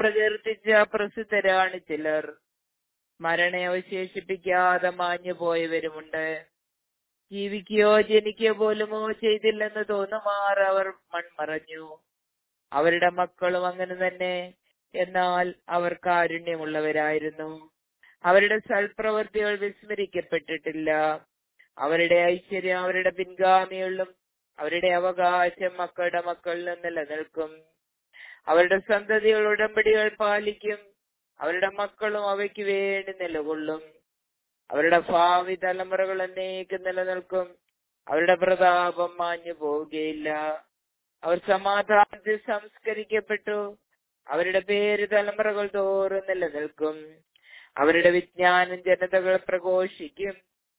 പ്രകീർത്തിച്ച പ്രസിദ്ധരാണ് ചിലർ സ്മരണ അവശേഷിപ്പിക്കാതെ മാഞ്ഞു പോയവരുമുണ്ട് ജീവിക്കുകയോ ജനിക്കുകയോ പോലുമോ ചെയ്തില്ലെന്ന് തോന്നുമാർ അവർ മൺമറഞ്ഞു അവരുടെ മക്കളും അങ്ങനെ തന്നെ എന്നാൽ അവർ കാരുണ്യമുള്ളവരായിരുന്നു അവരുടെ സൽപ്രവൃത്തികൾ വിസ്മരിക്കപ്പെട്ടിട്ടില്ല അവരുടെ ഐശ്വര്യം അവരുടെ പിൻഗാമികളിലും അവരുടെ അവകാശം മക്കളുടെ മക്കളിൽ നിലനിൽക്കും അവരുടെ സന്തതികൾ ഉടമ്പടികൾ പാലിക്കും അവരുടെ മക്കളും അവയ്ക്ക് വേണ്ടി നിലകൊള്ളും അവരുടെ ഭാവി തലമുറകൾ എന്നേക്ക് നിലനിൽക്കും അവരുടെ പ്രതാപം മാഞ്ഞു പോവുകയില്ല അവർ സമാധാനത്തിൽ സംസ്കരിക്കപ്പെട്ടു അവരുടെ പേര് തലമുറകൾ തോറും നിലനിൽക്കും അവരുടെ വിജ്ഞാനം ജനതകൾ പ്രഘോഷിക്കും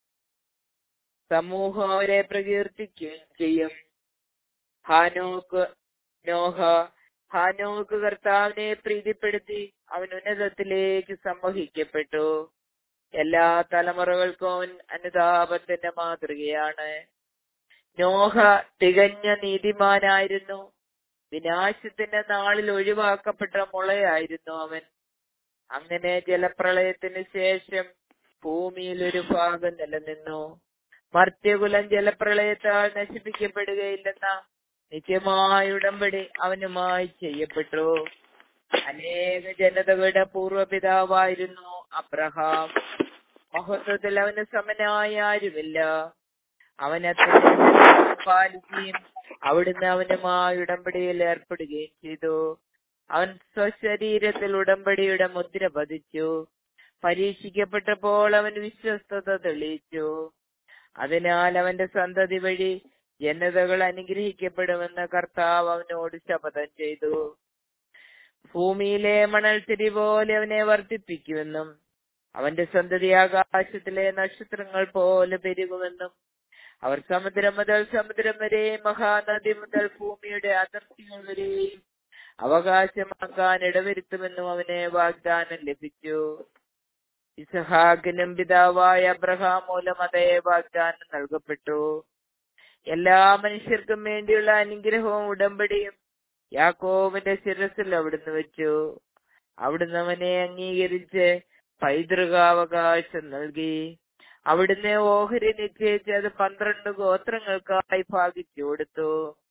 സമൂഹം അവരെ പ്രകീർത്തിക്കുകയും ചെയ്യും ഹാനോക്ക് നോഹ ഹാനോക്ക് കർത്താവിനെ പ്രീതിപ്പെടുത്തി അവൻ ഉന്നതത്തിലേക്ക് സംവഹിക്കപ്പെട്ടു എല്ലാ തലമുറകൾക്കും അവൻ അനുതാപത്തിന്റെ മാതൃകയാണ് നോഹ തികഞ്ഞ നീതിമാനായിരുന്നു വിനാശത്തിന്റെ നാളിൽ ഒഴിവാക്കപ്പെട്ട മുളയായിരുന്നു അവൻ അങ്ങനെ ജലപ്രളയത്തിന് ശേഷം ഭൂമിയിൽ ഒരു ഭാഗം നിലനിന്നു മർത്യകുലം ജലപ്രളയത്താൽ നശിപ്പിക്കപ്പെടുകയില്ലെന്ന നിത്യമായ ഉടമ്പടി അവനുമായി ചെയ്യപ്പെട്ടു അനേക ജനതകളുടെ പൂർവ്വപിതാവായിരുന്നു അബ്രഹാം മഹത്വത്തിൽ അവന് സമനായ ആരുമില്ല അവനത്തെ പാലിക്കുകയും അവിടുന്ന് അവനുമായി ഉടമ്പടിയിൽ ഏർപ്പെടുകയും ചെയ്തു അവൻ സ്വശരീരത്തിൽ ഉടമ്പടിയുടെ മുദ്ര പതിച്ചു പരീക്ഷിക്കപ്പെട്ടപ്പോൾ അവൻ വിശ്വസ്തത തെളിയിച്ചു അതിനാൽ അവന്റെ സന്തതി വഴി ജനതകൾ അനുഗ്രഹിക്കപ്പെടുമെന്ന് കർത്താവ് അവനോട് ശപഥം ചെയ്തു ഭൂമിയിലെ മണൽത്തിരി പോലെ അവനെ വർദ്ധിപ്പിക്കുമെന്നും അവന്റെ സന്തതി ആകാശത്തിലെ നക്ഷത്രങ്ങൾ പോലെ പെരുകുമെന്നും അവർ സമുദ്രം മുതൽ സമുദ്രം വരെ മഹാനദി മുതൽ ഭൂമിയുടെ അതിർത്തികൾ വരെയും അവകാശമാക്കാൻ ഇടവരുത്തുമെന്നും അവന് വാഗ്ദാനം ലഭിച്ചു ഇസഹാക്കിനും പിതാവായ അബ്രഹാം മൂലം അതേ വാഗ്ദാനം നൽകപ്പെട്ടു എല്ലാ മനുഷ്യർക്കും വേണ്ടിയുള്ള അനുഗ്രഹവും ഉടമ്പടിയും യാക്കോവിന്റെ ശിരസിൽ അവിടുന്ന് വെച്ചു അവിടുന്ന് അവനെ അംഗീകരിച്ച് പൈതൃകാവകാശം നൽകി അവിടുന്ന് ഓഹരി നിശ്ചയിച്ച് അത് പന്ത്രണ്ട് ഗോത്രങ്ങൾക്കായി ഭാഗിച്ചു കൊടുത്തു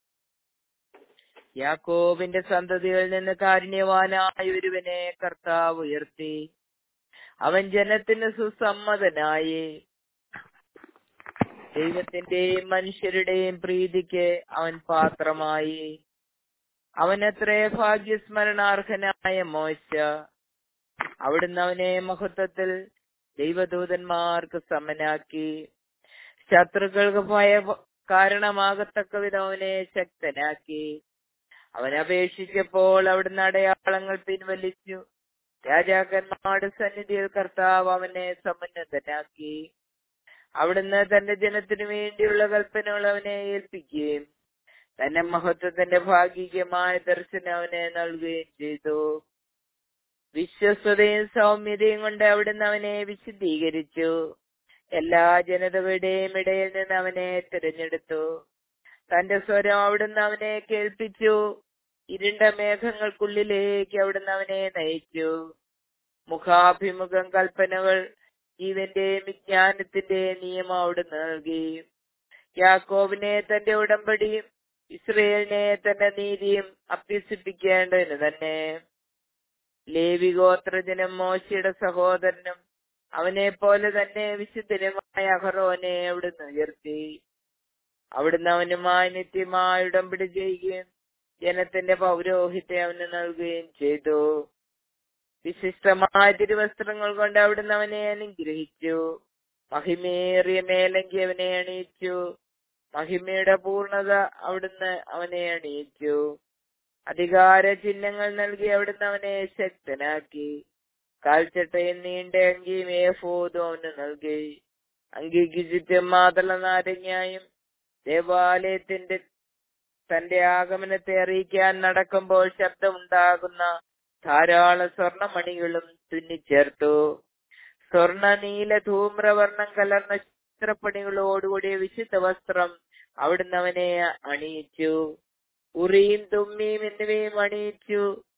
യാക്കോബിന്റെ സന്തതികളിൽ നിന്ന് കാരുണ്യവാനായ ഒരുവനെ കർത്താവ് ഉയർത്തി അവൻ ജനത്തിന് സുസമ്മതനായി ദൈവത്തിന്റെയും മനുഷ്യരുടെയും പ്രീതിക്ക് അവൻ പാത്രമായി അവനത്രേ ഭാഗ്യസ്മരണാർഹനായ മോശ അവിടുന്ന് അവനെ മഹത്വത്തിൽ ദൈവദൂതന്മാർക്ക് സമനാക്കി ശത്രുക്കൾക്ക് ഭയ കാരണമാകത്തക്ക വിധം അവനെ ശക്തനാക്കി അവൻ അപേക്ഷിച്ചപ്പോൾ അവിടുന്ന് അടയാളങ്ങൾ പിൻവലിച്ചു രാജാക്കന്മാരുടെ സന്നിധിയിൽ കർത്താവ് അവനെ സമുന്നതനാക്കി അവിടുന്ന് തന്റെ ജനത്തിനു വേണ്ടിയുള്ള കൽപ്പനകൾ അവനെ ഏൽപ്പിക്കുകയും തന്റെ മഹത്വത്തിന്റെ ഭാഗികമായ ദർശനം അവനെ നൽകുകയും ചെയ്തു വിശ്വസ്തയും സൗമ്യതയും കൊണ്ട് അവിടുന്ന് അവനെ വിശദീകരിച്ചു എല്ലാ ജനതകളുടെയും ഇടയിൽ നിന്ന് അവനെ തിരഞ്ഞെടുത്തു തന്റെ സ്വരം അവിടുന്ന് അവനെ കേൾപ്പിച്ചു ഇരുണ്ട മേഘങ്ങൾക്കുള്ളിലേക്ക് അവിടുന്ന് അവനെ നയിച്ചു മുഖാഭിമുഖം കൽപ്പനകൾ ജീവന്റെയും വിജ്ഞാനത്തിന്റെയും നിയമം അവിടുന്ന് നൽകി യാക്കോബിനെ തന്റെ ഉടമ്പടിയും ഇസ്രയേലിനെ തന്റെ നീതിയും അഭ്യസിപ്പിക്കേണ്ടതിന് തന്നെ ലേവി ഗോത്രജനം മോശയുടെ സഹോദരനും അവനെ പോലെ തന്നെ വിശുദ്ധനുമായ അഹറോനെ അവിടുന്ന് ഉയർത്തി അവിടുന്ന് അവനുമായി നിത്യമായ ഉടമ്പടി ചെയ്യുകയും ജനത്തിന്റെ പൗരോഹിത്തെ അവന് നൽകുകയും ചെയ്തു വിശിഷ്ടമായ തിരുവസ്ത്രങ്ങൾ കൊണ്ട് അവിടുന്ന് അവനെ അനുഗ്രഹിച്ചു മഹിമേറിയ മേലങ്കി അവനെ അണിയിച്ചു മഹിമയുടെ പൂർണത അവിടുന്ന് അവനെ അണിയിച്ചു അധികാര ചിഹ്നങ്ങൾ നൽകി അവിടുന്ന് അവനെ ശക്തനാക്കി കാൽച്ചട്ടയും നീണ്ട അങ്കിയും ഏഫോതും അവന് നൽകി അങ്കിക്ക് ചുറ്റും മാതള നാരങ്ങായും ദേവാലയത്തിന്റെ തന്റെ ആഗമനത്തെ അറിയിക്കാൻ നടക്കുമ്പോൾ ശബ്ദമുണ്ടാകുന്ന ധാരാളം സ്വർണമണികളും തുന്നിച്ചേർത്തു സ്വർണ നീല ധൂമ്രവർണ്ണം കലർന്ന ചിത്രപ്പണികളോടുകൂടിയ വിശുദ്ധ വസ്ത്രം അവിടുന്ന് അവനെ അണിയിച്ചു ഉറിയും തുമ്മിയും എന്നിവയും അണിയിച്ചു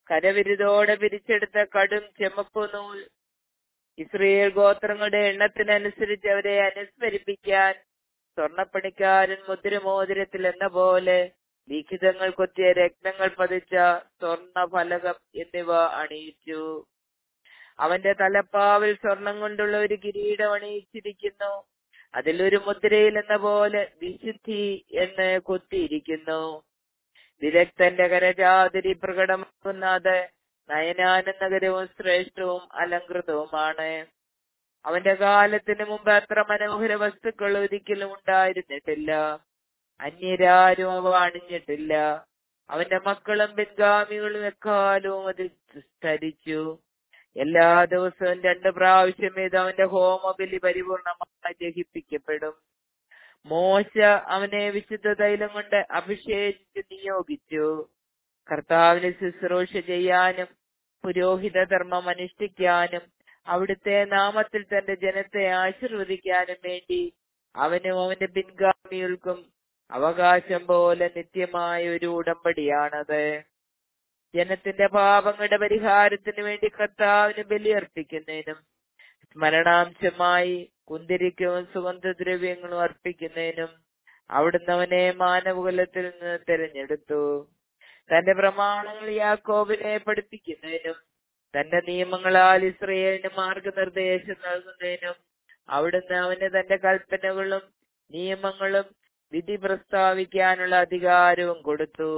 കരവിരുതോടെ പിരിച്ചെടുത്ത കടും ചെമപ്പു നൂൽ ഇസ്രയേൽ ഗോത്രങ്ങളുടെ എണ്ണത്തിനനുസരിച്ച് അവരെ അനുസ്മരിപ്പിക്കാൻ സ്വർണപ്പണിക്കാരൻ മുദ്രമോതിരത്തിൽ എന്ന പോലെ ലിഖിതങ്ങൾ കൊത്തിയ രത്നങ്ങൾ പതിച്ച സ്വർണ ഫലകം എന്നിവ അണിയിച്ചു അവന്റെ തലപ്പാവിൽ സ്വർണം കൊണ്ടുള്ള ഒരു കിരീടം അണിയിച്ചിരിക്കുന്നു അതിലൊരു മുദ്രയിൽ എന്ന പോലെ വിശുദ്ധി എന്ന് കൊത്തിയിരിക്കുന്നു വിദഗ്ധന്റെ കരചാതിരി പ്രകടമാക്കുന്ന അത് നയനാനന്ദകരവും ശ്രേഷ്ഠവും അലങ്കൃതവുമാണ് അവന്റെ കാലത്തിന് മുമ്പ് അത്ര മനോഹര വസ്തുക്കൾ ഒരിക്കലും ഉണ്ടായിരുന്നിട്ടില്ല അന്യരാരും അവ അണിഞ്ഞിട്ടില്ല അവന്റെ മക്കളും പിൻഗാമികളും എക്കാലവും അത് സ്തരിച്ചു എല്ലാ ദിവസവും രണ്ട് പ്രാവശ്യം ഇത് അവന്റെ ഹോമബലി പരിപൂർണമായി ദഹിപ്പിക്കപ്പെടും മോശ അവനെ വിശുദ്ധ തൈലം കൊണ്ട് അഭിഷേകിച്ച് നിയോഗിച്ചു കർത്താവിന് ശുശ്രൂഷ ചെയ്യാനും പുരോഹിത ധർമ്മം അനുഷ്ഠിക്കാനും അവിടുത്തെ നാമത്തിൽ തന്റെ ജനത്തെ ആശീർവദിക്കാനും വേണ്ടി അവനും അവന്റെ പിൻഗാമികൾക്കും അവകാശം പോലെ നിത്യമായ ഒരു ഉടമ്പടിയാണത് ജനത്തിന്റെ പാപങ്ങളുടെ പരിഹാരത്തിന് വേണ്ടി കർത്താവിന് ബലിയർപ്പിക്കുന്നതിനും സ്മരണാംശമായി കുന്തിരിക്കവും സുഗന്ധദ്രവ്യങ്ങളും അർപ്പിക്കുന്നതിനും അവിടുന്ന് അവനെ മാനവകുലത്തിൽ നിന്ന് തിരഞ്ഞെടുത്തു തന്റെ പ്രമാണങ്ങൾ യാക്കോബിനെ പഠിപ്പിക്കുന്നതിനും തന്റെ നിയമങ്ങളാൽ ഇസ്രയേലിന് മാർഗനിർദ്ദേശം നൽകുന്നതിനും അവിടുന്ന് അവന് തന്റെ കൽപ്പനകളും നിയമങ്ങളും വിധി പ്രസ്താവിക്കാനുള്ള അധികാരവും കൊടുത്തു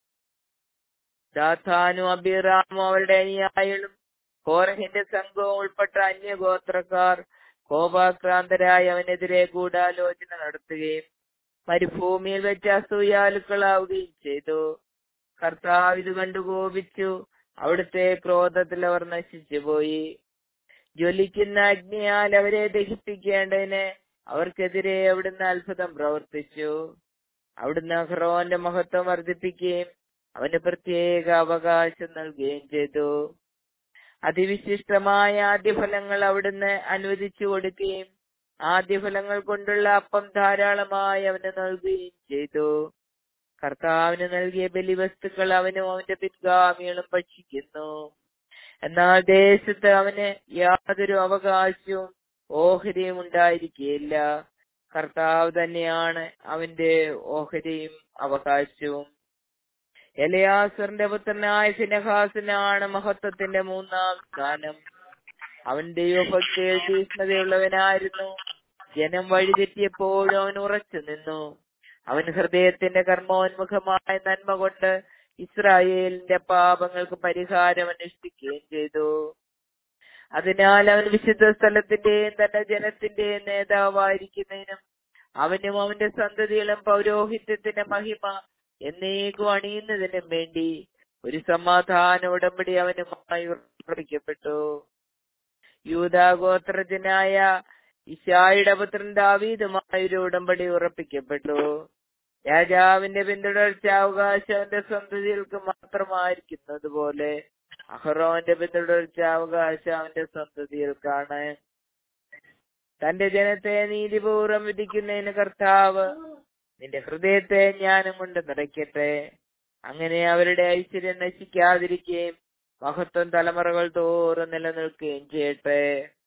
ദാഥാനും അബിറാമും അവരുടെ അനുയായികളും കോറഹിന്റെ സംഘവും ഉൾപ്പെട്ട അന്യഗോത്രക്കാർ കോപാക്രാന്തരായി അവനെതിരെ ഗൂഢാലോചന നടത്തുകയും മരുഭൂമിയിൽ വെച്ച് അസൂയാലുക്കളാവുകയും ചെയ്തു കർത്താവ് ഇത് കണ്ടു കോപിച്ചു അവിടുത്തെ ക്രോധത്തിൽ അവർ നശിച്ചുപോയി ജ്വലിക്കുന്ന അഗ്നിയാൽ അവരെ ദഹിപ്പിക്കേണ്ടതിന് അവർക്കെതിരെ അവിടുന്ന് അത്ഭുതം പ്രവർത്തിച്ചു അവിടുന്ന് അഹ്റോന്റെ മഹത്വം വർദ്ധിപ്പിക്കുകയും അവന് പ്രത്യേക അവകാശം നൽകുകയും ചെയ്തു അതിവിശിഷ്ടമായ ആദ്യഫലങ്ങൾ അവിടുന്ന് അനുവദിച്ചു കൊടുക്കുകയും ആദ്യഫലങ്ങൾ കൊണ്ടുള്ള അപ്പം ധാരാളമായി അവന് നൽകുകയും ചെയ്തു കർത്താവിന് നൽകിയ ബലിവസ്തുക്കൾ അവനും അവന്റെ പിൻഗാമികളും ഭക്ഷിക്കുന്നു എന്നാൽ ദേശത്ത് അവന് യാതൊരു അവകാശവും ഓഹരിയും ഉണ്ടായിരിക്കുകയില്ല കർത്താവ് തന്നെയാണ് അവന്റെ ഓഹരിയും അവകാശവും എലയാസറിന്റെ പുത്രനായ ഫിനഹാസിനാണ് മഹത്വത്തിന്റെ മൂന്നാം സ്ഥാനം അവൻ ദൈവഭക്തിയിൽ തീഷ്ണതയുള്ളവനായിരുന്നു ജനം വഴിതെറ്റിയപ്പോഴും അവൻ ഉറച്ചു നിന്നു അവൻ ഹൃദയത്തിന്റെ കർമ്മോന്മുഖമായ നന്മ കൊണ്ട് ഇസ്രായേലിന്റെ പാപങ്ങൾക്ക് പരിഹാരം അനുഷ്ഠിക്കുകയും ചെയ്തു അതിനാൽ അവൻ വിശുദ്ധ സ്ഥലത്തിന്റെയും തന്റെ ജനത്തിന്റെയും നേതാവായിരിക്കുന്നതിനും അവനും അവന്റെ സന്തതികളും പൗരോഹിത്യത്തിന്റെ മഹിമ എന്നേക്കും അണിയുന്നതിനും വേണ്ടി ഒരു സമാധാന ഉടമ്പടി അവനുമായി ഉറപ്പിക്കപ്പെട്ടു യൂതാഗോത്രജനായ ഇഷായുടെ പുത്രൻ ദാവീദുമായി ഒരു ഉടമ്പടി ഉറപ്പിക്കപ്പെട്ടു രാജാവിന്റെ പിന്തുടർച്ച അവകാശം അവന്റെ സന്തതികൾക്ക് മാത്രമായിരിക്കുന്നത് പോലെ അഹ്റോന്റെ പിന്തുടർച്ച അവകാശം അവന്റെ സന്തതികൾക്കാണ് തന്റെ ജനത്തെ നീതിപൂർവ്വം വിധിക്കുന്നതിന് കർത്താവ് നിന്റെ ഹൃദയത്തെ ജ്ഞാനം കൊണ്ട് നിറയ്ക്കട്ടെ അങ്ങനെ അവരുടെ ഐശ്വര്യം നശിക്കാതിരിക്കുകയും മഹത്വം തലമുറകൾ തോറും നിലനിൽക്കുകയും ചെയ്യട്ടെ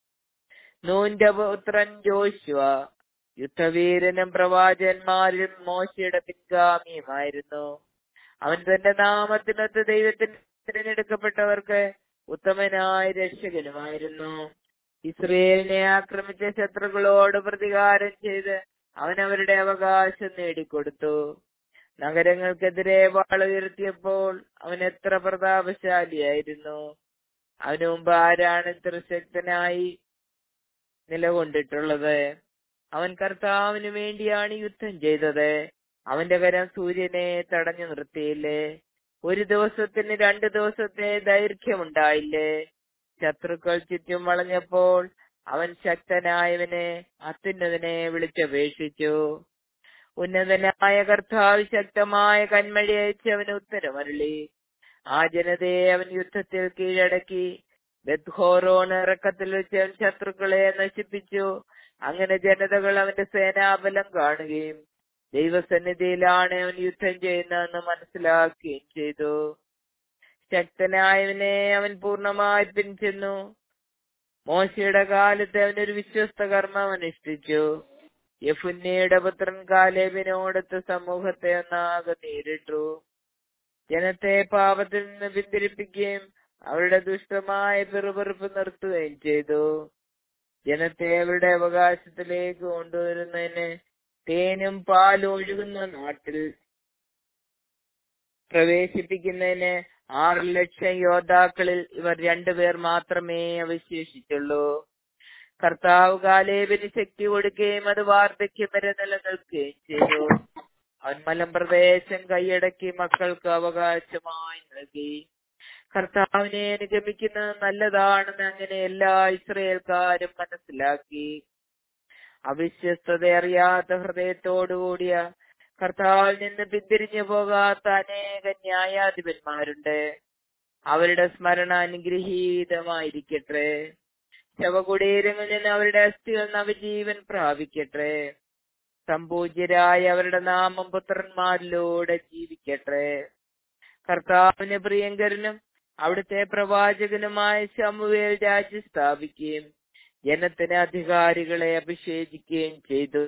നൂന്റെ പുത്രൻ ജോഷുവ യുദ്ധവീരനും പ്രവാചകന്മാരിലും മോശയുടെ പിൻഗാമിയുമായിരുന്നു അവൻ തന്റെ നാമത്തിനൊത്ത് ദൈവത്തിന് തിരഞ്ഞെടുക്കപ്പെട്ടവർക്ക് ഉത്തമനായ രക്ഷകനുമായിരുന്നു ഇസ്രയേലിനെ ആക്രമിച്ച ശത്രുക്കളോട് പ്രതികാരം ചെയ്ത് അവൻ അവരുടെ അവകാശം നേടിക്കൊടുത്തു നഗരങ്ങൾക്കെതിരെ വാളുയർത്തിയപ്പോൾ അവൻ എത്ര പ്രതാപശാലിയായിരുന്നു അവന് മുമ്പ് ആരാണ് ഇത്ര ശക്തനായി നിലകൊണ്ടിട്ടുള്ളത് അവൻ കർത്താവിന് വേണ്ടിയാണ് യുദ്ധം ചെയ്തത് അവന്റെ കരം സൂര്യനെ തടഞ്ഞു നിർത്തിയില്ലേ ഒരു ദിവസത്തിന് രണ്ട് ദിവസത്തെ ദൈർഘ്യമുണ്ടായില്ലേ ശത്രുക്കൾ ചുറ്റും വളഞ്ഞപ്പോൾ അവൻ ശക്തനായവനെ അത്യുന്നതനെ വിളിച്ചപേക്ഷിച്ചു ഉന്നതനായ കർത്താവ് ശക്തമായ കന്മഴി അയച്ച് അവന് ഉത്തരമരുളി ആ ജനതയെ അവൻ യുദ്ധത്തിൽ കീഴടക്കി ബദ്ഹോറോൺ ഇറക്കത്തിൽ വെച്ച് അവൻ ശത്രുക്കളെ നശിപ്പിച്ചു അങ്ങനെ ജനതകൾ അവന്റെ സേനാബലം കാണുകയും ദൈവസന്നിധിയിലാണ് അവൻ യുദ്ധം ചെയ്യുന്നതെന്ന് മനസ്സിലാക്കുകയും ചെയ്തു ശക്തനായവനെ അവൻ പൂർണ്ണമായി പിൻചെന്നു മോശയുടെ കാലത്ത് അവനൊരു വിശ്വസ്ത കർമ്മം അനുഷ്ഠിച്ചു യഫുന്നയുടെ പുത്രൻ കാലേബിനോടത്ത് സമൂഹത്തെ ഒന്നാകെ നേരിട്ടു ജനത്തെ പാപത്തിൽ നിന്ന് പിന്തിരിപ്പിക്കുകയും അവരുടെ ദുഷ്ടമായ പിറുപിറുപ്പ് നിർത്തുകയും ചെയ്തു ജനത്തെ അവരുടെ അവകാശത്തിലേക്ക് കൊണ്ടുവരുന്നതിന് തേനും പാലും ഒഴുകുന്ന നാട്ടിൽ പ്രവേശിപ്പിക്കുന്നതിന് ആറ് ലക്ഷം യോദ്ധാക്കളിൽ ഇവർ രണ്ടുപേർ മാത്രമേ അവശേഷിച്ചുള്ളൂ കർത്താവ് കാലേബിന് ശക്തി കൊടുക്കുകയും അത് വാർദ്ധക്യം വരെ നിലനിൽക്കുകയും ചെയ്തു അവൻ മലമ്പ്രദേശം കൈയടക്കി മക്കൾക്ക് അവകാശമായി നൽകി കർത്താവിനെ അനുഗമിക്കുന്നത് നല്ലതാണെന്ന് അങ്ങനെ എല്ലാ ഇസ്രയേൽക്കാരും മനസ്സിലാക്കി അവിശ്വസ്തത അറിയാത്ത ഹൃദയത്തോടുകൂടിയ കർത്താവിൽ നിന്ന് പിന്തിരിഞ്ഞു പോകാത്ത അനേക ന്യായാധിപന്മാരുണ്ട് അവരുടെ സ്മരണ അനുഗ്രഹീതമായിരിക്കട്ടെ ശവകുടീരങ്ങളിൽ നിന്ന് അവരുടെ അസ്ഥികൾ നവജീവൻ പ്രാപിക്കട്ടെ സംപൂജ്യരായ അവരുടെ നാമം പുത്രന്മാരിലൂടെ ജീവിക്കട്ടെ കർത്താവിന് പ്രിയങ്കരനും അവിടുത്തെ പ്രവാചകനുമായ ശമുവേൽ രാജ്യം സ്ഥാപിക്കുകയും ജനത്തിന് അധികാരികളെ അഭിഷേചിക്കുകയും ചെയ്തു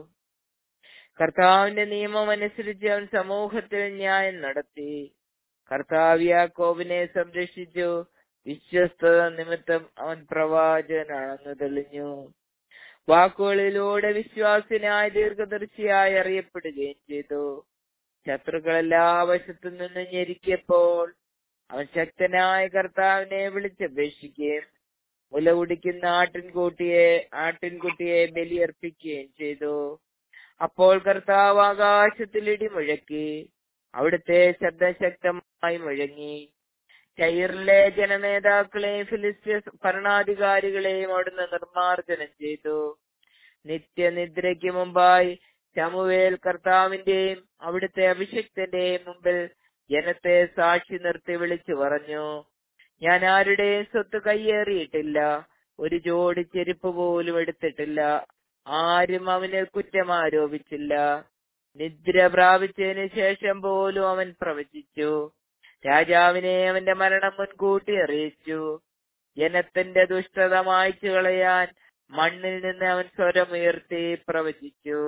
കർത്താവിന്റെ നിയമം അനുസരിച്ച് അവൻ സമൂഹത്തിൽ ന്യായം നടത്തി കർത്താവ് യാക്കോബിനെ സംരക്ഷിച്ചു വിശ്വസ്തത നിമിത്തം അവൻ പ്രവാചകനാണെന്ന് തെളിഞ്ഞു വാക്കുകളിലൂടെ വിശ്വാസിനായ ദീർഘദർശിയായി അറിയപ്പെടുകയും ചെയ്തു ശത്രുക്കൾ എല്ലാ വശത്തു നിന്ന് ഞെരുക്കിയപ്പോൾ അവൻ ശക്തനായ കർത്താവിനെ വിളിച്ചപേക്ഷിക്കുകയും മുല കുടിക്കുന്ന ആട്ടിൻകൂട്ടിയെ ആട്ടിൻകുട്ടിയെ ബലിയർപ്പിക്കുകയും ചെയ്തു അപ്പോൾ കർത്താവ് ആകാശത്തിൽ ഇടിമുഴക്കി അവിടുത്തെ ശബ്ദം ശക്തമായി മുഴങ്ങി ചൈറിലെ ജനനേതാക്കളെയും ഫിലിസ്തീയ ഭരണാധികാരികളെയും അവിടുന്ന് നിർമ്മാർജ്ജനം ചെയ്തു നിത്യനിദ്രയ്ക്ക് മുമ്പായി ശമുവേൽ കർത്താവിന്റെയും അവിടുത്തെ അഭിഷക്തന്റെയും മുമ്പിൽ ജനത്തെ സാക്ഷി നിർത്തി വിളിച്ചു പറഞ്ഞു ഞാൻ ആരുടെയും സ്വത്ത് കയ്യേറിയിട്ടില്ല ഒരു ജോഡി ചെരുപ്പ് പോലും എടുത്തിട്ടില്ല ആരും അവന് കുറ്റം ആരോപിച്ചില്ല നിദ്ര പ്രാപിച്ചതിന് ശേഷം പോലും അവൻ പ്രവചിച്ചു രാജാവിനെ അവന്റെ മരണം മുൻകൂട്ടി അറിയിച്ചു ജനത്തിന്റെ ദുഷ്ടത മായ്ച്ചു കളയാൻ മണ്ണിൽ നിന്ന് അവൻ സ്വരമുയർത്തി പ്രവചിച്ചു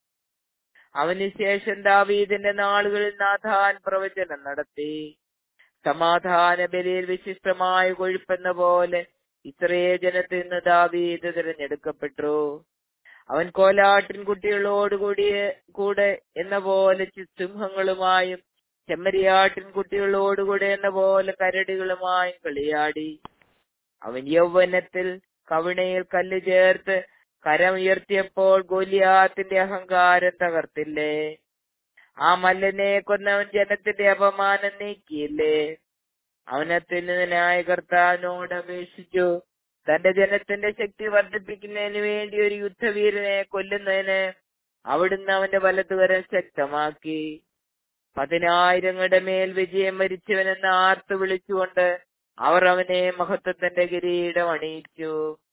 അവന് ശേഷം ദാവീദിന്റെ നാളുകളിൽ നാഥാൻ പ്രവചനം നടത്തി സമാധാന ബലിയിൽ വിശിഷ്ടമായ കൊഴുപ്പെന്ന പോലെ ഇസ്രയേൽ ജനത്തിൽ നിന്ന് ദാവീദ് തിരഞ്ഞെടുക്കപ്പെട്ടു അവൻ കോലാട്ടിൻ കുട്ടികളോടുകൂടി കൂടെ എന്ന പോലെ സിംഹങ്ങളുമായും ചെമ്മരിയാട്ടിൻ കുട്ടികളോടുകൂടെ എന്ന പോലെ കരടികളുമായും കളിയാടി അവൻ യൗവനത്തിൽ കവിണയിൽ കല്ല് ചേർത്ത് കരമുയർത്തിയപ്പോൾ ഗോലിയാത്തിന്റെ അഹങ്കാരം തകർത്തില്ലേ ആ മല്ലനെ കൊന്നവൻ ജനത്തിന്റെ അപമാനം നീക്കിയില്ലേ അവനത്യുന്നതനായ കർത്താവിനോട് അപേക്ഷിച്ചു തന്റെ ജനത്തിന്റെ ശക്തി വർദ്ധിപ്പിക്കുന്നതിന് വേണ്ടി ഒരു യുദ്ധവീരനെ കൊല്ലുന്നതിന് അവിടുന്ന് അവന്റെ വലതുകരം ശക്തമാക്കി പതിനായിരങ്ങളുടെ മേൽ വിജയം വരിച്ചവനെന്ന് ആർത്തു വിളിച്ചുകൊണ്ട് അവർ അവനെ മഹത്വത്തിന്റെ കിരീടം അണിയിച്ചു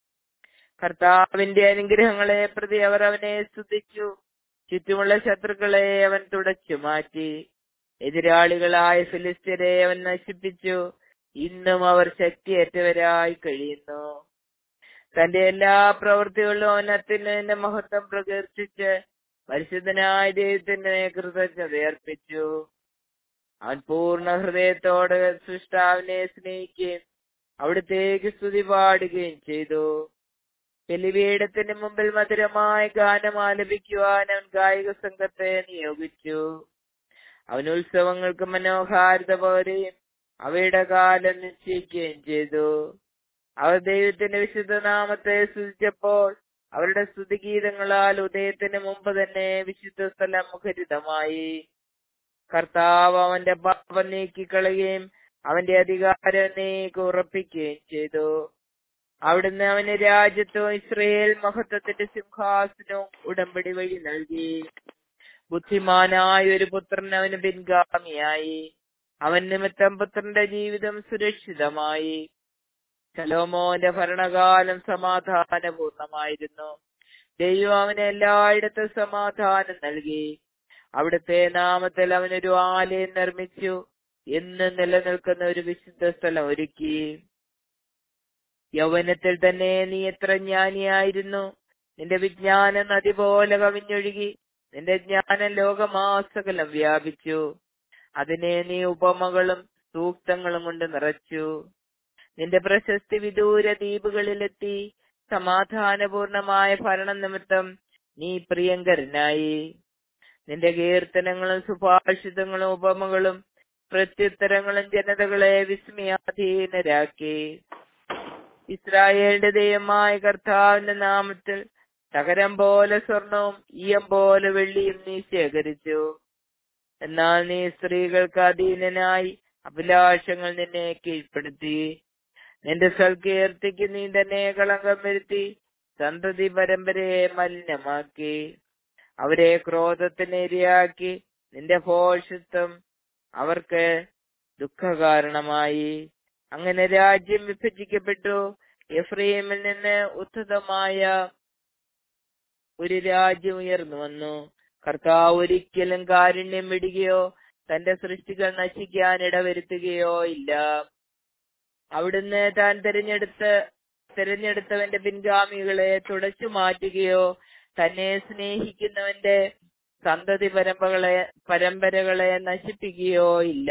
കർത്താവിന്റെ അനുഗ്രഹങ്ങളെ പ്രതി അവർ അവനെ സ്തുതിച്ചു ചുറ്റുമുള്ള ശത്രുക്കളെ അവൻ തുടച്ചു മാറ്റി എതിരാളികളായ ഫിലിസ്തീനെ അവൻ നശിപ്പിച്ചു ഇന്നും അവർ ശക്തിയേറ്റവരായി കഴിയുന്നു തന്റെ എല്ലാ പ്രവൃത്തികളിലും അവൻ അത്യുന്നതിന്റെ മഹത്വം പ്രകീർത്തിച്ച് പരിശുദ്ധനായ ദൈവത്തിന് കൃതജ്ഞത അർപ്പിച്ചു അവൻ പൂർണ്ണ ഹൃദയത്തോടെ സൃഷ്ടാവിനെ സ്നേഹിക്കുകയും അവിടത്തേക്ക് സ്തുതി പാടുകയും ചെയ്തു ബലിപീഠത്തിന് മുമ്പിൽ മധുരമായ ഗാനം ആലപിക്കുവാൻ അവൻ ഗായിക സംഘത്തെ നിയോഗിച്ചു അവൻ ഉത്സവങ്ങൾക്ക് മനോഹാരിത പകരുകയും അവയുടെ കാലം നിശ്ചയിക്കുകയും ചെയ്തു അവർ ദൈവത്തിന്റെ വിശുദ്ധ നാമത്തെ സ്തുതിച്ചപ്പോൾ അവരുടെ സ്തുതിഗീതങ്ങളാൽ ഉദയത്തിന് മുമ്പ് തന്നെ വിശുദ്ധ സ്ഥലം മുഖരിതമായി കർത്താവ് അവന്റെ പാപം നീക്കിക്കളയുകയും അവന്റെ അധികാരം നീക്കി ഉറപ്പിക്കുകയും ചെയ്തു അവിടുന്ന് അവന് രാജ്യത്വം ഇസ്രയേൽ മഹത്വത്തിന്റെ സിംഹാസനവും ഉടമ്പടി വഴി നൽകി ബുദ്ധിമാനായ ഒരു പുത്രൻ അവന് പിൻഗാമിയായി അവൻ നിമിത്തം പുത്രന്റെ ജീവിതം സുരക്ഷിതമായി ശലോമോന്റെ ഭരണകാലം സമാധാനപൂർണമായിരുന്നു ദൈവം അവന് എല്ലായിടത്തും സമാധാനം നൽകി അവിടുത്തെ നാമത്തിൽ അവനൊരു ആലയം നിർമ്മിച്ചു എന്ന് നിലനിൽക്കുന്ന ഒരു വിശുദ്ധ സ്ഥലം ഒരുക്കി യൗവനത്തിൽ തന്നെ നീ എത്ര ജ്ഞാനിയായിരുന്നു നിന്റെ വിജ്ഞാന നദി പോലെ കവിഞ്ഞൊഴുകി നിന്റെ ജ്ഞാന ലോകമാസകലം വ്യാപിച്ചു അതിനെ നീ ഉപമകളും സൂക്തങ്ങളും കൊണ്ട് നിറച്ചു നിന്റെ പ്രശസ്തി വിദൂര ദ്വീപുകളിലെത്തി സമാധാനപൂർണമായ ഭരണം നിമിത്തം നീ പ്രിയങ്കരനായി നിന്റെ കീർത്തനങ്ങളും സുഭാഷിതങ്ങളും ഉപമകളും പ്രത്യുത്തരങ്ങളും ജനതകളെ വിസ്മയാധീനരാക്കി ഇസ്രായേലിന്റെ ദൈവമായ കർത്താവിന്റെ നാമത്തിൽ തകരം പോലെ സ്വർണവും ഈയം പോലെ വെള്ളിയും നീ ശേഖരിച്ചു എന്നാൽ നീ സ്ത്രീകൾക്ക് അധീനനായി അഭിലാഷങ്ങൾ നിന്നെ കീഴ്പ്പെടുത്തി നിന്റെ സൽകീർത്തിക്ക് നീ തന്നെ കളങ്കം വരുത്തി സന്തതി പരമ്പരയെ മലിനമാക്കി അവരെ ക്രോധത്തിന് ഇരയാക്കി നിന്റെ ഭോഷത്വം അവർക്ക് ദുഃഖകാരണമായി അങ്ങനെ രാജ്യം വിഭജിക്കപ്പെട്ടു എഫ്രൈമിൽ നിന്ന് ഉദ്ധതമായ ഒരു രാജ്യം ഉയർന്നു വന്നു കർത്താവ് ഒരിക്കലും കാരുണ്യം വിടുകയോ തന്റെ സൃഷ്ടികൾ നശിക്കാൻ ഇടവരുത്തുകയോ ഇല്ല അവിടുന്ന് താൻ തിരഞ്ഞെടുത്ത് തിരഞ്ഞെടുത്തവന്റെ പിൻഗാമികളെ തുടച്ചു മാറ്റുകയോ തന്നെ സ്നേഹിക്കുന്നവന്റെ സന്തതി പരമ്പകളെ പരമ്പരകളെ നശിപ്പിക്കുകയോ ഇല്ല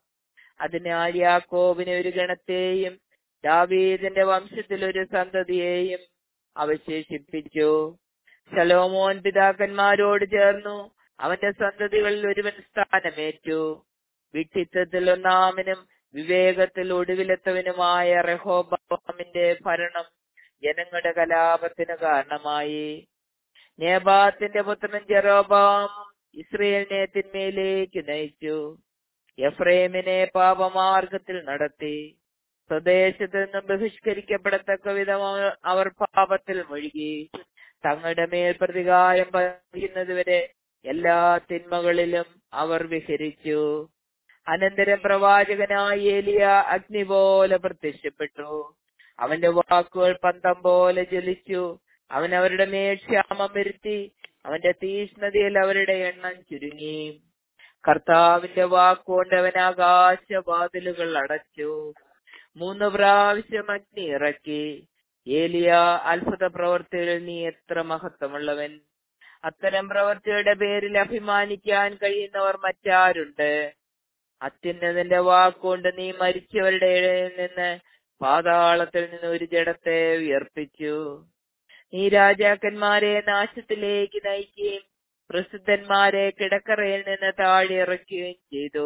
അതിനാൽ യാക്കോബിനെ ഒരു ഗണത്തെയും ദാവീദിന്റെ വംശത്തിൽ ഒരു സന്തതിയെയും അവശേഷിപ്പിച്ചു ശലോമോൻ പിതാക്കന്മാരോട് ചേർന്നു അവന്റെ സന്തതികളിൽ ഒരുവൻ സ്ഥാനമേറ്റു വിട്ടിത്തത്തിൽ ഒന്നാമനും വിവേകത്തിൽ ഒടുവിലെത്തവനുമായ റഹോബാമിന്റെ ഭരണം ജനങ്ങളുടെ കലാപത്തിന് കാരണമായി നേബാത്തിന്റെ പുത്രൻ ജെറോബാം ഇസ്രയേലിനെ തിന്മയിലേക്ക് നയിച്ചു എഫ്രൈമിനെ പാപമാർഗത്തിൽ നടത്തി സ്വദേശത്ത് നിന്നും ബഹിഷ്കരിക്കപ്പെടത്തക്ക വിധം അവർ പാപത്തിൽ മുഴുകി തങ്ങളുടെ മേൽ പ്രതികാരം പറയുന്നതുവരെ എല്ലാ തിന്മകളിലും അവർ വിഹരിച്ചു അനന്തരം പ്രവാചകനായ ഏലിയ അഗ്നി പോലെ പ്രത്യക്ഷപ്പെട്ടു അവന്റെ വാക്കുകൾ പന്തം പോലെ ജ്വലിച്ചു അവൻ അവരുടെ മേൽ ക്ഷാമം വരുത്തി അവന്റെ തീഷ്ണതയിൽ അവരുടെ എണ്ണം ചുരുങ്ങി കർത്താവിന്റെ വാക്കുകൊണ്ട് അവൻ ആകാശവാതിലുകൾ അടച്ചു മൂന്ന് പ്രാവശ്യം അഗ്നി ഇറക്കി ഏലിയ അത്ഭുത പ്രവർത്തികളിൽ നീ എത്ര മഹത്വമുള്ളവൻ അത്തരം പ്രവർത്തിയുടെ പേരിൽ അഭിമാനിക്കാൻ കഴിയുന്നവർ മറ്റാരുണ്ട് അത്യുന്നതിന്റെ വാക്കുകൊണ്ട് നീ മരിച്ചവരുടെ ഇടയിൽ നിന്ന് പാതാളത്തിൽ നിന്ന് ഒരു ജഡത്തെ ഉയർപ്പിച്ചു നീ രാജാക്കന്മാരെ നാശത്തിലേക്ക് നയിക്കുകയും പ്രസിദ്ധന്മാരെ കിടക്കറയിൽ നിന്ന് താഴെ ഇറക്കുകയും ചെയ്തു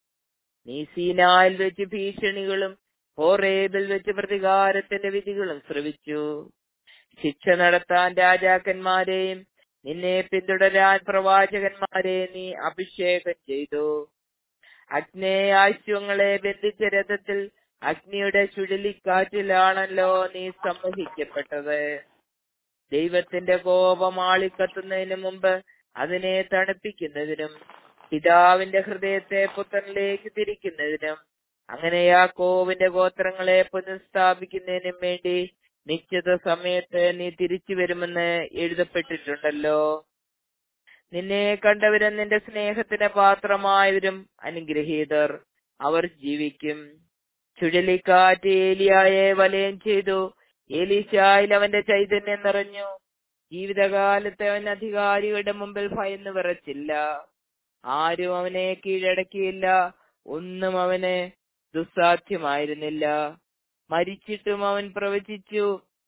നീ സീനായിൽ വെച്ച് ഭീഷണികളും ഹോറേബിൽ വെച്ച് പ്രതികാരത്തിന്റെ വിധികളും ശ്രവിച്ചു ശിക്ഷ നടത്താൻ രാജാക്കന്മാരെയും നിന്നെ പിന്തുടരാൻ പ്രവാചകന്മാരെ നീ അഭിഷേകം ചെയ്തു അഗ്നേയാശ്വങ്ങളെ ബന്ധിച്ച രഥത്തിൽ അഗ്നിയുടെ ചുഴലിക്കാറ്റിലാണല്ലോ നീ സമ്മോഹിക്കപ്പെട്ടത് ദൈവത്തിന്റെ കോപം ആളിക്കത്തുന്നതിന് മുമ്പ് അതിനെ തണുപ്പിക്കുന്നതിനും പിതാവിന്റെ ഹൃദയത്തെ പുത്രനിലേക്ക് തിരിക്കുന്നതിനും അങ്ങനെ യാക്കോവിന്റെ ഗോത്രങ്ങളെ പുനഃസ്ഥാപിക്കുന്നതിനും വേണ്ടി നിശ്ചിത സമയത്ത് നീ തിരിച്ചു വരുമെന്ന് എഴുതപ്പെട്ടിട്ടുണ്ടല്ലോ നിന്നെ കണ്ടവരും നിന്റെ സ്നേഹത്തിന് പാത്രമായവരും അനുഗ്രഹീതർ അവർ ജീവിക്കും ചുഴലിക്കാറ്റ് ഏലിയായെ വലയം ചെയ്തു ഏലീശായിൽ അവന്റെ ചൈതന്യം നിറഞ്ഞു ജീവിതകാലത്ത് അവൻ അധികാരികളുടെ മുമ്പിൽ ഭയന്ന് വിറച്ചില്ല ആരും അവനെ കീഴടക്കിയില്ല ഒന്നും അവന് ദുസ്സാധ്യമായിരുന്നില്ല മരിച്ചിട്ടും അവൻ പ്രവചിച്ചു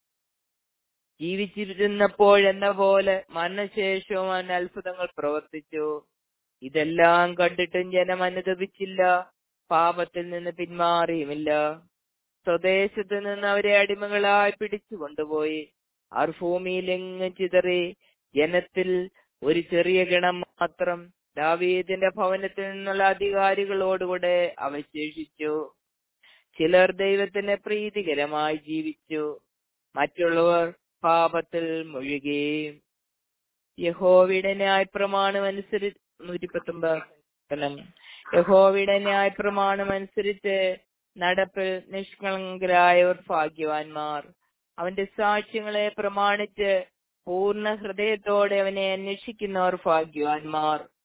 ജീവിച്ചിരുന്നപ്പോഴെന്ന പോലെ മരണശേഷവും അവൻ അത്ഭുതങ്ങൾ പ്രവർത്തിച്ചു ഇതെല്ലാം കണ്ടിട്ടും ജനം അനുദപിച്ചില്ല പാപത്തിൽ നിന്ന് പിന്മാറിയുമില്ല സ്വദേശത്ത് നിന്ന് അവരെ അടിമകളായി പിടിച്ചു കൊണ്ടുപോയി അവർ ഭൂമിയിലെങ്ങും ചിതറി ജനത്തിൽ ഒരു ചെറിയ ഗണം മാത്രം ദാവീദിന്റെ ഭവനത്തിൽ നിന്നുള്ള അധികാരികളോടുകൂടെ അവശേഷിച്ചു ചിലർ ദൈവത്തിന് പ്രീതികരമായി ജീവിച്ചു മറ്റുള്ളവർ പാപത്തിൽ മുഴുകി യഹോവയുടെ ന്യായപ്രമാണം അനുസരിച്ച് നൂറ്റി പത്തൊമ്പത് യഹോവയുടെ ന്യായപ്രമാണം അനുസരിച്ച് നടപ്പിൽ നിഷ്കളങ്കരായവർ ഭാഗ്യവാന്മാർ അവന്റെ സാക്ഷ്യങ്ങളെ പ്രമാണിച്ച് പൂർണ്ണ ഹൃദയത്തോടെ അവനെ അന്വേഷിക്കുന്നവർ ഭാഗ്യവാന്മാർ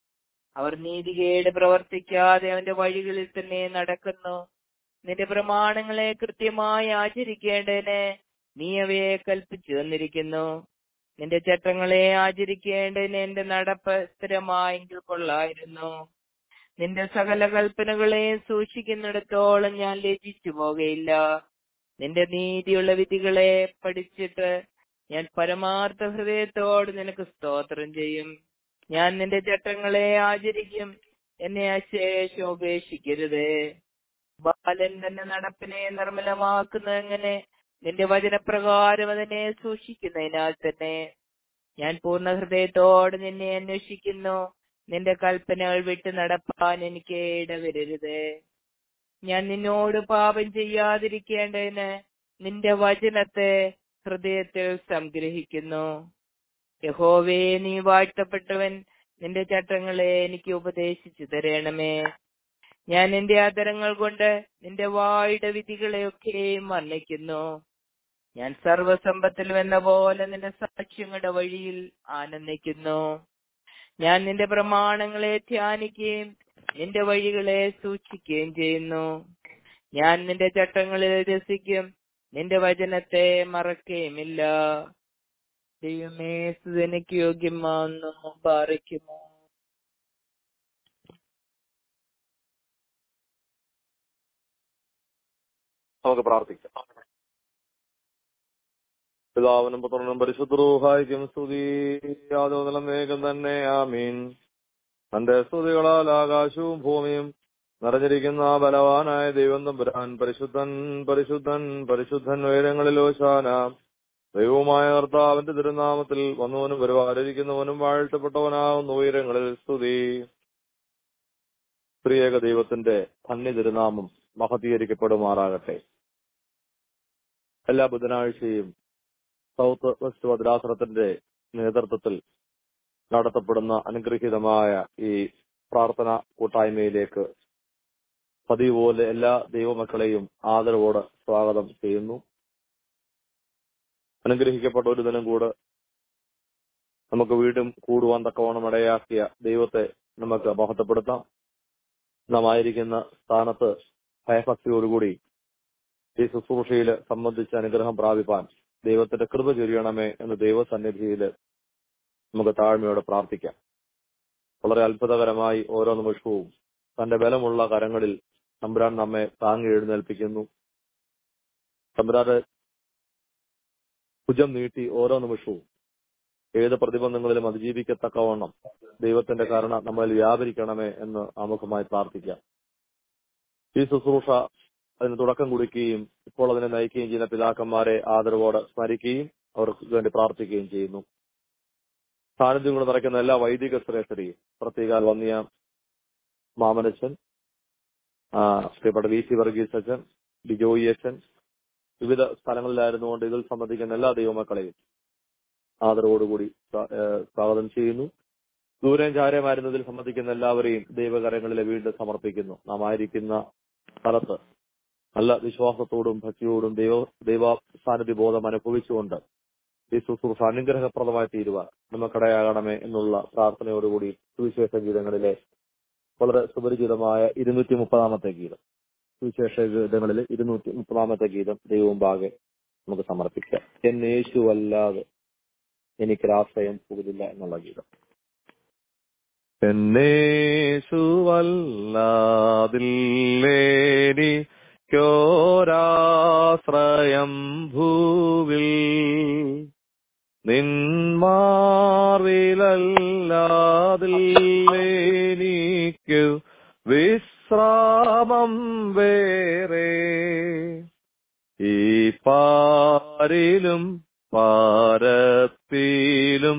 അവർ നീതികേട് പ്രവർത്തിക്കാതെ അവന്റെ വഴികളിൽ തന്നെ നടക്കുന്നു നിന്റെ പ്രമാണങ്ങളെ കൃത്യമായി ആചരിക്കേണ്ടതിന് നീ അവയെ കൽപ്പിച്ചു തന്നിരിക്കുന്നു നിന്റെ ചട്ടങ്ങളെ ആചരിക്കേണ്ടതിന് എന്റെ നടപ്പ് സ്ഥിരമായെങ്കിൽ കൊള്ളായിരുന്നു നിന്റെ സകല കൽപ്പനകളെ സൂക്ഷിക്കുന്നിടത്തോളം ഞാൻ ലജിച്ചു പോകയില്ല നിന്റെ നീതിയുള്ള വിധികളെ പഠിച്ചിട്ട് ഞാൻ പരമാർത്ഥ ഹൃദയത്തോട് നിനക്ക് സ്തോത്രം ചെയ്യും ഞാൻ നിന്റെ ചട്ടങ്ങളെ ആചരിക്കും എന്നെ അശേഷം ഉപേക്ഷിക്കരുത് ബാലൻ തന്നെ നടപ്പിനെ നിർമ്മലമാക്കുന്നത് എങ്ങനെ നിന്റെ വചനപ്രകാരം അതിനെ സൂക്ഷിക്കുന്നതിനാൽ തന്നെ ഞാൻ പൂർണ്ണ ഹൃദയത്തോട് നിന്നെ അന്വേഷിക്കുന്നു നിന്റെ കൽപ്പനകൾ വിട്ട് നടപ്പാൻ എനിക്ക് ഇടവരരുത് ഞാൻ നിന്നോട് പാപം ചെയ്യാതിരിക്കേണ്ടതിന് നിന്റെ വചനത്തെ ഹൃദയത്തിൽ സംഗ്രഹിക്കുന്നു യഹോവേ നീ വാഴ്ത്തപ്പെട്ടവൻ നിന്റെ ചട്ടങ്ങളെ എനിക്ക് ഉപദേശിച്ചു തരണമേ ഞാൻ എന്റെ ആദരങ്ങൾ കൊണ്ട് നിന്റെ വായുടെ വിധികളെയൊക്കെയും വർണ്ണിക്കുന്നു ഞാൻ സർവസമ്പത്തിലും എന്ന പോലെ നിന്റെ സാക്ഷ്യങ്ങളുടെ വഴിയിൽ ആനന്ദിക്കുന്നു ഞാൻ നിന്റെ പ്രമാണങ്ങളെ ധ്യാനിക്കുകയും നിന്റെ വഴികളെ സൂക്ഷിക്കുകയും ചെയ്യുന്നു ഞാൻ നിന്റെ ചട്ടങ്ങളിൽ രസിക്കും നിന്റെ വചനത്തെ മറക്കുകയുമില്ല ദൈവമേ സുതനക്ക് യോഗ്യമാണെന്നു പാറിക്കുമോ നമുക്ക് പ്രാർത്ഥിക്കാം പിതാവിനും പുത്രനും പരിശുദ്ധരൂഹായിക്കും സ്തുതി യാതൊന്നിലും വേഗം തന്നെ ആമീൻ തന്റെ സ്തുതികളാൽ ആകാശവും ഭൂമിയും നിറഞ്ഞിരിക്കുന്ന ബലവാനായ ദൈവം തമ്പുരാൻ പരിശുദ്ധൻ പരിശുദ്ധൻ പരിശുദ്ധൻ ഉയരങ്ങളിൽ ഓശാന ദൈവവുമായ കർത്താവിന്റെ തിരുനാമത്തിൽ വന്നവനും വരുവാനിരിക്കുന്നവനും വാഴ്ത്തപ്പെട്ടവനാകുന്ന ഉയരങ്ങളിൽ സ്തുതി സ്ത്രീയേക ദൈവത്തിന്റെ ധന്യ തിരുനാമം മഹതീകരിക്കപ്പെടുമാറാകട്ടെ എല്ലാ ബുധനാഴ്ചയും സൗത്ത് വെസ്റ്റ് ഭദ്രാസനത്തിന്റെ നേതൃത്വത്തിൽ നടത്തപ്പെടുന്ന അനുഗ്രഹീതമായ ഈ പ്രാർത്ഥന കൂട്ടായ്മയിലേക്ക് പതിവ് പോലെ എല്ലാ ദൈവമക്കളെയും ആദരവോടെ സ്വാഗതം ചെയ്യുന്നു അനുഗ്രഹിക്കപ്പെട്ട ഒരു ദിനം കൂടെ നമുക്ക് വീണ്ടും കൂടുവാൻ തക്കവണ്ണം ഇടയാക്കിയ ദൈവത്തെ നമുക്ക് മഹത്വപ്പെടുത്താം നാം ആയിരിക്കുന്ന സ്ഥാനത്ത് ഭയഭക്തിയോടുകൂടി ഈ ശുശ്രൂഷയിൽ സംബന്ധിച്ച് അനുഗ്രഹം പ്രാപിപ്പാൻ ദൈവത്തിന്റെ കൃപ ചൊരിയണമേ എന്ന് ദൈവസന്നിധിയിൽ നമുക്ക് താഴ്മയോടെ പ്രാർത്ഥിക്കാം വളരെ അത്ഭുതകരമായി ഓരോ നിമിഷവും തന്റെ ബലമുള്ള കരങ്ങളിൽ തമ്പുരാൻ നമ്മെ താങ്ങി എഴുന്നേൽപ്പിക്കുന്നു തമ്പുരാന്റെ ഭുജം നീട്ടി ഓരോ നിമിഷവും ഏത് പ്രതിബന്ധങ്ങളിലും അതിജീവിക്കത്തക്കവണ്ണം ദൈവത്തിന്റെ കരുണ നമ്മളിൽ വ്യാപരിക്കണമേ എന്ന് ആമുഖമായി പ്രാർത്ഥിക്കാം ഈ ശുശ്രൂഷ അതിന് തുടക്കം കുറിക്കുകയും ഇപ്പോൾ അതിനെ നയിക്കുകയും ചെയ്യുന്ന പിതാക്കന്മാരെ ആദരവോടെ സ്മരിക്കുകയും അവർക്ക് വേണ്ടി പ്രാർത്ഥിക്കുകയും ചെയ്യുന്നു സാന്നിധ്യം കൊണ്ട് നിറയ്ക്കുന്ന എല്ലാ വൈദിക ശ്രേഷ്ഠരെയും പ്രത്യേകാൽ വന്നിയ മാമനച്ചൻ ആ, പ്രിയപ്പെട്ട വി സി വർഗീസ് അച്ഛൻ ബിജോയി അച്ഛൻ വിവിധ സ്ഥലങ്ങളിലായിരുന്നുകൊണ്ട് ഇതിൽ സംബന്ധിക്കുന്ന എല്ലാ ദൈവമക്കളെയും ആദരവോടുകൂടി സ്വാ- ഏഹ് സ്വാഗതം ചെയ്യുന്നു ദൂരം ചാരമായിരുന്നതിൽ സംബന്ധിക്കുന്ന എല്ലാവരെയും ദൈവകരങ്ങളിലെ വീണ്ടും സമർപ്പിക്കുന്നു നാം ആയിരിക്കുന്ന സ്ഥലത്ത് നല്ല വിശ്വാസത്തോടും ഭക്തിയോടും ദൈവ ദൈവ സാന്നിധ്യ ബോധം അനുഭവിച്ചുകൊണ്ട് ഈ ശുശ്രൂഷ അനുഗ്രഹപ്രദമായി തീരുവാൻ നമുക്കിടയാകണമേ എന്നുള്ള പ്രാർത്ഥനയോടുകൂടി സുവിശേഷ ഗീതങ്ങളിലെ വളരെ സുപരിചിതമായ ഇരുന്നൂറ്റി മുപ്പതാമത്തെ ഗീതം സുവിശേഷ ഗീതങ്ങളിൽ ഇരുന്നൂറ്റി മുപ്പതാമത്തെ ഗീതം ദൈവമുമ്പാകെ നമുക്ക് സമർപ്പിക്കാം എന്നേശുവല്ലാതെ എനിക്കൊരാശ്രയം പോകുന്നില്ല എന്നുള്ള ഗീതം എന്നേശുവല്ലാതില്ലേനിക്കോരാശ്രയം ഭൂവിൽ നിന്മാർവിലല്ലാതില്ലേനിക്കു വിശ്രാമം വേറെ ഈ പാരിലും പാരത്തിലും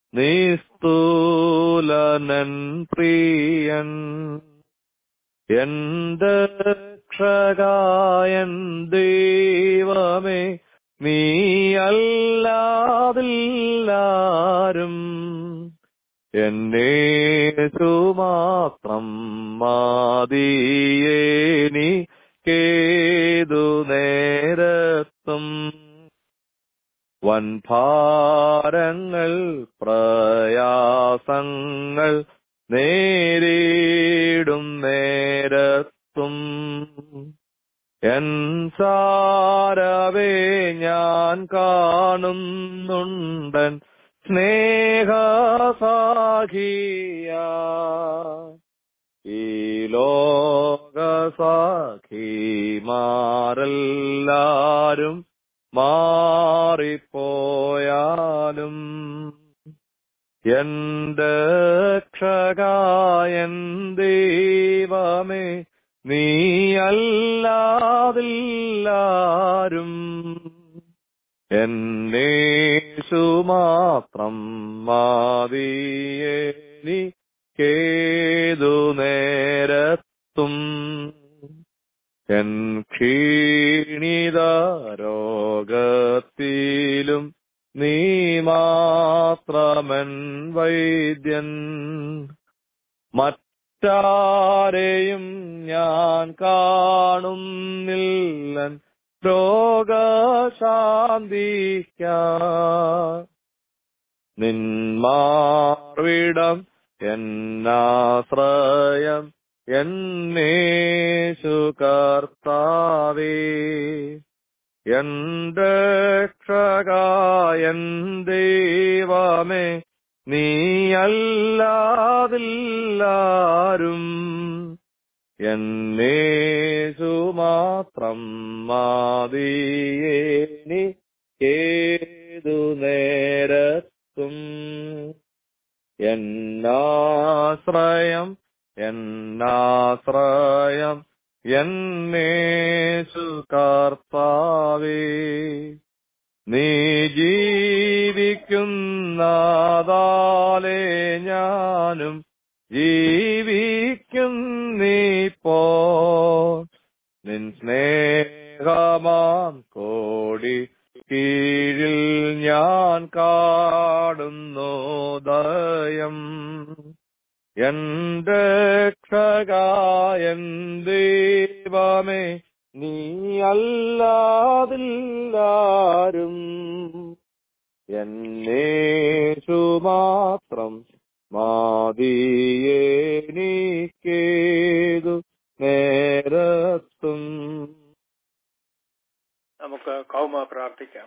നിസ്തൂലനൻ പ്രിയൻ എന്റെ രക്ഷകായൻ ദൈവമേ നീയല്ലാതില്ലാരും എന്നേതു മാത്രം മാതിയേനി കേതു നേരത്തും വൻഭാരങ്ങൾ പ്രയാസങ്ങൾ നേരിടും നേരത്തും എൻ സാരവേ ഞാൻ കാണുന്നുണ്ടൻ സ്നേഹസാഖിയ ഈ ലോകസാഖിമാരെല്ലാരും മാറിപ്പോയാലും എന്റെ രക്ഷകായൻ ദൈവമേ നീയല്ലാതില്ലാരും എന്നേശു മാത്രം മാതിയേനി കേതു നേരത്തും എൻ ക്ഷീണിത രോഗത്തിലും നീ മാത്രമൻ വൈദ്യൻ മറ്റാരെയും ഞാൻ കാണുന്നില്ലൻ രോഗശാന്തിക്ക നിന്മാർവിടം എന്നാശ്രയം എന്നേശു കർത്താവേ എന്റെ രക്ഷകായൻ ദൈവമേ നീയല്ലാതില്ലാരും എന്നേശു മാത്രം മാതിയേനി ഏതു നേരത്തും എന്നാശ്രയം എന്നാശ്രയം എന്നേശു കർത്താവേ നീ ജീവിക്കുന്നതാലേ ഞാനും ജീവിക്കും നീപ്പോ നിൻ സ്നേഹമാം കോടി കീഴിൽ ഞാൻ കാടുന്നു ദയം എന്റെ രക്ഷകായൻ ദൈവമേ നീ അല്ലാതില്ലാരും എന്നേശു മാത്രം മാതിയേനിക്കേതു നേരത്തും നമുക്ക് കൗമ പ്രാർത്ഥിക്കാം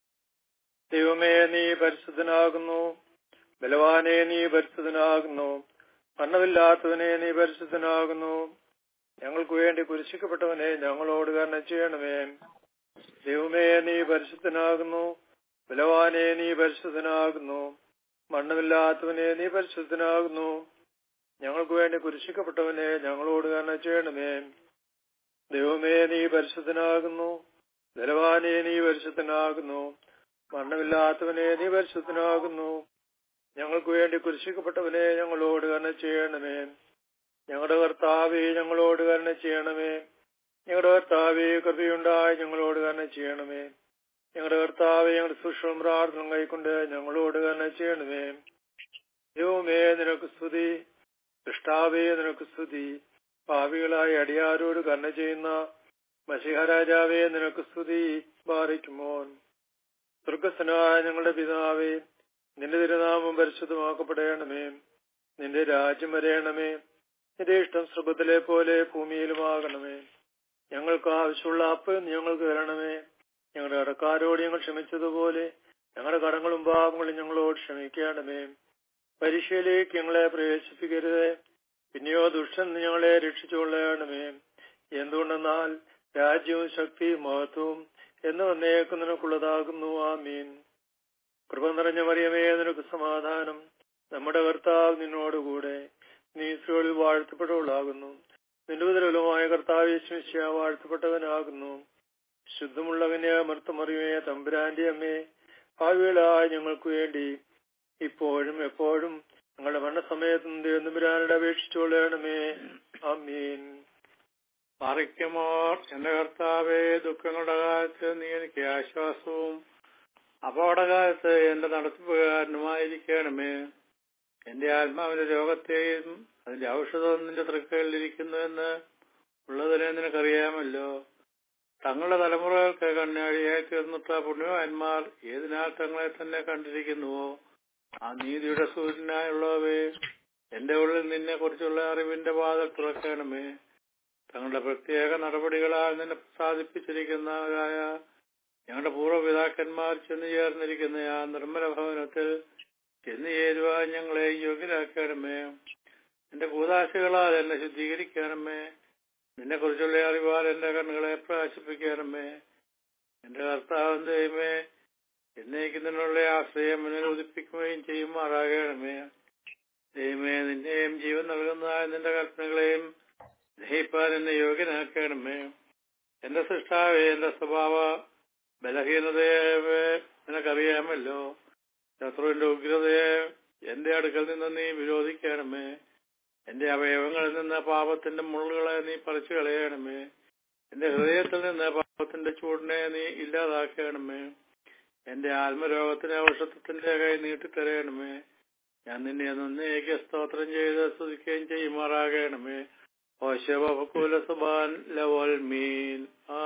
ദൈവമേ നീ പരിശുദ്ധനാകുന്നു ബലവാനെ നീ പരിശുദ്ധനാകുന്നു മരണമില്ലാത്തവനെ നീ പരിശുദ്ധനാകുന്നു ഞങ്ങൾക്ക് വേണ്ടി കുരിശിക്കപ്പെട്ടവനെ ഞങ്ങളോട് കരുണ ചെയ്യണമേ ദൈവമേ നീ പരിശുദ്ധനാകുന്നു ബലവാനെ നീ പരിശുദ്ധനാകുന്നു മണ്ണമില്ലാത്തവനെ നീ പരിശുദ്ധനാകുന്നു ഞങ്ങൾക്ക് വേണ്ടി കുരിശിക്കപ്പെട്ടവനെ ഞങ്ങളോട് കരുണ ചെയ്യണമേ ദൈവമേ നീ പരിശുദ്ധനാകുന്നു ബലവാനെ നീ പരിശുദ്ധനാകുന്നു മരണമില്ലാത്തവനെ നീ പരിശുദ്ധനാകുന്നു ഞങ്ങൾക്ക് വേണ്ടി കുരിശിക്കപ്പെട്ടവനെ ഞങ്ങളോട് കരുണ ചെയ്യണമേ ഞങ്ങളുടെ കർത്താവെ ഞങ്ങളോട് കരുണ ചെയ്യണമേ ഞങ്ങളുടെ കർത്താവെ കൃപയുണ്ടായി ഞങ്ങളോട് കരുണ ചെയ്യണമേ ഞങ്ങളുടെ കർത്താവെ ഞങ്ങളുടെ സൂക്ഷ്മ പ്രാർത്ഥന കൈക്കൊണ്ട് ഞങ്ങളോട് കരുണ ചെയ്യണമേ ദൈവമേ നിനക്ക് സ്തുതി ദൃഷ്ടാവേ നിനക്ക് സ്തുതി പാവികളായ അടിയാരോട് കരുണ ചെയ്യുന്ന മഷിഹരാജാവേ നിനക്ക് സ്തുതി ബാധിക്കുമോൻ സ്വർഗസ്വനായ ഞങ്ങളുടെ പിതാവേ നിന്റെ തിരുനാമം പരിശുദ്ധമാക്കപ്പെടണമേ നിന്റെ രാജ്യം വരയണമേ നിന്റെ ഇഷ്ടം സ്രബത്തിലെ പോലെ ഭൂമിയിലുമാകണമേ ഞങ്ങൾക്ക് ആവശ്യമുള്ള അപ്പ് ഞങ്ങൾക്ക് തരണമേ ഞങ്ങളുടെ കടക്കാരോട് ഞങ്ങൾ ക്ഷമിച്ചതുപോലെ ഞങ്ങളുടെ കടങ്ങളും പാപങ്ങളും ഞങ്ങളോട് ക്ഷമിക്കണമേ പരീക്ഷയിലേക്ക് ഞങ്ങളെ പ്രവേശിപ്പിക്കരുത് പിന്നെയോ ദുഷ്ടൻ ഞങ്ങളെ രക്ഷിച്ചുകൊള്ളണമേ എന്തുകൊണ്ടെന്നാൽ രാജ്യവും ശക്തിയും മഹത്വവും എന്ന് വന്നേക്കും നിനക്കുള്ളതാകുന്നു ആമീൻ കൃപ നിറഞ്ഞ മറിയമേ നിനക്ക് സമാധാനം നമ്മുടെ കർത്താവ് നിന്നോടുകൂടെ നീ സ്ത്രീകളിൽ വാഴ്ത്തപ്പെട്ടവളാകുന്നു നിന്റെ ഉദരവുമായ കർത്താവ് യേശുമിശിയ വാഴ്ത്തപ്പെട്ടവനാകുന്നു ശുദ്ധമുള്ളവനെ മർത്തമറിയമേ തമ്പുരാന്റെ അമ്മേ ഭാവികളായ ഞങ്ങൾക്ക് വേണ്ടി ഇപ്പോഴും എപ്പോഴും ഞങ്ങളുടെ മരണസമയത്തും ദൈവനമ്പുരാനുടെ അപേക്ഷിച്ചുകൊള്ളണമേ ആമീൻ മറിക്കുമോർ എന്റെ കർത്താവെ ദുഃഖങ്ങളുടെ കാലത്ത് നീ എനിക്ക് ആശ്വാസവും അപകടകാലത്ത് എന്റെ നടത്തിപ്പുകാരനുമായിരിക്കണമേ എന്റെ ആത്മാവിന്റെ രോഗത്തെയും അതിന്റെ ഔഷധം നിന്റെ തൃക്കയിലിരിക്കുന്നുവെന്ന് ഉള്ളതിനെ നിനക്കറിയാമല്ലോ തങ്ങളുടെ തലമുറകൾക്ക് കണ്ണാടിയായി തീർന്നിട്ട പുണ്യവാന്മാർ ഏതിനാൽ തങ്ങളെ തന്നെ കണ്ടിരിക്കുന്നുവോ ആ നീതിയുടെ സൂര്യനായുള്ളവേ എന്റെ ഉള്ളിൽ നിന്നെ കുറിച്ചുള്ള അറിവിന്റെ വാതിൽ തുറക്കണമേ തങ്ങളുടെ പ്രത്യേക നടപടികളാൽ നിന്നെ പ്രസാദിപ്പിച്ചിരിക്കുന്നവരായ ഞങ്ങളുടെ പൂർവ്വപിതാക്കന്മാർ ചെന്നു ചേർന്നിരിക്കുന്ന ആ നിർമ്മല ഭവനത്തിൽ ചെന്നു ചേരുവാൻ ഞങ്ങളെ യോഗ്യരാക്കണമേ എന്റെ കൂതാശകളാൽ എന്നെ ശുദ്ധീകരിക്കണമേ നിന്നെ കുറിച്ചുള്ള അറിവാൽ എന്റെ കണ്ണുകളെ പ്രകാശിപ്പിക്കണമേ എന്റെ കർത്താവും ദൈവമേ എന്നേക്ക് നിന്നുള്ള ആശ്രയം എന്നിൽ ഉദിപ്പിക്കുകയും ചെയ്യുമാറാകണമേ ദൈവമേ നിന്നെയും ജീവൻ നൽകുന്നതായ നിന്റെ കൽപ്പനകളെയും ഗ്രഹിപ്പാൻ എന്നെ യോഗ്യനാക്കണമേ എന്റെ സൃഷ്ടാവേ എന്റെ സ്വഭാവ ബലഹീനതയെ നിനക്കറിയാമല്ലോ ശത്രുവിന്റെ ഉഗ്രതയെ എന്റെ അടുക്കൽ നിന്ന് നീ വിരോധിക്കണമേ എന്റെ അവയവങ്ങളിൽ നിന്ന് പാപത്തിന്റെ മുള്ളുകളെ നീ പറിച്ചു കളയണമേ എന്റെ ഹൃദയത്തിൽ നിന്ന് പാപത്തിന്റെ ചൂടിനെ നീ ഇല്ലാതാക്കണമേ എന്റെ ആത്മരോഗത്തിന് ഔഷധത്തിന്റെ കൈ നീട്ടിത്തരയണമേ ഞാൻ നിന്നെ നന്നേക്ക് സ്തോത്രം ചെയ്ത് സ്തുതിക്കുകയും ചെയ്യുമാറാകണമേ ഓശവകുല സുബാൻ ലവൽ മീൻ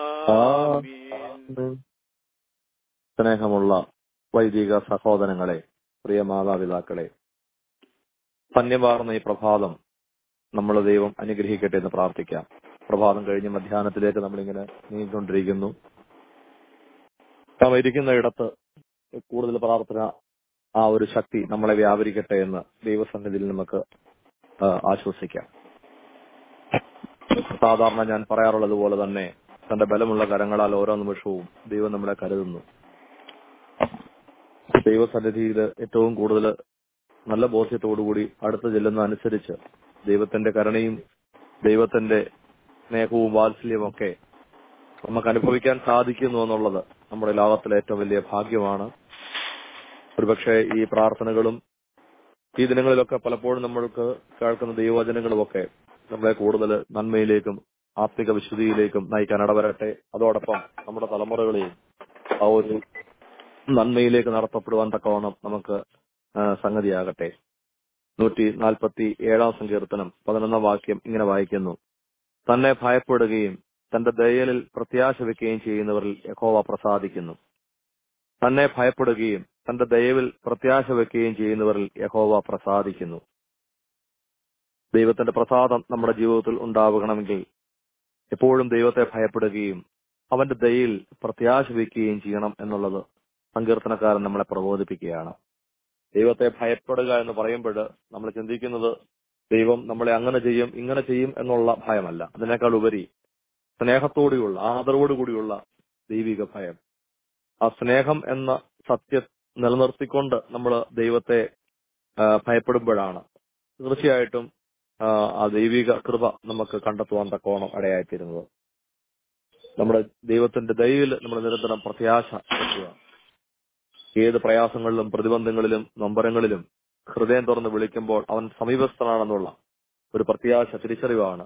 ആമീൻ സ്നേഹമുള്ള വൈദിക സഹോദരങ്ങളെ പ്രിയ മാതാപിതാക്കളെ ധന്യമാർന്ന ഈ പ്രഭാതം നമ്മൾ ദൈവം അനുഗ്രഹിക്കട്ടെ എന്ന് പ്രാർത്ഥിക്കാം പ്രഭാതം കഴിഞ്ഞ് മധ്യാഹ്നത്തിലേക്ക് നമ്മളിങ്ങനെ നീങ്ങിക്കൊണ്ടിരിക്കുന്നു നാം ഇരിക്കുന്ന ഇടത്ത് കൂടുതൽ പ്രാർത്ഥന ആ ഒരു ശക്തി നമ്മളെ വ്യാപരിക്കട്ടെ എന്ന് ദൈവസന്നിധിയിൽ നമുക്ക് ആ, ആശ്വസിക്കാം സാധാരണ ഞാൻ പറയാറുള്ളത് പോലെ തന്നെ തന്റെ ബലമുള്ള കരങ്ങളാൽ ഓരോ നിമിഷവും ദൈവം നമ്മളെ കരുതുന്നു ദൈവസന്നിധിയിൽ ഏറ്റവും കൂടുതൽ നല്ല ബോധ്യത്തോടുകൂടി അടുത്ത് ചെല്ലുന്ന അനുസരിച്ച് ദൈവത്തിന്റെ കരുണയും ദൈവത്തിന്റെ സ്നേഹവും വാത്സല്യവും ഒക്കെ നമുക്ക് അനുഭവിക്കാൻ സാധിക്കുന്നു എന്നുള്ളത് നമ്മുടെ ലോകത്തിലെ ഏറ്റവും വലിയ ഭാഗ്യമാണ് ഒരുപക്ഷെ ഈ പ്രാർത്ഥനകളും ഈ ദിനങ്ങളിലൊക്കെ പലപ്പോഴും നമ്മൾക്ക് കേൾക്കുന്ന ദൈവവചനങ്ങളും ഒക്കെ നമ്മളെ കൂടുതൽ നന്മയിലേക്കും ആത്മിക വിശുദ്ധിയിലേക്കും നയിക്കാൻ ഇടവരട്ടെ അതോടൊപ്പം നമ്മുടെ തലമുറകളെയും ആ ഒരു നന്മയിലേക്ക് നടത്തപ്പെടുവാൻ തക്കവണ്ണം നമുക്ക് ആ, സംഗതിയാകട്ടെ നൂറ്റി നാൽപ്പത്തി ഏഴാം സങ്കീർത്തനം പതിനൊന്നാം വാക്യം ഇങ്ങനെ വായിക്കുന്നു തന്നെ ഭയപ്പെടുകയും തന്റെ ദയലിൽ പ്രത്യാശ വെക്കുകയും ചെയ്യുന്നവരിൽ യഹോവ പ്രസാദിക്കുന്നു തന്നെ ഭയപ്പെടുകയും തന്റെ ദയവിൽ പ്രത്യാശ വെക്കുകയും ചെയ്യുന്നവരിൽ യഹോവ പ്രസാദിക്കുന്നു ദൈവത്തിന്റെ പ്രസാദം നമ്മുടെ ജീവിതത്തിൽ ഉണ്ടാവണമെങ്കിൽ എപ്പോഴും ദൈവത്തെ ഭയപ്പെടുകയും അവന്റെ ദയയിൽ പ്രത്യാശ വെക്കുകയും ചെയ്യണം എന്നുള്ളത് സങ്കീർത്തനക്കാരൻ നമ്മളെ പ്രബോധിപ്പിക്കുകയാണ് ദൈവത്തെ ഭയപ്പെടുക എന്ന് പറയുമ്പോൾ നമ്മൾ ചിന്തിക്കുന്നത് ദൈവം നമ്മളെ അങ്ങനെ ചെയ്യും ഇങ്ങനെ ചെയ്യും എന്നുള്ള ഭയമല്ല അതിനേക്കാൾ ഉപരി സ്നേഹത്തോടെയുള്ള ആദരവോടുകൂടിയുള്ള ദൈവിക ഭയം ആ സ്നേഹം എന്ന സത്യം നിലനിർത്തിക്കൊണ്ട് നമ്മൾ ദൈവത്തെ ആ, ഭയപ്പെടുമ്പോഴാണ് തീർച്ചയായിട്ടും ആ, ആ ദൈവിക കൃപ നമുക്ക് കണ്ടെത്തുവാൻ തക്കോണം ഇടയായിത്തീരുന്നത് നമ്മുടെ ദൈവത്തിന്റെ ദയയിൽ നമ്മൾ നിരന്തരം പ്രത്യാശ വെക്കുക ഏത് പ്രയാസങ്ങളിലും പ്രതിബന്ധങ്ങളിലും നൊമ്പരങ്ങളിലും ഹൃദയം തുറന്ന് വിളിക്കുമ്പോൾ അവൻ സമീപസ്ഥനാണെന്നുള്ള ഒരു പ്രത്യാശ തിരിച്ചറിവാണ്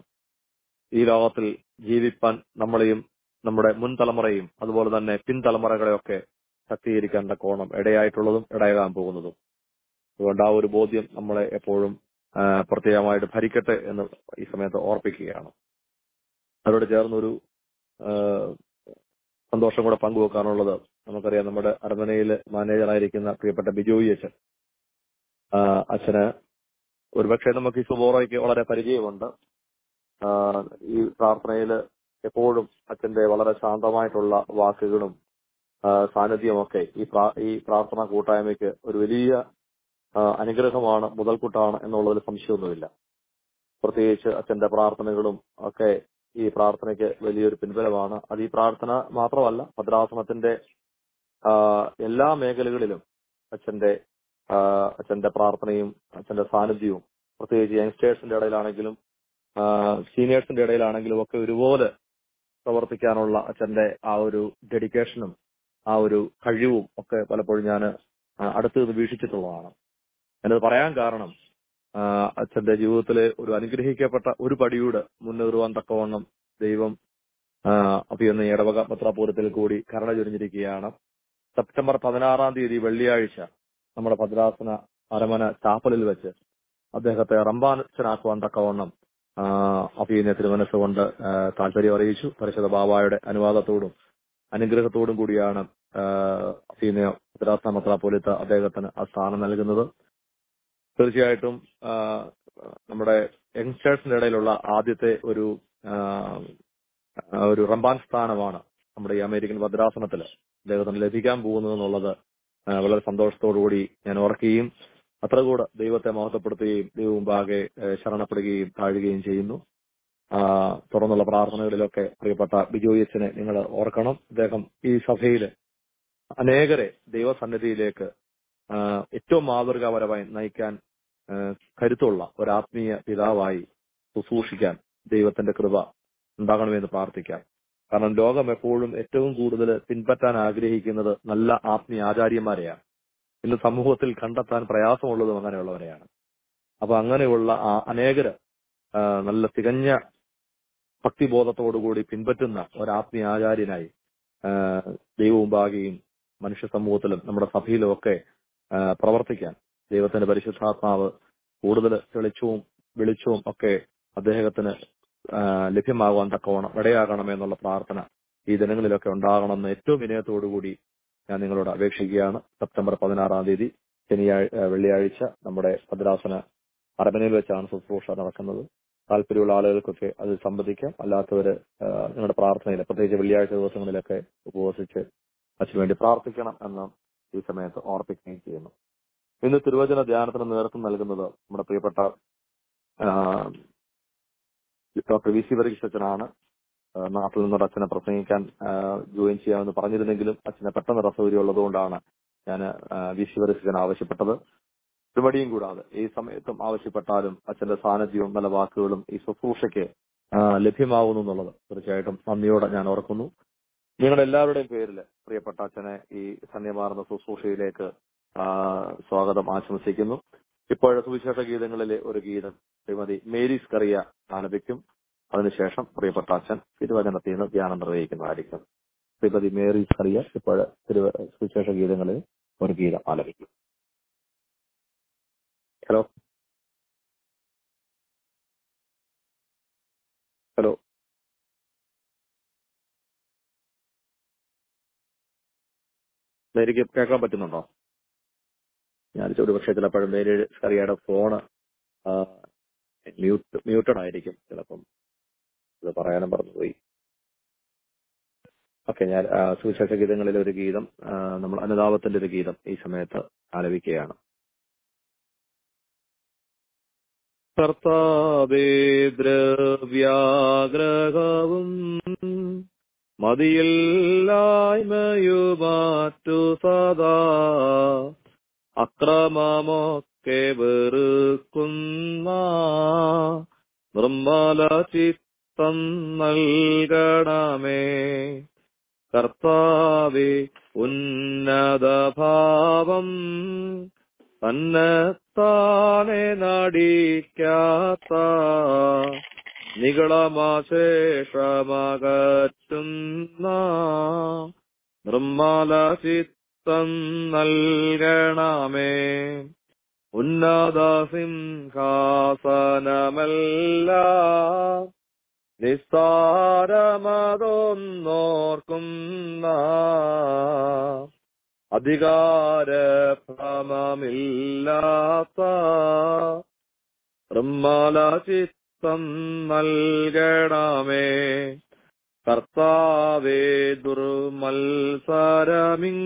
ഈ ലോകത്തിൽ ജീവിപ്പാൻ നമ്മളെയും നമ്മുടെ മുൻ തലമുറയും അതുപോലെ തന്നെ പിൻതലമുറകളെയൊക്കെ ശക്തീകരിക്കാൻ തക്കോണം ഇടയായിട്ടുള്ളതും ഇടയാകാൻ പോകുന്നതും അതുകൊണ്ട് ആ ഒരു ബോധ്യം നമ്മളെ എപ്പോഴും ആ, പ്രത്യേകമായിട്ട് ഭരിക്കട്ടെ എന്ന് ഈ സമയത്ത് ഓർപ്പിക്കുകയാണ് അവരോട് ചേർന്നൊരു ആ, സന്തോഷം കൂടെ പങ്കുവെക്കാനുള്ളത് നമുക്കറിയാം നമ്മുടെ അരമനയിൽ മാനേജറായിരിക്കുന്ന പ്രിയപ്പെട്ട ബിജോയി അച്ഛൻ ആ, അച്ഛന് ഒരുപക്ഷെ നമുക്ക് ഈ സുബോറയ്ക്ക് വളരെ പരിചയമുണ്ട് ആ, ഈ പ്രാർത്ഥനയിൽ എപ്പോഴും അച്ഛന്റെ വളരെ ശാന്തമായിട്ടുള്ള വാക്കുകളും ആ, സാന്നിധ്യമൊക്കെ ഈ പ്രാ- ഈ പ്രാർത്ഥന കൂട്ടായ്മയ്ക്ക് ഒരു വലിയ ആ, അനുഗ്രഹമാണ് മുതൽക്കൂട്ടാണ് എന്നുള്ളതിൽ സംശയമൊന്നുമില്ല പ്രത്യേകിച്ച് അച്ഛന്റെ പ്രാർത്ഥനകളും ഒക്കെ ഈ പ്രാർത്ഥനയ്ക്ക് വലിയൊരു പിൻബലമാണ് അത് ഈ പ്രാർത്ഥന മാത്രമല്ല ഭദ്രാസനത്തിന്റെ ആ, എല്ലാ മേഖലകളിലും അച്ഛന്റെ ആ, അച്ഛന്റെ പ്രാർത്ഥനയും അച്ഛന്റെ സാന്നിധ്യവും പ്രത്യേകിച്ച് യങ്സ്റ്റേഴ്സിന്റെ ഇടയിലാണെങ്കിലും ആ, സീനിയേഴ്സിന്റെ ഇടയിലാണെങ്കിലും ഒക്കെ ഒരുപോലെ പ്രവർത്തിക്കാനുള്ള അച്ഛന്റെ ആ ഒരു ഡെഡിക്കേഷനും ആ ഒരു കഴിവും ഒക്കെ പലപ്പോഴും ഞാൻ അടുത്ത് നിന്ന് വീക്ഷിച്ചിട്ടുള്ളതാണ് എന്നത് പറയാൻ കാരണം ആ, അച്ഛന്റെ ജീവിതത്തിലെ ഒരു അനുഗ്രഹിക്കപ്പെട്ട ഒരു പടിയൂടെ മുന്നേറുവാൻ തക്കവണ്ണം ദൈവം അഭിയെന്ന ഇടവക പത്രാപൂരത്തിൽ കൂടി കരുണ ചൊരിഞ്ഞിരിക്കുകയാണ് സെപ്റ്റംബർ പതിനാറാം തീയതി വെള്ളിയാഴ്ച നമ്മുടെ ഭദ്രാസന അരമന ചാപ്പലിൽ വെച്ച് അദ്ദേഹത്തെ റംബാനച്ചനാക്കുവാൻ തക്കവണ്ണം അഭിയനെ തിരുമനസ്സുകൊണ്ട് ആ, താല്പര്യം അറിയിച്ചു പരിശുദ്ധ ബാബായുടെ അനുവാദത്തോടും അനുഗ്രഹത്തോടും കൂടിയാണ് അഭിയനെ ഭദ്രാസന മെത്രാപോലിത്ത അദ്ദേഹത്തിന് ആ സ്ഥാനം നൽകുന്നത് തീർച്ചയായിട്ടും ആ, നമ്മുടെ യങ്സ്റ്റേഴ്സിന്റെ ഇടയിലുള്ള ആദ്യത്തെ ഒരു ആ, ആ, ഒരു റംബാൻ സ്ഥാനമാണ് നമ്മുടെ ഈ അമേരിക്കൻ ഭദ്രാസനത്തിൽ അദ്ദേഹത്തിന് ലഭിക്കാൻ പോകുന്നത് എന്നുള്ളത് ആ, വളരെ സന്തോഷത്തോടുകൂടി ഞാൻ ഓർക്കുകയും അത്ര കൂടെ ദൈവത്തെ മഹത്വപ്പെടുത്തുകയും ദൈവം മുമ്പാകെ ഏ, ശരണപ്പെടുകയും താഴുകയും ചെയ്യുന്നു ആ, തുടർന്നുള്ള പ്രാർത്ഥനകളിലൊക്കെ പ്രിയപ്പെട്ട ബിജോയച്ചനെ നിങ്ങൾ ഓർക്കണം അദ്ദേഹം ഈ സഭയിൽ അനേകരെ ദൈവസന്നിധിയിലേക്ക് ആ, ഏറ്റവും മാതൃകാപരമായി നയിക്കാൻ ആ, കരുത്തുള്ള ഒരു ആത്മീയ പിതാവായി ശുശ്രൂഷിക്കാൻ ദൈവത്തിന്റെ കൃപ ഉണ്ടാകണമെന്ന് പ്രാർത്ഥിക്കാം കാരണം ലോകം എപ്പോഴും ഏറ്റവും കൂടുതൽ പിൻപറ്റാൻ ആഗ്രഹിക്കുന്നത് നല്ല ആത്മീയ ആചാര്യന്മാരെയാണ് ഇന്ന് സമൂഹത്തിൽ കണ്ടെത്താൻ പ്രയാസമുള്ളതും അങ്ങനെയുള്ളവരെയാണ് അപ്പൊ അങ്ങനെയുള്ള ആ അനേകര് ആ, നല്ല തികഞ്ഞ ഭക്തിബോധത്തോടുകൂടി പിൻപറ്റുന്ന ഒരു ആത്മീയ ആചാര്യനായി ആ, ദൈവമുമ്പാകെയും മനുഷ്യ സമൂഹത്തിലും നമ്മുടെ സഭയിലും ഒക്കെ ആ, പ്രവർത്തിക്കാൻ ദൈവത്തിന്റെ പരിശുദ്ധാത്മാവ് കൂടുതൽ തെളിച്ചവും വെളിച്ചവും ഒക്കെ അദ്ദേഹത്തിന് ആ, ലഭ്യമാകുവാൻ തക്കവണ്ണം ഇടയാകണമെന്നുള്ള പ്രാർത്ഥന ഈ ദിനങ്ങളിലൊക്കെ ഉണ്ടാകണമെന്ന് ഏറ്റവും വിനയത്തോടുകൂടി ഞാൻ നിങ്ങളോട് അപേക്ഷിക്കുകയാണ് സെപ്റ്റംബർ പതിനാറാം തീയതി ശനിയാഴ്ച വെള്ളിയാഴ്ച നമ്മുടെ ഭദ്രാസന അരമനയിൽ വെച്ചാണ് ശുശ്രൂഷ നടക്കുന്നത് താല്പര്യമുള്ള ആളുകൾക്കൊക്കെ അത് സംബന്ധിക്കാം അല്ലാത്തവര് ആ, നിങ്ങളുടെ പ്രാർത്ഥനയിൽ പ്രത്യേകിച്ച് വെള്ളിയാഴ്ച ദിവസങ്ങളിലൊക്കെ ഉപവസിച്ച് അതിനു വേണ്ടി പ്രാർത്ഥിക്കണം എന്ന് ഈ സമയത്ത് ഓർപ്പിക്കുകയും ചെയ്യുന്നു ഇന്ന് തിരുവചന ധ്യാനത്തിന് നേതൃത്വം നൽകുന്നത് നമ്മുടെ പ്രിയപ്പെട്ട ആ, ഡോക്ടർ വി സി വർഗീസ് അച്ഛനാണ് ആ, നാട്ടിൽ നിന്നൊരു അച്ഛനെ പ്രസംഗിക്കാൻ ആ, ജോയിൻ ചെയ്യാമെന്ന് പറഞ്ഞിരുന്നെങ്കിലും അച്ഛനെ പെട്ടെന്ന് അസൗകര്യം ഉള്ളതുകൊണ്ടാണ് ഞാൻ വി സി വർഗീസ് അച്ഛൻ ആവശ്യപ്പെട്ടത് ഒരു മടിയും കൂടാതെ ഈ സമയത്തും ആവശ്യപ്പെട്ടാലും അച്ഛന്റെ സാന്നിധ്യവും നല്ല വാക്കുകളും ഈ ശുശ്രൂഷയ്ക്ക് ആ, ലഭ്യമാവുന്നു എന്നുള്ളത് തീർച്ചയായിട്ടും നന്ദിയോടെ ഞാൻ ഓർക്കുന്നു നിങ്ങളുടെ എല്ലാവരുടെയും പേരിൽ പ്രിയപ്പെട്ട അച്ഛനെ ഈ സന്യമാർന്ന ശുശ്രൂഷയിലേക്ക് ആ, സ്വാഗതം ആശംസിക്കുന്നു ഇപ്പോഴത്തെ സുവിശേഷ ഗീതങ്ങളിലെ ഒരു ഗീതം ശ്രീമതി മേരീസ് കറിയ ആലപിക്കും അതിനുശേഷം പ്രിയപ്പെട്ട അച്ഛൻ തിരുവചനത്തിൽ നിന്ന് ധ്യാനം നിർവഹിക്കുന്നതായിരിക്കും ശ്രീമതി മേരീസ് കറിയ ഇപ്പോൾ തിരുവ സുവിശേഷ ഗീതങ്ങളിൽ ഒരു ഗീതം ആലപിക്കും ഹലോ ഹലോ മേരിക്ക് കേൾക്കാൻ പറ്റുന്നുണ്ടോ ഞാൻ ഒരു പക്ഷേ ചിലപ്പോഴും മേരി കറിയുടെ ഫോണ് മ്യൂട്ട് മ്യൂട്ടഡ് ആയിരിക്കും ചിലപ്പം ഇത് പറയാനും പറഞ്ഞുപോയി ഓക്കെ ഞാൻ ആ, സുവിശേഷ ഗീതങ്ങളിലെ ഒരു ഗീതം ആ, നമ്മൾ അനുതാപത്തിന്റെ ഒരു ഗീതം ഈ സമയത്ത് ആലപിക്കുകയാണ് കർത്താവേ ദ്രവ്യാഗ്രഹവും മതിയില്ലായ്മയുമാറ്റു സദാ അക്രമമൊക്കെ വെറുക്കുന്ന നിർമ്മല ചിത്തം നൽകണമേ കർത്താവെ ഉന്നതഭാവം തന്നെത്താനെ നടിക്കാത്ത നികളമാശേഷമകറ്റുന്ന നിർമ്മല ചിത്തം നൽകണമേ ഉന്നത സിംഹാസനമല്ല നിസ്സാരമതൊന്നോർക്കുന്ന അധികാരഭ്രമമില്ലാത്ത നിർമ്മല ചിത്തം നൽകണമേ കർത്താവേ ദുർമത്സരമിങ്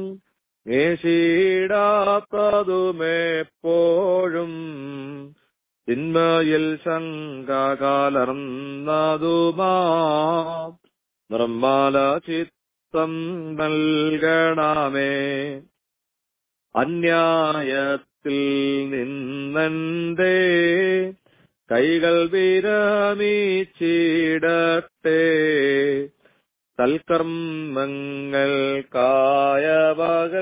ഏശിടാത്തതുമെപ്പോഴും തിന്മയിൽ ശങ്ക കലർന്നതുമാ നിർമ്മല ചിത്തം നൽകണമേ അന്യായത്തിൽ നിന്നെന്റെ കൈകൾ വിരമിച്ചിടട്ടെ സൽക്കർമ്മങ്ങൾക്കായവകൾ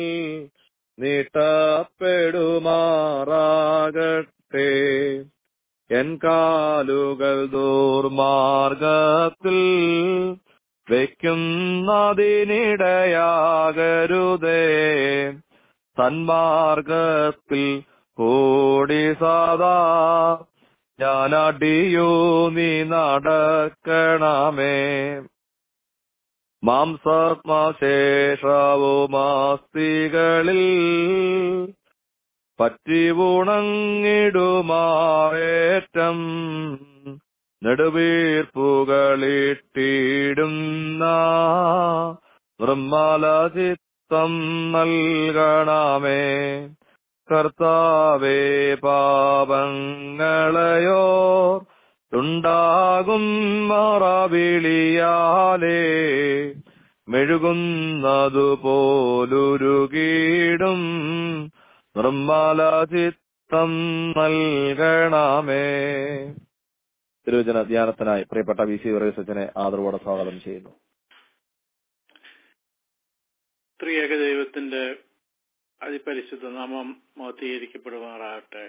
നീട്ടപ്പെടുമാറാകട്ടെ എൻ കാലുകൾ ദൂർമാർഗത്തിൽ വയ്ക്കുന്നതിനിടയാകരുതേ സന്മാർഗത്തിൽ കൂടി സദാ ഞാനടിയോ നീ നടക്കണമേ മാംസാത്മാശേഷവുമാസ്തികളിൽ പറ്റിവുണങ്ങിടുമാറേറ്റം നെടുവീർപ്പുകളിട്ടിടുന്ന നിർമ്മലചിത്തം നൽകണമേ കർത്താവേ പാപങ്ങളെയോ ഉണ്ടാകും മറവിളിയാലേ മെഴുകുന്നതു പോലുരുകീടും നിർമ്മലചിത്തം നൽകണമേ തിരുവചന ധ്യാനത്തിനായി പ്രിയപ്പെട്ട വി സി സച്ചിനെ ആദരവോടെ സ്വാഗതം ചെയ്യുന്നു ത്രിയേക ദൈവത്തിന്റെ അതിപരിശുദ്ധ നാമം മോത്തീകരിക്കപ്പെടുമാറാകട്ടെ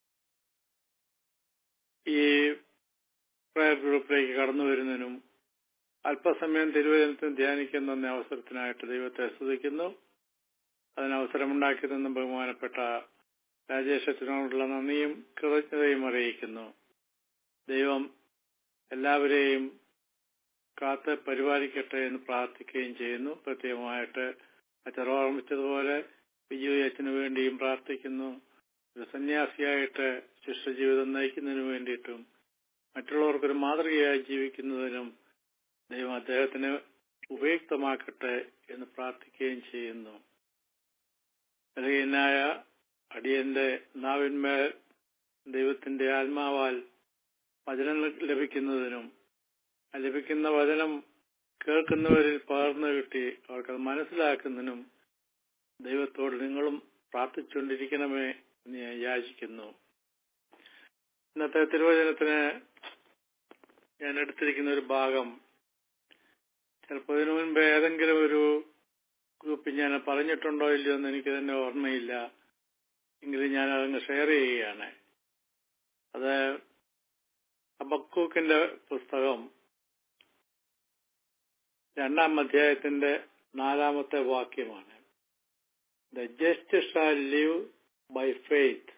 ഈ പ്രയർ ഗ്രൂപ്പിലേക്ക് കടന്നു വരുന്നതിനും അല്പസമയം തിരുവചനത്തിന് ധ്യാനിക്കുന്ന അവസരത്തിനായിട്ട് ദൈവത്തെ സ്തുതിക്കുന്നു അതിന് അവസരമുണ്ടാക്കി തന്ന ബഹുമാനപ്പെട്ട രാജേഷത്തിനോടുള്ള നന്ദിയും കൃതജ്ഞതയും അറിയിക്കുന്നു ദൈവം എല്ലാവരെയും കാത്ത് പരിപാലിക്കട്ടെ എന്ന് പ്രാർത്ഥിക്കുകയും ചെയ്യുന്നു പ്രത്യേകമായിട്ട് അച്ഛൻ ഓർമ്മിച്ചതുപോലെ ബിജു അച്ഛന് വേണ്ടിയും പ്രാർത്ഥിക്കുന്നു ഒരു സന്യാസിയായിട്ട് ശിഷ്ടജീവിതം നയിക്കുന്നതിന് വേണ്ടിയിട്ടും മറ്റുള്ളവർക്കൊരു മാതൃകയായി ജീവിക്കുന്നതിനും ദൈവം അദ്ദേഹത്തിന് ഉപയുക്തമാക്കട്ടെ എന്ന് പ്രാർത്ഥിക്കുകയും ചെയ്യുന്നു ബലഹീനായ അടിയന്റെ നാവിന്മേൽ ദൈവത്തിന്റെ ആത്മാവാൽ വചനം ലഭിക്കുന്നതിനും ആ ലഭിക്കുന്ന വചനം കേൾക്കുന്നവരിൽ പകർന്നു കിട്ടി അവർക്കത് മനസ്സിലാക്കുന്നതിനും ദൈവത്തോട് നിങ്ങളും പ്രാർത്ഥിച്ചുകൊണ്ടിരിക്കണമേ എന്ന് ഞാൻ യാചിക്കുന്നു ഇന്നത്തെ തിരുവചനത്തിന് ഞാൻ എടുത്തിരിക്കുന്ന ഒരു ഭാഗം ചിലപ്പോൾ ഇതിനു മുൻപ് ഏതെങ്കിലും ഒരു ഗ്രൂപ്പിൽ ഞാൻ പറഞ്ഞിട്ടുണ്ടോ ഇല്ലയോ എന്ന് എനിക്ക് തന്നെ ഓർമ്മയില്ല എങ്കിലും ഞാൻ അതങ്ങ് ഷെയർ ചെയ്യുകയാണ് അത് അബക്കൂക്കിന്റെ പുസ്തകം രണ്ടാം അധ്യായത്തിന്റെ നാലാമത്തെ വാക്യമാണ് the just shall live by faith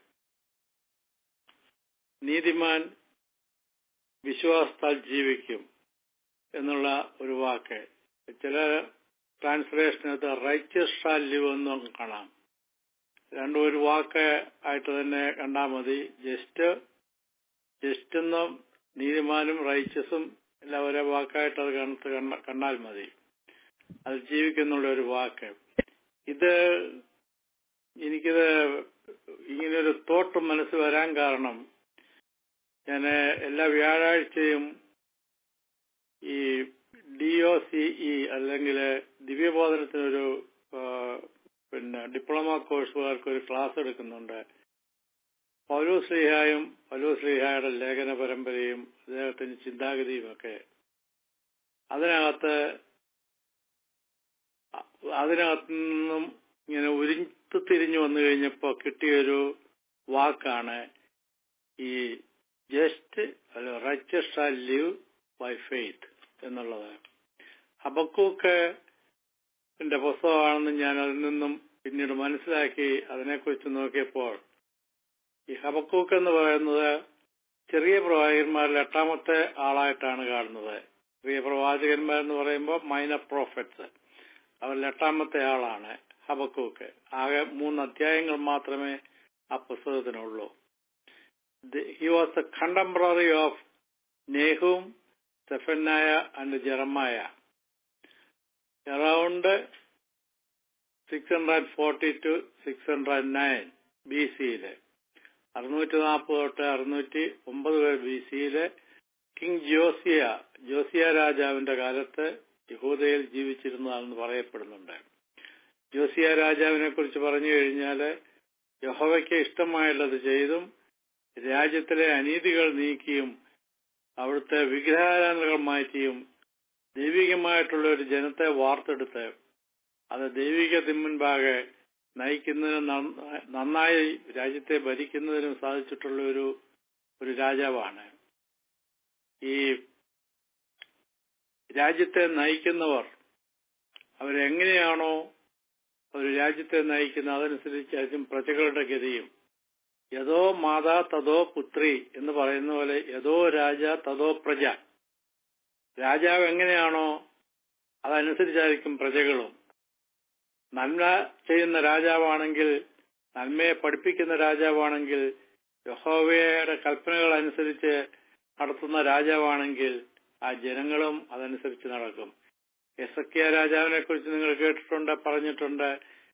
നീതിമാൻ വിശ്വാസത്താൽ ജീവിക്കും എന്നുള്ള ഒരു വാക്ക് ചില ട്രാൻസ്ലേഷനകത്ത് റൈച്ചസ് ഷാൽ ലിവ് എന്നും കാണാം രണ്ടും ഒരു വാക്ക് ആയിട്ട് തന്നെ കണ്ടാൽ മതി ജസ്റ്റ് ജസ്റ്റ് എന്നും നീതിമാനും റൈച്ചസും എല്ലാം ഒരേ വാക്കായിട്ട് അത് കണ്ടിട്ട് കണ്ട- കണ്ടാൽ മതി അത് ജീവിക്കുന്നുള്ള ഒരു വാക്ക് ഇത് എനിക്കിത് ഇങ്ങനൊരു തോട്ട് മനസ്സ് വരാൻ കാരണം ഞാൻ എല്ലാ വ്യാഴാഴ്ചയും ഈ ഡി ഒ സി ഇ അല്ലെങ്കിൽ ദിവ്യബോധനത്തിനൊരു ആ, പിന്നെ ഡിപ്ലോമ കോഴ്സുകാർക്ക് ഒരു ക്ലാസ് എടുക്കുന്നുണ്ട് പൗലോ ശ്രീഹായും പൗലോ ശ്രീഹായുടെ ലേഖന പരമ്പരയും അദ്ദേഹത്തിന്റെ ചിന്താഗതിയും ഒക്കെ അതിനകത്ത് അ- അതിനകത്ത് നിന്നും ഇങ്ങനെ ഉരിഞ്ഞു തിരിഞ്ഞു വന്നു കഴിഞ്ഞപ്പോ കിട്ടിയൊരു വാക്കാണ് ഈ ജസ്റ്റ് അല്ല righteous shall live by faith എന്നുള്ളത് ഹബക്കൂക്ക് എന്റെ പുസ്തകമാണെന്ന് ഞാൻ അതിൽ നിന്നും പിന്നീട് മനസ്സിലാക്കി അതിനെക്കുറിച്ച് നോക്കിയപ്പോൾ ഈ ഹബക്കൂക്ക് എന്ന് പറയുന്നത് ചെറിയ പ്രവാചകന്മാരിൽ എട്ടാമത്തെ ആളായിട്ടാണ് കാണുന്നത് ചെറിയ പ്രവാചകന്മാർ എന്ന് പറയുമ്പോൾ മൈനർ പ്രോഫറ്റ്സ് അവരിൽ എട്ടാമത്തെ ആളാണ് ഹബക്കൂക്ക് ആകെ മൂന്ന് അധ്യായങ്ങൾ മാത്രമേ ആ പുസ്തകത്തിനുള്ളൂ he was the contemporary of Nahum Zephaniah and Jeremiah around six hundred forty to six hundred nine B സിയില് അറുന്നൂറ്റി നാൽപ്പത് തൊട്ട് അറുന്നൂറ്റി ഒമ്പത് വരെ ബി സിയിലെ കിങ് ജോസിയ ജോസിയ രാജാവിന്റെ കാലത്ത് യഹൂദയിൽ ജീവിച്ചിരുന്നതാണെന്ന് പറയപ്പെടുന്നുണ്ട് ജോസിയ രാജാവിനെ കുറിച്ച് പറഞ്ഞു കഴിഞ്ഞാല് യഹോവയ്ക്ക് ഇഷ്ടമായുള്ളത് ചെയ്തും രാജ്യത്തിലെ അനീതികൾ നീക്കിയും അവിടുത്തെ വിഗ്രഹാരാധനകൾ മാറ്റിയും ദൈവികമായിട്ടുള്ള ഒരു ജനത്തെ വാർത്തെടുത്ത് അത് ദൈവികത്തിന് മുൻപാകെ നയിക്കുന്നതിനും നന്ന- നന്നായി രാജ്യത്തെ ഭരിക്കുന്നതിനും സാധിച്ചിട്ടുള്ള ഒരു ഒരു രാജാവാണ് ഈ രാജ്യത്തെ നയിക്കുന്നവർ അവരെങ്ങനെയാണോ ഒരു രാജ്യത്തെ നയിക്കുന്ന അതനുസരിച്ചായിരിക്കും പ്രജകളുടെ ഗതിയും യഥോ മാതാ തതോ പുത്രി എന്ന് പറയുന്ന പോലെ യഥോ രാജ തതോ പ്രജ രാജാവ് എങ്ങനെയാണോ അതനുസരിച്ചായിരിക്കും പ്രജകളും നന്മ ചെയ്യുന്ന രാജാവാണെങ്കിൽ നന്മയെ പഠിപ്പിക്കുന്ന രാജാവാണെങ്കിൽ യഹോവയുടെ കൽപ്പനകൾ അനുസരിച്ച് നടത്തുന്ന രാജാവാണെങ്കിൽ ആ ജനങ്ങളും അതനുസരിച്ച് നടക്കും എസക്കിയ രാജാവിനെ കുറിച്ച് നിങ്ങൾ കേട്ടിട്ടുണ്ട് പറഞ്ഞിട്ടുണ്ട്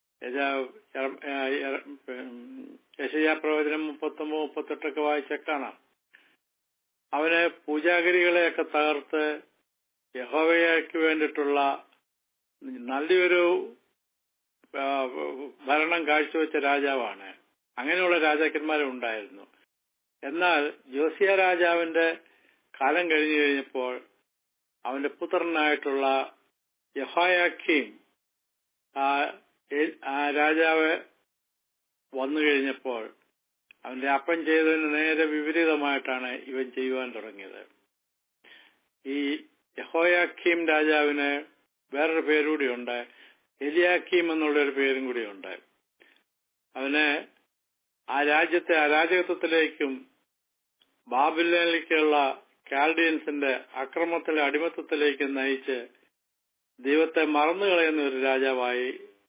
യശയാ പ്രവചനം മുപ്പത്തൊമ്പത് മുപ്പത്തെട്ടൊക്കെ വായിച്ച കാണാം അവന് പൂജാഗിരികളെയൊക്കെ തകർത്ത് യഹോവയ്ക്ക് വേണ്ടിയിട്ടുള്ള നല്ലൊരു ഭരണം കാഴ്ചവെച്ച രാജാവാണ് അങ്ങനെയുള്ള രാജാക്കന്മാരും ഉണ്ടായിരുന്നു എന്നാൽ ജോസിയ രാജാവിന്റെ കാലം കഴിഞ്ഞു കഴിഞ്ഞപ്പോൾ അവന്റെ പുത്രനായിട്ടുള്ള യഹായാഖീം ആ രാജാവ് വന്നു കഴിഞ്ഞപ്പോൾ അവന്റെ അപ്പൻ ചെയ്തതിന് നേരെ വിപരീതമായിട്ടാണ് ഇവൻ ചെയ്യുവാൻ തുടങ്ങിയത് ഈ യഹോയാഖീം രാജാവിന് വേറൊരു പേരുകൂടിയുണ്ട് എലിയാക്കീം എന്നുള്ളൊരു പേരും കൂടിയുണ്ട് അവന് ആ രാജ്യത്തെ അരാജകത്വത്തിലേക്കും ബാബിലേക്കുള്ള കാൽഡിയൻസിന്റെ അക്രമത്തിലെ അടിമത്തത്തിലേക്കും നയിച്ച് ദൈവത്തെ മറന്നു കളയുന്ന ഒരു രാജാവായി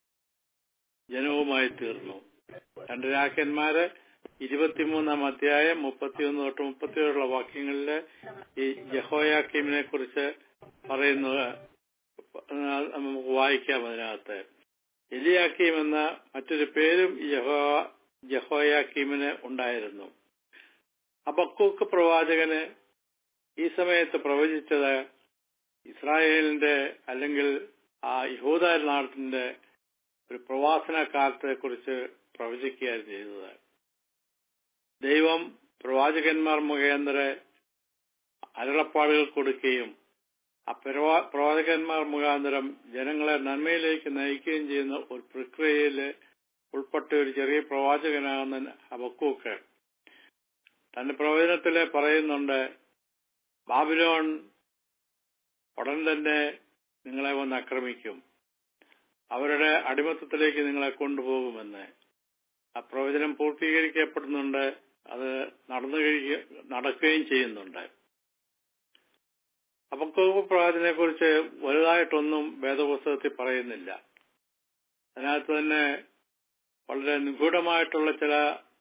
ജനവുമായി തീർന്നു രണ്ട് രാജാക്കന്മാര് ഇരുപത്തിമൂന്നാം അധ്യായം മുപ്പത്തിയൊന്ന് തൊട്ട് മുപ്പത്തിയേഴുള്ള വാക്യങ്ങളില് ഈ ജഹോയാക്കീമിനെ കുറിച്ച് പറയുന്നത് നമുക്ക് വായിക്കാം അതിനകത്ത് എലിയാക്കീം എന്ന മറ്റൊരു പേരും യഹോ ജഹോയാക്കീമിന് ഉണ്ടായിരുന്നു അബക്കൂക്ക് പ്രവാചകന് ഈ സമയത്ത് പ്രവചിച്ചത് ഇസ്രായേലിന്റെ അല്ലെങ്കിൽ ആ യഹൂദ നാട്ടിന്റെ ഒരു പ്രവാസന കാലത്തെ കുറിച്ച് പ്രവചിക്കുകയാണ് ചെയ്തത് ദൈവം പ്രവാചകന്മാർ മുഖേന്ദ്ര അരുളപ്പാടുകൾ കൊടുക്കുകയും ആ പ്രവാചകന്മാർ മുഖാന്തരം ജനങ്ങളെ നന്മയിലേക്ക് നയിക്കുകയും ചെയ്യുന്ന ഒരു പ്രക്രിയയിൽ ഉൾപ്പെട്ട ഒരു ചെറിയ പ്രവാചകനാകുന്ന ഹബക്കൂക്ക് തന്റെ പ്രവചനത്തില് പറയുന്നുണ്ട് ബാബിലോൺ ഉടൻ തന്നെ നിങ്ങളെ വന്ന് ആക്രമിക്കും അവരുടെ അടിമത്തത്തിലേക്ക് നിങ്ങളെ കൊണ്ടുപോകുമെന്ന് ആ പ്രവചനം പൂർത്തീകരിക്കപ്പെടുന്നുണ്ട് അത് നടന്നു കഴിയ നടക്കുകയും ചെയ്യുന്നുണ്ട് അപ്പക്കോപ്പ് പ്രവാചനെ കുറിച്ച് വലുതായിട്ടൊന്നും വേദപുസ്തകത്തിൽ പറയുന്നില്ല അതിനകത്ത് തന്നെ വളരെ നിഗൂഢമായിട്ടുള്ള ചില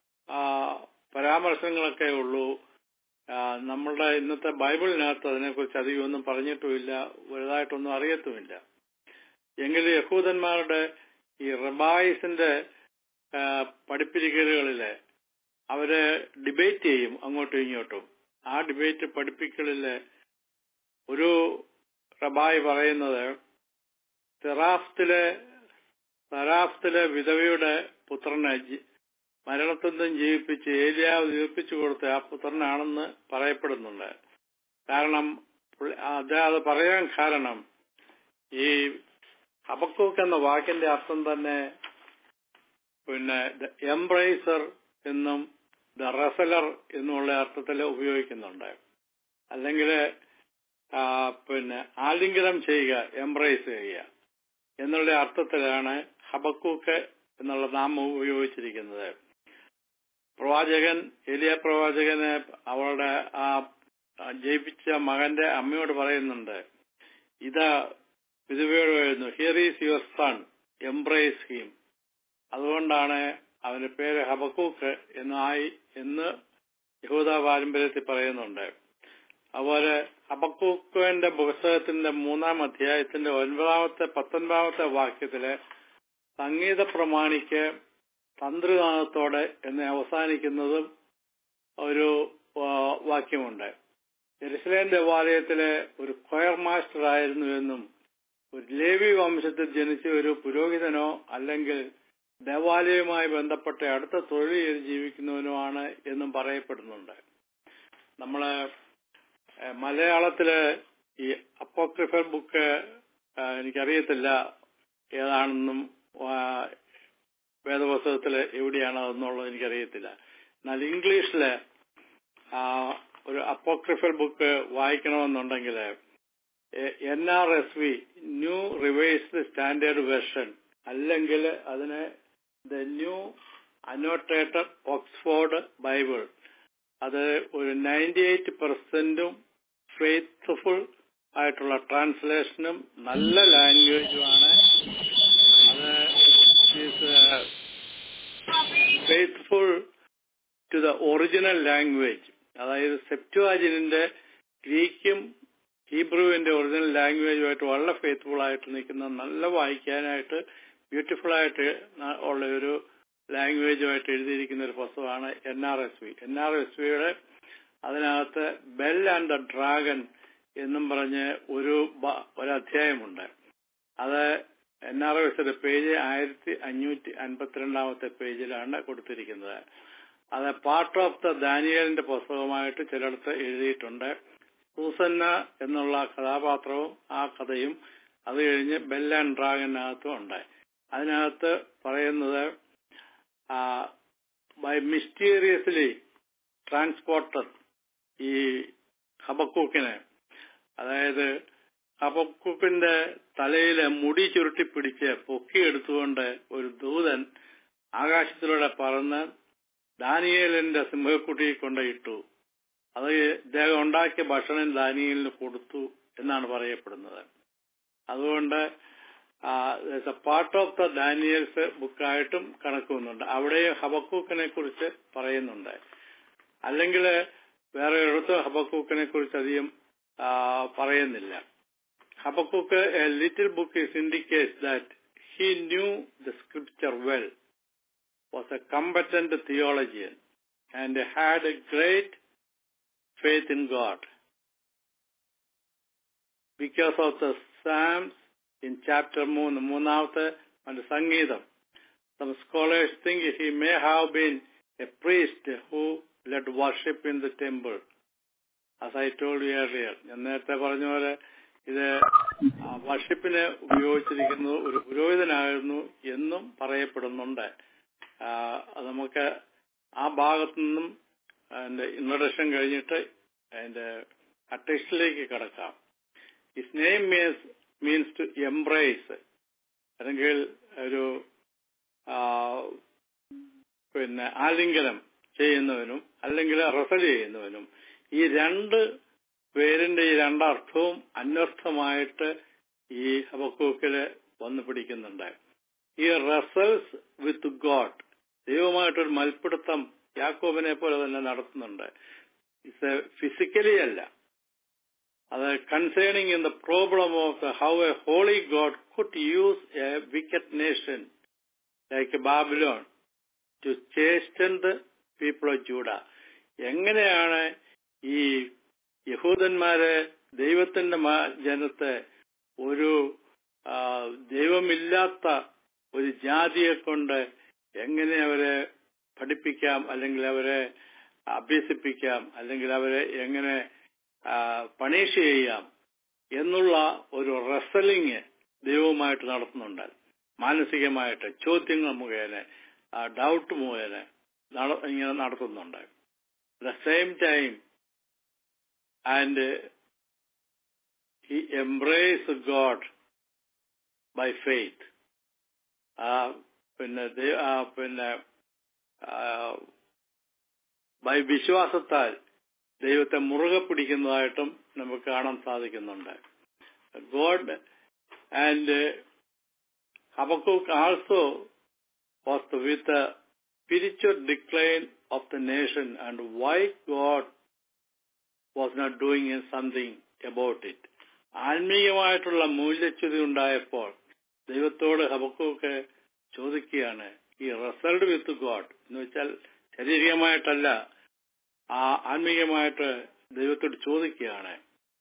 പരാമർശങ്ങളൊക്കെ ഉള്ളൂ നമ്മളുടെ ഇന്നത്തെ ബൈബിളിനകത്ത് അതിനെക്കുറിച്ച് അധികമൊന്നും പറഞ്ഞിട്ടുമില്ല വലുതായിട്ടൊന്നും അറിയത്തുമില്ല എങ്കിലും യഹൂദന്മാരുടെ ഈ റബായിസിന്റെ പഠിപ്പിക്കലുകളില് അവര് ഡിബേറ്റ് ചെയ്യും അങ്ങോട്ടും ഇങ്ങോട്ടും ആ ഡിബേറ്റ് പഠിപ്പിക്കലില് ഒരു റബായി പറയുന്നത് തെറാഫ്റ്റിലെ തെറാഫ്റ്റിലെ വിധവയുടെ പുത്രനെ മരണത്തിൽ നിന്നും ജീവിപ്പിച്ച് ഏലിയാവ് ജീവിപ്പിച്ചു കൊടുത്ത ആ പുത്രനാണെന്ന് പറയപ്പെടുന്നുണ്ട് കാരണം അദ്ദേഹം അത് പറയാൻ കാരണം ഈ ഹബക്കൂക്ക് എന്ന വാക്കിന്റെ അർത്ഥം തന്നെ പിന്നെ ദ എംബ്രൈസർ എന്നും ദ റെസലർ എന്നുമുള്ള അർത്ഥത്തിൽ ഉപയോഗിക്കുന്നുണ്ട് അല്ലെങ്കിൽ പിന്നെ ആലിംഗനം ചെയ്യുക എംബ്രൈസ് ചെയ്യുക എന്നുള്ള അർത്ഥത്തിലാണ് ഹബക്കൂക്ക് എന്നുള്ള നാമം ഉപയോഗിച്ചിരിക്കുന്നത് പ്രവാചകൻ എലിയ പ്രവാചകന് അവളുടെ ആ ജയിപ്പിച്ച മകന്റെ അമ്മയോട് പറയുന്നുണ്ട് ഇതാ വിധവയോട് വരുന്നു here is your son embrace him അതുകൊണ്ടാണ് അവന്റെ പേര് ഹബക്കൂക്ക് എന്നായി എന്ന് യഹൂദ പാരമ്പര്യത്തിൽ പറയുന്നുണ്ട് അതുപോലെ ഹബക്കൂക്കിന്റെ പുസ്തകത്തിന്റെ മൂന്നാം അധ്യായത്തിന്റെ ഒൻപതാമത്തെ പത്തൊൻപതാമത്തെ വാക്യത്തില് സംഗീത പ്രമാണിക്ക് തന്ത്രിനാഥത്തോടെ എന്ന് അവസാനിക്കുന്നതും ഒരു വാക്യമുണ്ട് ജെറുസലേം ദേവാലയത്തിലെ ഒരു കൊയർ മാസ്റ്റർ ആയിരുന്നു എന്നും ഒരു ലേവി വംശത്തിൽ ജനിച്ച ഒരു പുരോഹിതനോ അല്ലെങ്കിൽ ദേവാലയവുമായി ബന്ധപ്പെട്ട അടുത്ത തൊഴിൽ ചെയ്ത് ജീവിക്കുന്നവനുമാണ് എന്നും പറയപ്പെടുന്നുണ്ട് നമ്മള് മലയാളത്തില് ഈ അപ്പോക്രിഫൽ ബുക്ക് എനിക്കറിയത്തില്ല ഏതാണെന്നും വേദപുസ്തകത്തില് എവിടെയാണ് അതെന്നുള്ളത് എനിക്കറിയത്തില്ല എന്നാൽ ഇംഗ്ലീഷില് ഒരു അപ്പോക്രിഫൽ ബുക്ക് വായിക്കണമെന്നുണ്ടെങ്കിൽ N R S V new revised standard version അല്ലെങ്കിൽ അതിന് the new annotated Oxford Bible അത് ഒരു നയൻറ്റി എയ്റ്റ് പെർസെന്റും ഫെയ്ത്ത്ഫുൾ ആയിട്ടുള്ള ട്രാൻസ്ലേഷനും നല്ല ലാംഗ്വേജുമാണ് അത് faithful to the original language അതായത് സെപ്റ്റുവാജിനിന്റെ ഗ്രീക്കും ഹീബ്രുവിന്റെ ഒറിജിനൽ ലാംഗ്വേജുമായിട്ട് വളരെ ഫെയ്ത്ത്ഫുൾ ആയിട്ട് നിൽക്കുന്ന നല്ല വായിക്കാനായിട്ട് ബ്യൂട്ടിഫുൾ ആയിട്ട് ന- ഉള്ള ഒരു ലാംഗ്വേജുമായിട്ട് എഴുതിയിരിക്കുന്ന ഒരു പുസ്തകമാണ് N R S V N R S വിയുടെ അതിനകത്ത് ബെൽ ആൻഡ് ദ ഡ്രാഗൺ എന്നും പറഞ്ഞ് ഒരു ബ- ഒരു അധ്യായമുണ്ട് അത് എൻ ആർ എസിന്റെ പേജ് ആയിരത്തി അഞ്ഞൂറ്റി അൻപത്തിരണ്ടാമത്തെ പേജിലാണ് കൊടുത്തിരിക്കുന്നത് അത് പാർട്ട് ഓഫ് ദ ദാനിയലിന്റെ പുസ്തകമായിട്ട് ചിലടത്ത് എഴുതിയിട്ടുണ്ട് സൂസന്ന എന്നുള്ള കഥാപാത്രവും ആ കഥയും അത് കഴിഞ്ഞ് ബെൽ ആൻഡ് ഡ്രാഗനകത്തും ഉണ്ട് അതിനകത്ത് പറയുന്നത് ബൈ മിസ്റ്റീരിയസ്ലി ട്രാൻസ്പോർട്ടർ ഈ ഹബക്കൂക്കിന് അതായത് ഹബക്കൂക്കിന്റെ തലയിലെ മുടി ചുരുട്ടി പിടിച്ച് പൊക്കിയെടുത്തുകൊണ്ട് ഒരു ദൂതൻ ആകാശത്തിലൂടെ പറന്ന് ദാനിയേലിന്റെ സിംഹക്കുട്ടിയെ കൊണ്ടിട്ടു അത് ഇദ്ദേഹം ഉണ്ടാക്കിയ ഭക്ഷണം ദാനിയേലിന് കൊടുത്തു എന്നാണ് പറയപ്പെടുന്നത് അതുകൊണ്ട് പാർട്ട് ഓഫ് ദ ഡാനിയൽസ് ബുക്കായിട്ടും കണക്കുന്നുണ്ട് അവിടെയും ഹബക്കൂക്കിനെ കുറിച്ച് പറയുന്നുണ്ട് അല്ലെങ്കിൽ വേറെ ഒരിടത്തും ഹബക്കൂക്കിനെ കുറിച്ച് അധികം ആ, പറയുന്നില്ല Habakkuk a little book is indicate that he knew the scripture well was a competent theologian and had a great faith in God because of the Psalms in chapter മൂന്ന് മൂന്നാമത്തെ അതിന്റെ സംഗീതം Some scholars think he may have been a priest who led worship in the temple. As I told you earlier, ഞാൻ നേരത്തെ പറഞ്ഞ പോലെ ഇത് വർഷിപ്പിന് ഉപയോഗിച്ചിരിക്കുന്നത് ഒരു പുരോഹിതനായിരുന്നു എന്നും പറയപ്പെടുന്നുണ്ട് ആ, അത് നമുക്ക് ആ ഭാഗത്തു നിന്നും അതിന്റെ ഇൻട്രഡക്ഷൻ കഴിഞ്ഞിട്ട് അതിന്റെ ടെക്സ്റ്റിലേക്ക് കിടക്കാം his name means means to embrace അല്ലെങ്കിൽ ഒരു ആ, പിന്നെ ആലിംഗനം ചെയ്യുന്നവനും അല്ലെങ്കിൽ റസൽ ചെയ്യുന്നവനും ഈ രണ്ട് പേരിന്റെ ഈ രണ്ടർത്ഥവും അന്വർത്ഥമായിട്ട് ഈ ഹബക്കൂക്കില് വന്നു പിടിക്കുന്നുണ്ട് ഈ റസൽസ് വിത്ത് ഗോഡ് ദൈവമായിട്ടൊരു മൽപ്പിടുത്തം യാക്കോബിനെ പോലെ തന്നെ നടത്തുന്നുണ്ട് ഇത് ഫിസിക്കലി അല്ല അത് concerning in the problem of how a holy God could use a wicked nation like Babylon to chasten the people of Judah എങ്ങനെയാണ് ഈ യഹൂദന്മാരെ ദൈവത്തിന്റെ മ- ജനത്തെ ഒരു ആ, ദൈവമില്ലാത്ത ഒരു ജാതിയെ കൊണ്ട് എങ്ങനെ അവരെ പഠിപ്പിക്കാം അല്ലെങ്കിൽ അവരെ അഭ്യസിപ്പിക്കാം അല്ലെങ്കിൽ അവരെ എങ്ങനെ പണീഷ് ചെയ്യാം എന്നുള്ള ഒരു റെസലിംഗ് ദൈവവുമായിട്ട് നടത്തുന്നുണ്ട് മാനസികമായിട്ട് ചോദ്യങ്ങൾ മുഖേന ഡൗട്ട് മുഖേന നട- ഇങ്ങനെ നടത്തുന്നുണ്ട് the same time and he embrace God by faith പിന്നെ ദൈ- ആ, പിന്നെ ബൈ വിശ്വാസത്താൽ ദൈവത്തെ മുറുകെ പിടിക്കുന്നതായിട്ടും നമുക്ക് കാണാൻ സാധിക്കുന്നുണ്ട് God and Habakkuk also was with the spiritual decline of the nation and why God was not doing something about it. ആത്മീയമായിട്ടുള്ള മൂല്യച്യുതി ഉണ്ടായപ്പോൾ ദൈവത്തോട് ഹബക്കൂക്ക് ചോദിക്കുകയാണ് ഈ റിസൾട്ട് വിത്ത് ഗോഡ് എന്ന് വെച്ചാൽ ശാരീരികമായിട്ടല്ല ആ ആത്മീയമായിട്ട് ദൈവത്തോട് ചോദിക്കുകയാണ്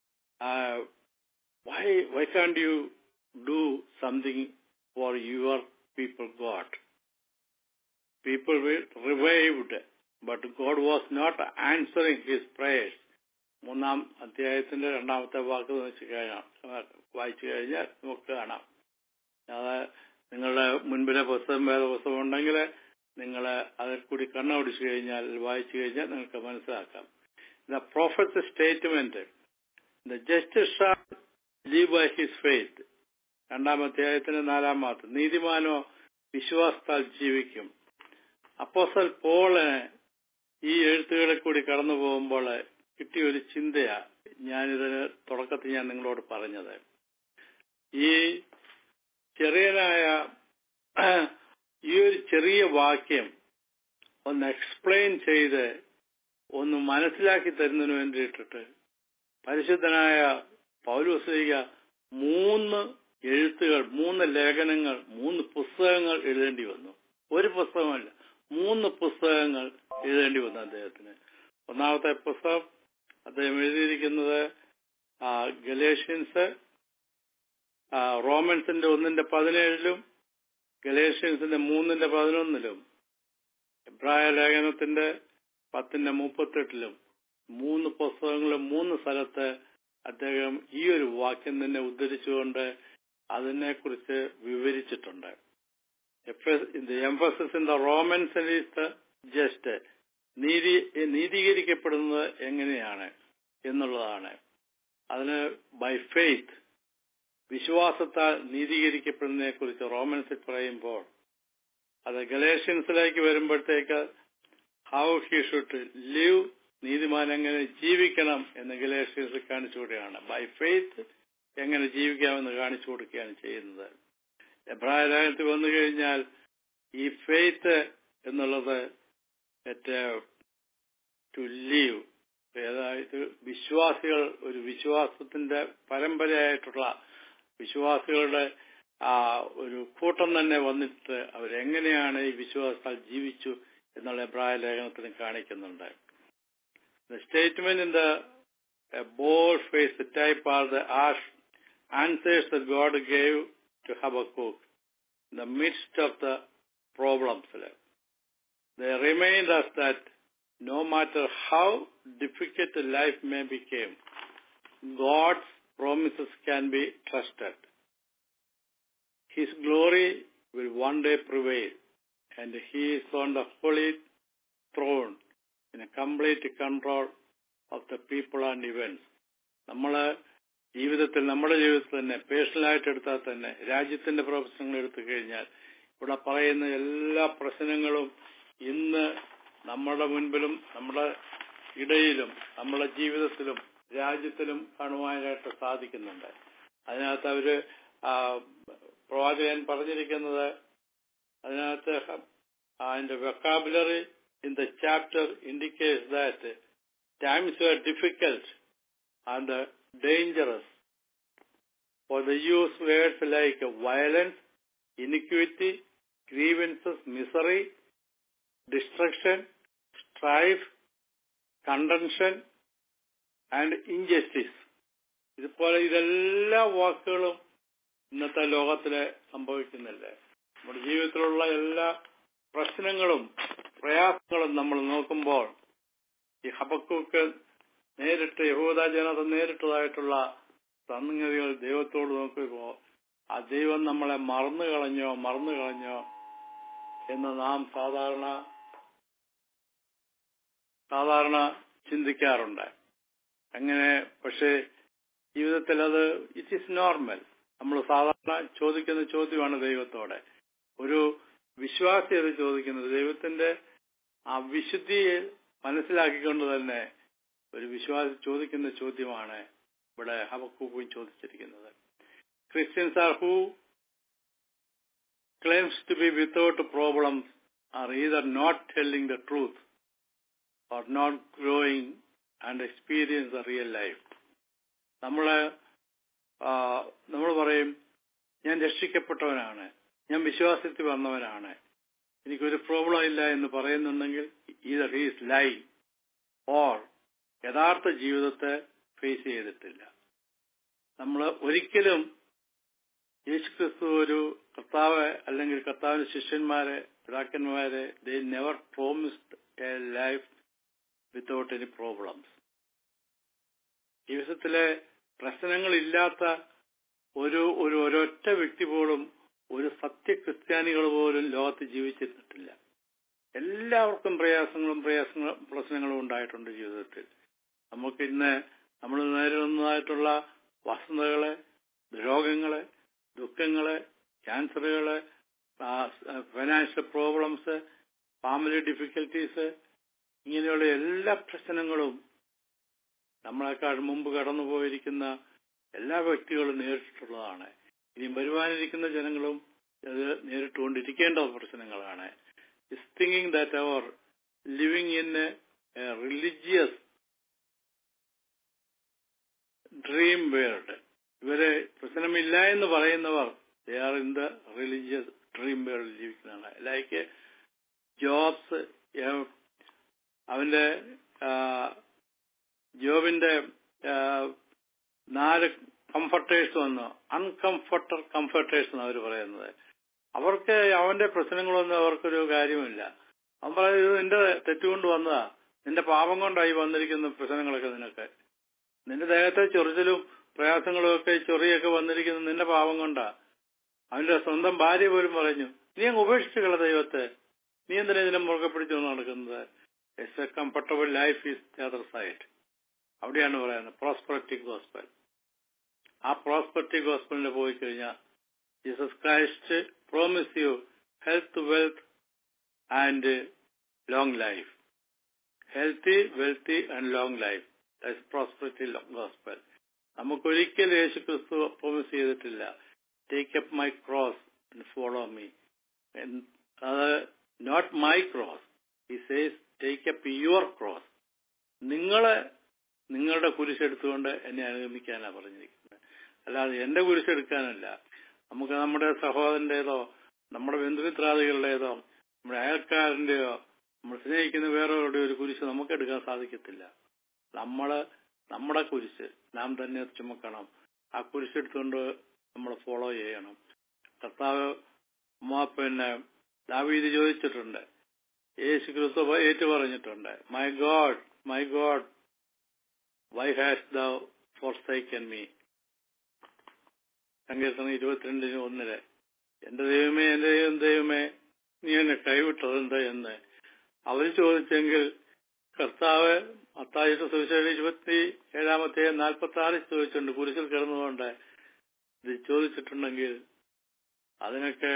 why why can't you do something for your people God. People were revived, but God was not answering his prayers. മൂന്നാം അധ്യായത്തിന്റെ രണ്ടാമത്തെ വാക്ക് വെച്ച് കഴിഞ്ഞാൽ വായിച്ചു കഴിഞ്ഞാൽ നമുക്ക് കാണാം അത് നിങ്ങളുടെ മുൻപിലെ പുസ്തകം വേറെ പുസ്തകം ഉണ്ടെങ്കിൽ നിങ്ങൾ അതിൽ കൂടി കണ്ണോടിച്ചു കഴിഞ്ഞാൽ വായിച്ചു കഴിഞ്ഞാൽ നിങ്ങൾക്ക് മനസ്സിലാക്കാം the prophet statement the justice shall live by his faith രണ്ടാം അധ്യായത്തിന് നാലാം മാസം നീതിമാനോ വിശ്വാസത്താൽ ജീവിക്കും അപ്പോസൽ പോളിന് ഈ എഴുത്തുകളിൽ കൂടി കടന്നു പോകുമ്പോൾ കിട്ടിയ ഒരു ചിന്തയാ ഞാനിതിന് തുടക്കത്തിൽ ഞാൻ നിങ്ങളോട് പറഞ്ഞത് ഈ ചെറിയനായ ഈ ഒരു ചെറിയ വാക്യം ഒന്ന് എക്സ്പ്ലെയിൻ ചെയ്ത് ഒന്ന് മനസ്സിലാക്കി തരുന്നതിന് വേണ്ടിയിട്ടിട്ട് പരിശുദ്ധനായ പൗലോസ്ലിക മൂന്ന് എഴുത്തുകൾ മൂന്ന് ലേഖനങ്ങൾ മൂന്ന് പുസ്തകങ്ങൾ എഴുതേണ്ടി വന്നു ഒരു പുസ്തകമല്ല മൂന്ന് പുസ്തകങ്ങൾ എഴുതേണ്ടി വന്നു അദ്ദേഹത്തിന് ഒന്നാമത്തെ പുസ്തകം അദ്ദേഹം എഴുതിയിരിക്കുന്നത് ആ, ഗലേഷ്യൻസ് ആ, റോമൻസിന്റെ ഒന്നിന്റെ പതിനേഴിലും ഗലേഷ്യൻസിന്റെ മൂന്നിന്റെ പതിനൊന്നിലും എബ്രായ ലേഖനത്തിന്റെ പത്തിന്റെ മുപ്പത്തെട്ടിലും മൂന്ന് പുസ്തകങ്ങളും മൂന്ന് സ്ഥലത്ത് അദ്ദേഹം ഈ ഒരു വാക്യം തന്നെ ഉദ്ധരിച്ചുകൊണ്ട് അതിനെക്കുറിച്ച് വിവരിച്ചിട്ടുണ്ട് emphasis in the Romans is the just നീതി നീതീകരിക്കപ്പെടുന്നത് എങ്ങനെയാണ് എന്നുള്ളതാണ് അതിന് ബൈ ഫെയ്ത്ത് വിശ്വാസത്താൽ നീതീകരിക്കപ്പെടുന്നതിനെ കുറിച്ച് റോമൻസിൽ പറയുമ്പോൾ അത് ഗലേഷ്യൻസിലേക്ക് വരുമ്പോഴത്തേക്ക് ഹൗ ഹി ഷുഡ് ലിവ് നീതിമാൻ എങ്ങനെ ജീവിക്കണം എന്ന് ഗലേഷ്യൻസ് കാണിച്ചു കൊടുക്കുകയാണ് ബൈ ഫെയ്ത്ത് എങ്ങനെ ജീവിക്കാമെന്ന് കാണിച്ചു കൊടുക്കുകയാണ് ചെയ്യുന്നത് എബ്രായ രാജ്യത്ത് വന്നു കഴിഞ്ഞാൽ ഈ ഫെയ്ത്ത് എന്നുള്ളത് ടു ലീവ് അതായത് വിശ്വാസികൾ ഒരു വിശ്വാസത്തിന്റെ പരമ്പരയായിട്ടുള്ള വിശ്വാസികളുടെ ആ ഒരു കൂട്ടം തന്നെ വന്നിട്ട് അവരെങ്ങനെയാണ് ഈ വിശ്വാസത്താൽ ജീവിച്ചു എന്നുള്ള എബ്രായ ലേഖനത്തിന് കാണിക്കുന്നുണ്ട് The statement in the a bold face type are the harsh answers that God gave to Habakkuk in the midst of the problems. They remind us that no matter how difficult life may become, God's promises can be trusted. His glory will one day prevail, and He is on the holy throne in a complete control of the people and events. നമ്മള് ജീവിതത്തിൽ നമ്മുടെ ജീവിതത്തിൽ തന്നെ പേഴ്സണലായിട്ട് എടുത്താൽ തന്നെ രാജ്യത്തിന്റെ പ്രവർത്തനങ്ങൾ എടുത്തു കഴിഞ്ഞാൽ ഇവിടെ പറയുന്ന എല്ലാ പ്രശ്നങ്ങളും ഇന്ന് നമ്മുടെ മുൻപിലും നമ്മുടെ ഇടയിലും നമ്മുടെ ജീവിതത്തിലും രാജ്യത്തിലും കാണുവാനായിട്ട് സാധിക്കുന്നുണ്ട് അതിനകത്ത് അവര് ആ, പ്രവാചകൻ പറഞ്ഞിരിക്കുന്നത് അതിനകത്ത് അതിന്റെ vocabulary in the chapter indicates that times were difficult and uh, dangerous. For the use words like violence, iniquity, grievances, misery, destruction, strife, contention, and injustice. ഇതുപോലെ ഇതെല്ലാ വാക്കുകളും ഇന്നത്തെ ലോകത്തില് സംഭവിക്കുന്നില്ലേ നമ്മുടെ ജീവിതത്തിലുള്ള എല്ലാ പ്രശ്നങ്ങളും പ്രയാസങ്ങളും നമ്മൾ നോക്കുമ്പോൾ ഈ ഹബക്കൂക്ക് നേരിട്ട് യഹൂദ ജനത നേരിട്ടതായിട്ടുള്ള സംഗതികൾ ദൈവത്തോട് നോക്കുമ്പോൾ ആ ദൈവം നമ്മളെ മറന്നു കളഞ്ഞോ മറന്നു കളഞ്ഞോ എന്ന് നാം സാധാരണ സാധാരണ ചിന്തിക്കാറുണ്ട് അങ്ങനെ പക്ഷേ ജീവിതത്തിൽ അത് ഇറ്റ് ഈസ് നോർമൽ നമ്മൾ സാധാരണ ചോദിക്കുന്ന ചോദ്യമാണ് ദൈവത്തോടെ ഒരു വിശ്വാസി അത് ചോദിക്കുന്നത് ദൈവത്തിന്റെ ആ വിശുദ്ധിയെ മനസ്സിലാക്കിക്കൊണ്ട് തന്നെ ഒരു വിശ്വാസി ചോദിക്കുന്ന ചോദ്യമാണ് ഇവിടെ ഹബക്കൂക്കും ചോദിച്ചിരിക്കുന്നത് Christians are who claims to be without problems are either not telling the truth or not growing and experience the real life നമ്മള് നമ്മൾ പറയും ഞാൻ രക്ഷിക്കപ്പെട്ടവനാണ് ഞാൻ വിശ്വാസത്തിൽ വന്നവനാണ് എനിക്കൊരു പ്രോബ്ലം ഇല്ല എന്ന് പറയുന്നുണ്ടെങ്കിൽ ഈതർ ഹീസ് ലൈ ഓർ യഥാർത്ഥ ജീവിതത്തെ ഫേസ് ചെയ്തിട്ടില്ല നമ്മൾ ഒരിക്കലും യേശുക്രിസ്തു ഒരു കർത്താവ് അല്ലെങ്കിൽ കർത്താവിന്റെ ശിഷ്യന്മാരെ പിതാക്കന്മാരെ they never promised a life without any problems ജീവിതത്തിലെ പ്രശ്നങ്ങളില്ലാത്ത ഒരു ഒരു ഒരൊറ്റ വ്യക്തി പോലും ഒരു സത്യ ക്രിസ്ത്യാനികൾ പോലും ലോകത്ത് ജീവിച്ചിരുന്നിട്ടില്ല എല്ലാവർക്കും പ്രയാസങ്ങളും പ്രയാസങ്ങളും പ്രശ്നങ്ങളും ഉണ്ടായിട്ടുണ്ട് ജീവിതത്തിൽ നമുക്ക് ഇന്ന് നമ്മൾ നേരിടുന്നതായിട്ടുള്ള വസന്തകളെ രോഗങ്ങളെ ദുഃഖങ്ങളെ ക്യാൻസറുകള് ഫൈനാൻഷ്യൽ പ്രോബ്ലംസ് ഫാമിലി ഡിഫിക്കൽട്ടീസ് ഇങ്ങനെയുള്ള എല്ലാ പ്രശ്നങ്ങളും നമ്മളെക്കാൾ മുമ്പ് കടന്നുപോയിരിക്കുന്ന എല്ലാ വ്യക്തികളും നേരിട്ടിട്ടുള്ളതാണ് ഇനിയും വരുവാനിരിക്കുന്ന ജനങ്ങളും അത് നേരിട്ടുകൊണ്ടിരിക്കേണ്ട പ്രശ്നങ്ങളാണ് ഇസ് തിങ്കിങ് ദാറ്റ് അവർ living in a religious dream world ഇവരെ പ്രശ്നമില്ല എന്ന് പറയുന്നവർ they are in the religious dream world ജീവിക്കുന്നതാണ് ലൈക്ക് ജോബ്സ് അവന്റെ ജോബിന്റെ നാല് കംഫർട്ടേഴ്സ് വന്നു അൺകംഫർട്ടർ കംഫർട്ടേഴ്സ് എന്ന് അവർ പറയുന്നത് അവർക്ക് അവന്റെ പ്രശ്നങ്ങളൊന്നും അവർക്കൊരു കാര്യമില്ല അവൻ പറയുന്നത് ഇത് നിന്റെ തെറ്റുകൊണ്ട് വന്നതാ നിന്റെ പാപം കൊണ്ടായി വന്നിരിക്കുന്ന പ്രശ്നങ്ങളൊക്കെ നിനക്ക് നിന്റെ ദേഹത്തെ ചൊറിച്ചിലും പ്രയാസങ്ങളും ഒക്കെ ചൊറിയൊക്കെ വന്നിരിക്കുന്നത് നിന്റെ പാപം കൊണ്ടാ അവന്റെ സ്വന്തം ഭാര്യ പോലും പറഞ്ഞു നീ അങ്ങ് ഉപേക്ഷിച്ചു കള ദൈവത്തെ നീ എന്തിനാ ഇതിനെ മുറുകെ പിടിച്ചു നടക്കുന്നത് it's a comfortable life is the other side അവിടെയാണ് പറയുന്നത് പ്രോസ്പെറിറ്റി ഗോസ്പൽ ആ പ്രോസ്പെറിറ്റി ഗോസ്പലിൽ പോയി കഴിഞ്ഞാൽ Jesus Christ promise you health wealth and long life healthy wealthy and long life that's prosperity gospel നമുക്കൊരിക്കൽ യേശു ക്രിസ്തു പ്രോമിസ് ചെയ്തിട്ടില്ല take up my cross and follow me അത് നോട്ട് മൈ ക്രോസ് ഈ says take up your cross നിങ്ങളെ നിങ്ങളുടെ കുരിശെടുത്തുകൊണ്ട് എന്നെ അനുഗമിക്കാനാണ് പറഞ്ഞിരിക്കുന്നത് അല്ലാതെ എന്റെ കുരിശെടുക്കാനല്ല നമുക്ക് നമ്മുടെ സഹോദരന്റേതോ നമ്മുടെ ബന്ധുമിത്രാദികളുടേതോ നമ്മുടെ അയൽക്കാരന്റെയോ നമ്മൾ സ്നേഹിക്കുന്ന വേറൊരുടെ ഒരു കുരിശ് നമുക്ക് എടുക്കാൻ സാധിക്കത്തില്ല നമ്മള് നമ്മുടെ കുരിശ് നാം തന്നെ ചുമക്കണം ആ കുരിശെടുത്തുകൊണ്ട് നമ്മൾ ഫോളോ ചെയ്യണം കർത്താവ് പിന്നെ ദാവീദ് ചോദിച്ചിട്ടുണ്ട് യേശു ക്രിസ്തു ഏറ്റു പറഞ്ഞിട്ടുണ്ട് my God my God why has the forsaken me സങ്കീർത്തനം ഇരുപത്തിരണ്ടിന് ഒന്നില് എന്റെ ദൈവമേ എന്റെ ദൈവം ദൈവമേ നീ എന്നെ കൈവിട്ടതെന്ത് എന്ന് അവർ ചോദിച്ചെങ്കിൽ കർത്താവ് അത്താഴ്ച സുവിശേഷം ഇരുപത്തി ഏഴാമത്തെ നാൽപ്പത്തി ആറിൽ ചോദിച്ചിട്ടുണ്ട് കുരിശിൽ കിടന്നുകൊണ്ട് ഇത് ചോദിച്ചിട്ടുണ്ടെങ്കിൽ അതിനൊക്കെ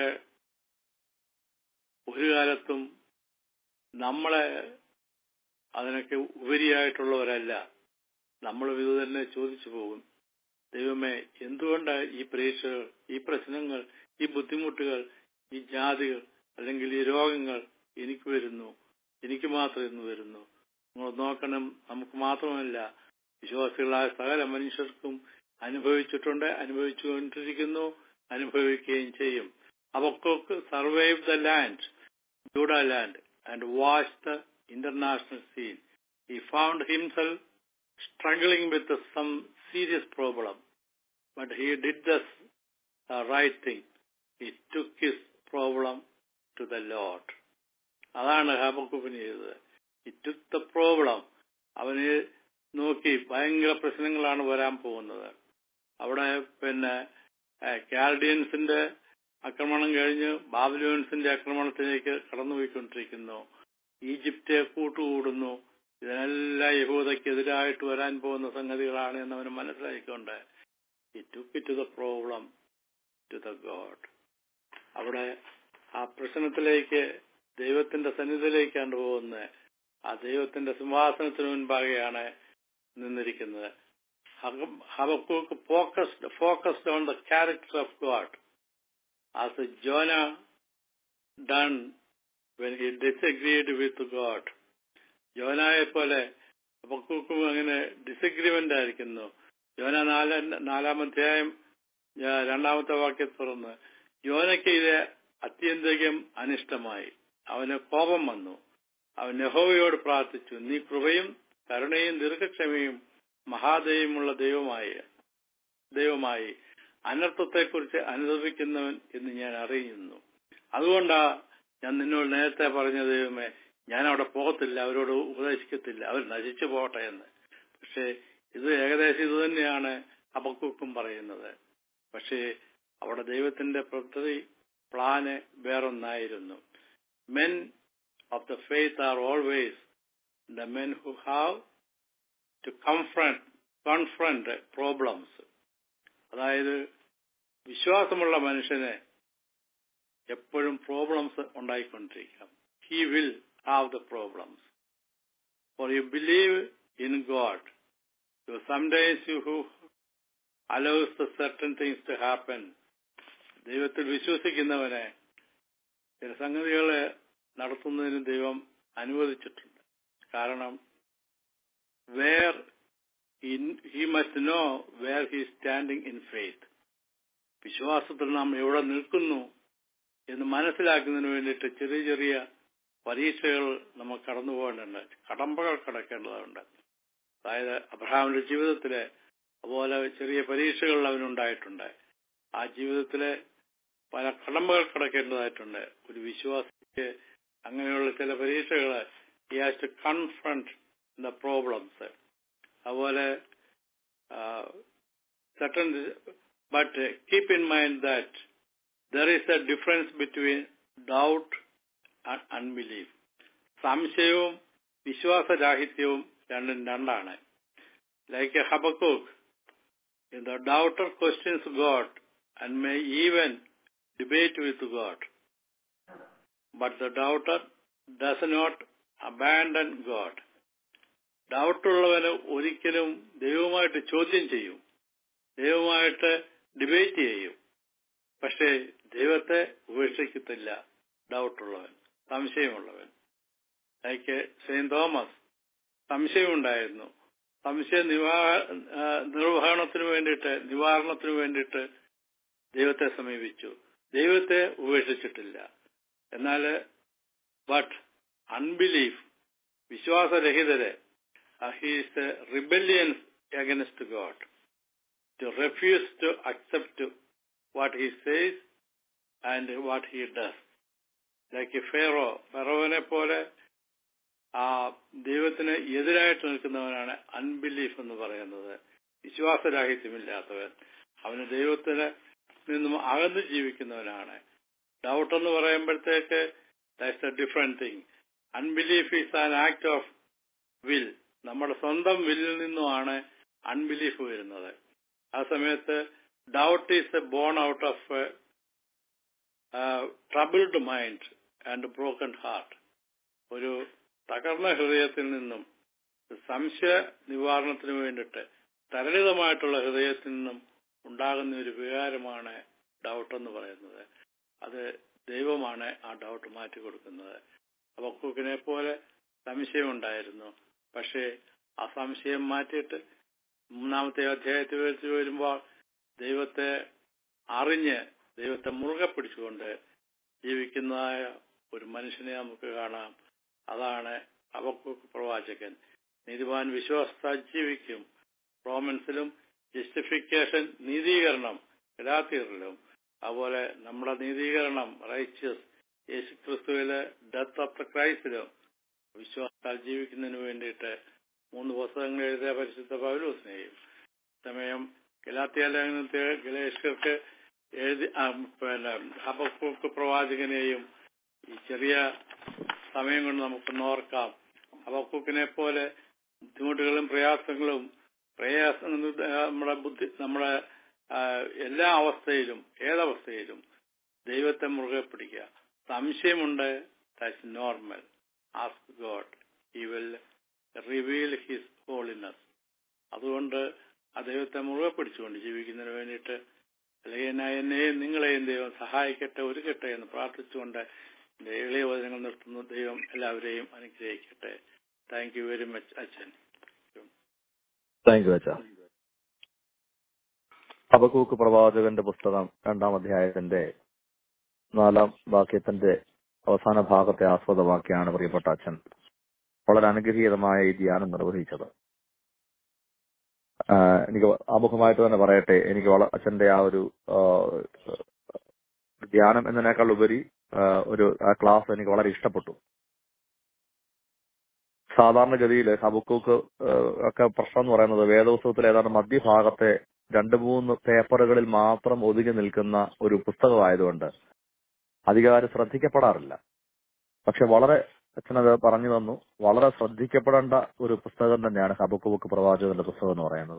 ഒരു കാലത്തും നമ്മളെ അതിനൊക്കെ ഉപരിയായിട്ടുള്ളവരല്ല നമ്മൾ ഇത് തന്നെ ചോദിച്ചു പോകും ദൈവമേ എന്തുകൊണ്ട് ഈ പരീക്ഷകൾ ഈ പ്രശ്നങ്ങൾ ഈ ബുദ്ധിമുട്ടുകൾ ഈ ജാതികൾ അല്ലെങ്കിൽ ഈ രോഗങ്ങൾ എനിക്ക് വരുന്നു എനിക്ക് മാത്രം ഇന്ന് വരുന്നു നിങ്ങൾ നോക്കണം നമുക്ക് മാത്രമല്ല വിശ്വാസികളായ സകല മനുഷ്യർക്കും അനുഭവിച്ചിട്ടുണ്ട് അനുഭവിച്ചുകൊണ്ടിരിക്കുന്നു അനുഭവിക്കുകയും ചെയ്യും അവർക്ക് survive the land Judah land and watch the international scene he found himself struggling with some serious problem, but he did the uh, right thing. He took his problem to the Lord. അതാണ് ഹാബക്കുബിന് ചെയ്തത് ഈ took the problem അവന് നോക്കി ഭയങ്കര പ്രശ്നങ്ങളാണ് വരാൻ പോകുന്നത് അവിടെ പിന്നെ കാൽഡിയൻസിന്റെ ആക്രമണം കഴിഞ്ഞ് ബാബിലോൺസിന്റെ ആക്രമണത്തിലേക്ക് കടന്നുപോയിക്കൊണ്ടിരിക്കുന്നു ഈജിപ്റ്റ് കൂട്ടുകൂടുന്നു ഇതിനെല്ലാം യഹൂദയ്ക്കെതിരായിട്ട് വരാൻ പോകുന്ന സംഗതികളാണ് എന്ന് അവന് മനസ്സിലാക്കിക്കൊണ്ട് ഈ took to the problem to the God അവിടെ ആ പ്രശ്നത്തിലേക്ക് ദൈവത്തിന്റെ സന്നിധിയിലേക്കാണ് പോകുന്നത് ആ ദൈവത്തിന്റെ സിംഹാസനത്തിന് മുൻപാകെയാണ് നിന്നിരിക്കുന്നത് Habakkuk focused focused on the character of God as Jonah done when he disagreed with God യോനായെ പോലെ ഹബക്കൂക്കും അങ്ങനെ ഡിസഗ്രിമെന്റ് ആയിരിക്കുന്നു യോന നാല നാലാം അധ്യായം രണ്ടാമത്തെ വാക്യം തുറന്ന് യോനയ്ക്ക് ഇത് അത്യന്തികം അനിഷ്ടമായി അവന് കോപം വന്നു അവൻ യഹോവയോട് പ്രാർത്ഥിച്ചു നീ കൃപയും കരുണയും ദീർഘക്ഷമയും മഹാദയമുള്ള ദൈവമായി ദൈവമായി അനർത്ഥത്തെക്കുറിച്ച് അനുഭവിക്കുന്നവൻ എന്ന് ഞാൻ അറിയുന്നു അതുകൊണ്ടാ ഞാൻ നിന്നോട് നേരത്തെ പറഞ്ഞ ദൈവമേ ഞാൻ അവിടെ പോകത്തില്ല അവരോട് ഉപദേശിക്കത്തില്ല അവർ നശിച്ചു പോകട്ടെ എന്ന് പക്ഷേ ഇത് ഏകദേശം ഇത് തന്നെയാണ് അബക്കൂക്കും പറയുന്നത് പക്ഷേ അവിടെ ദൈവത്തിന്റെ പദ്ധതി പ്ലാന് വേറൊന്നായിരുന്നു men of the faith are always the men who have to confront confront problems അതായത് വിശ്വാസമുള്ള മനുഷ്യന് എപ്പോഴും പ്രോബ്ലംസ് ഉണ്ടായിക്കൊണ്ടിരിക്കാം he will have the problems for you believe in God you sometimes you who allows the certain things to happen ദൈവത്തിൽ വിശ്വസിക്കുന്നവനെ ചില സംഗതികളെ നടത്തുന്നതിന് ദൈവം അനുവദിച്ചിട്ടുണ്ട് കാരണം where he must know where he standing in faith വിശ്വാസത്തിൽ നാം എവിടെ നിൽക്കുന്നു എന്ന് മനസ്സിലാക്കുന്നതിന് വേണ്ടിയിട്ട് ചെറിയ ചെറിയ പരീക്ഷകൾ നമുക്ക് കടന്നു പോകേണ്ടതുണ്ട് കടമ്പകൾ കടക്കേണ്ടതുണ്ട് അതായത് അബ്രഹാമിന്റെ ജീവിതത്തിലെ അതുപോലെ ചെറിയ പരീക്ഷകൾ അവനുണ്ടായിട്ടുണ്ട് ആ ജീവിതത്തിലെ പല കടമ്പകൾ കടക്കേണ്ടതായിട്ടുണ്ട് ഒരു വിശ്വാസിക്ക് അങ്ങനെയുള്ള ചില പരീക്ഷകൾ he has to confront the problems അതുപോലെ certain but uh, keep in mind that there is a difference between doubt and unbelief സംശയവും വിശ്വാസരാഹിത്യവും രണ്ടും രണ്ടാണ് like a Habakkuk the doubter questions God and may even debate with God. But the doubter does not abandon God. ഡൗട്ടുള്ളവന് ഒരിക്കലും ദൈവമായിട്ട് ചോദ്യം ചെയ്യും ദൈവമായിട്ട് ഡിബേറ്റ് ചെയ്യും പക്ഷേ ദൈവത്തെ ഉപേക്ഷിക്കത്തില്ല ഡൗട്ടുള്ളവൻ സംശയമുള്ളവൻ ലൈക്ക് സെയിന്റ് തോമസ് സംശയമുണ്ടായിരുന്നു സംശയ നിവാ നിർവഹണത്തിന് വേണ്ടിയിട്ട് നിവാരണത്തിന് വേണ്ടിയിട്ട് ദൈവത്തെ സമീപിച്ചു ദൈവത്തെ ഉപേക്ഷിച്ചിട്ടില്ല എന്നാൽ ബട്ട് അൺബിലീഫ് വിശ്വാസരഹിതരെ he's rebellious against God to refuse to accept what he says and what he does like Pharaoh ഫെറോവിനെ പോലെ ആ ദൈവത്തിന് എതിരായിട്ട് നിൽക്കുന്നവനാണ് അൺബിലീഫ് എന്ന് പറയുന്നത് വിശ്വാസരാഹിത്യമില്ലാത്തവൻ അവന് ദൈവത്തിന് നിന്നും അകന്ന് ജീവിക്കുന്നവനാണ് ഡൗട്ട് എന്ന് പറയുമ്പോഴത്തേക്ക് that's a different thing unbelief is an act of will നമ്മുടെ സ്വന്തം വില്ലിൽ നിന്നുമാണ് അൺബിലീഫ് വരുന്നത് ആ സമയത്ത് doubt is a born out of troubled mind and broken heart ഒരു തകർന്ന ഹൃദയത്തിൽ നിന്നും സംശയ നിവാരണത്തിന് വേണ്ടിയിട്ട് തരളിതമായിട്ടുള്ള ഹൃദയത്തിൽ നിന്നും ഉണ്ടാകുന്ന ഒരു വികാരമാണ് ഡൗട്ട് എന്ന് പറയുന്നത് അത് ദൈവമാണ് ആ ഡൗട്ട് മാറ്റി കൊടുക്കുന്നത് അബക്കൂക്കിനെ പോലെ സംശയമുണ്ടായിരുന്നു പക്ഷേ ആ സംശയം മാറ്റിയിട്ട് മൂന്നാമത്തെ അധ്യായത്തിൽ വെച്ച് വരുമ്പോൾ ദൈവത്തെ അറിഞ്ഞ് ദൈവത്തെ മുറുകെ പിടിച്ചുകൊണ്ട് ജീവിക്കുന്നതായ ഒരു മനുഷ്യനെ നമുക്ക് കാണാം അതാണ് അവക്കൂക്ക് പ്രവാചകൻ നീതിമാൻ വിശ്വാസത്താൽ ജീവിക്കും റോമൻസിലും ജസ്റ്റിഫിക്കേഷൻ നീതീകരണം ഗലാത്തിയറിലും അതുപോലെ നമ്മുടെ നീതീകരണം റൈച്ചസ് യേശു ക്രിസ്തുവിലെ ഡെത്ത് ഓഫ് ദ ക്രൈസ്റ്റിലും വിശ്വാസത്താൽ ജീവിക്കുന്നതിന് വേണ്ടിയിട്ട് മൂന്ന് പുസ്തകങ്ങൾ എഴുതിയ പരിശുദ്ധ പൗലോസിനെയും സമയം ഗലാത്തിയ ലേഖനത്തെ ഗലേഷ്കർക്ക് എഴുതി പിന്നെ ഹബക്കൂക്ക് പ്രവാചകനെയും ഈ ചെറിയ സമയം കൊണ്ട് നമുക്ക് നോർക്കാം ഹബക്കൂക്കിനെ പോലെ ബുദ്ധിമുട്ടുകളും പ്രയാസങ്ങളും പ്രയാസം നമ്മുടെ ബുദ്ധി നമ്മുടെ എല്ലാ അവസ്ഥയിലും ഏതവസ്ഥയിലും ദൈവത്തെ മുറുകെ പിടിക്കുക സംശയമുണ്ട് that's normal ask God he will reveal his holiness അതുകൊണ്ട് ആ ദൈവത്തെ മുറുകെ പിടിച്ചുകൊണ്ട് ജീവിക്കുന്നതിന് വേണ്ടിയിട്ട് അല്ലെങ്കിൽ എന്നെയും നിങ്ങളെയും ദൈവം സഹായിക്കട്ടെ ഒരുക്കട്ടെ എന്ന് പ്രാർത്ഥിച്ചുകൊണ്ട് എന്റെ എളിയ വചനങ്ങൾ നിർത്തുന്നു ദൈവം എല്ലാവരെയും അനുഗ്രഹിക്കട്ടെ താങ്ക് യു വെരി മച്ച് അച്ഛൻ താങ്ക് യു അച്ഛ അബക്കൂക്ക് പ്രവാചകന്റെ പുസ്തകം രണ്ടാം അധ്യായത്തിന്റെ നാലാം വാക്യത്തിന്റെ അവസാന ഭാഗത്തെ ആസ്പദമാക്കിയാണ് പ്രിയപ്പെട്ട അച്ഛൻ വളരെ അനുഗ്രഹീതമായ ഈ ധ്യാനം നിർവഹിച്ചത് എനിക്ക് ആമുഖമായിട്ട് തന്നെ പറയട്ടെ എനിക്ക് വള അച്ഛന്റെ ആ ഒരു ധ്യാനം എന്നതിനേക്കാൾ ഉപരി ഒരു ആ ക്ലാസ് എനിക്ക് വളരെ ഇഷ്ടപ്പെട്ടു സാധാരണഗതിയിൽ ഹബക്കൂക്ക് ഒക്കെ പ്രശ്നം എന്ന് പറയുന്നത് വേദോത്സവത്തിൽ ഏതാണ്ട് മധ്യഭാഗത്തെ രണ്ട് മൂന്ന് പേപ്പറുകളിൽ മാത്രം ഒതുങ്ങി നിൽക്കുന്ന ഒരു പുസ്തകമായതുകൊണ്ട് അധികാരം ശ്രദ്ധിക്കപ്പെടാറില്ല പക്ഷെ വളരെ അച്ഛനത് പറഞ്ഞു തന്നു വളരെ ശ്രദ്ധിക്കപ്പെടേണ്ട ഒരു പുസ്തകം തന്നെയാണ് ഹബക്കുബുക്ക് പ്രവാചകന്റെ പുസ്തകം എന്ന് പറയുന്നത്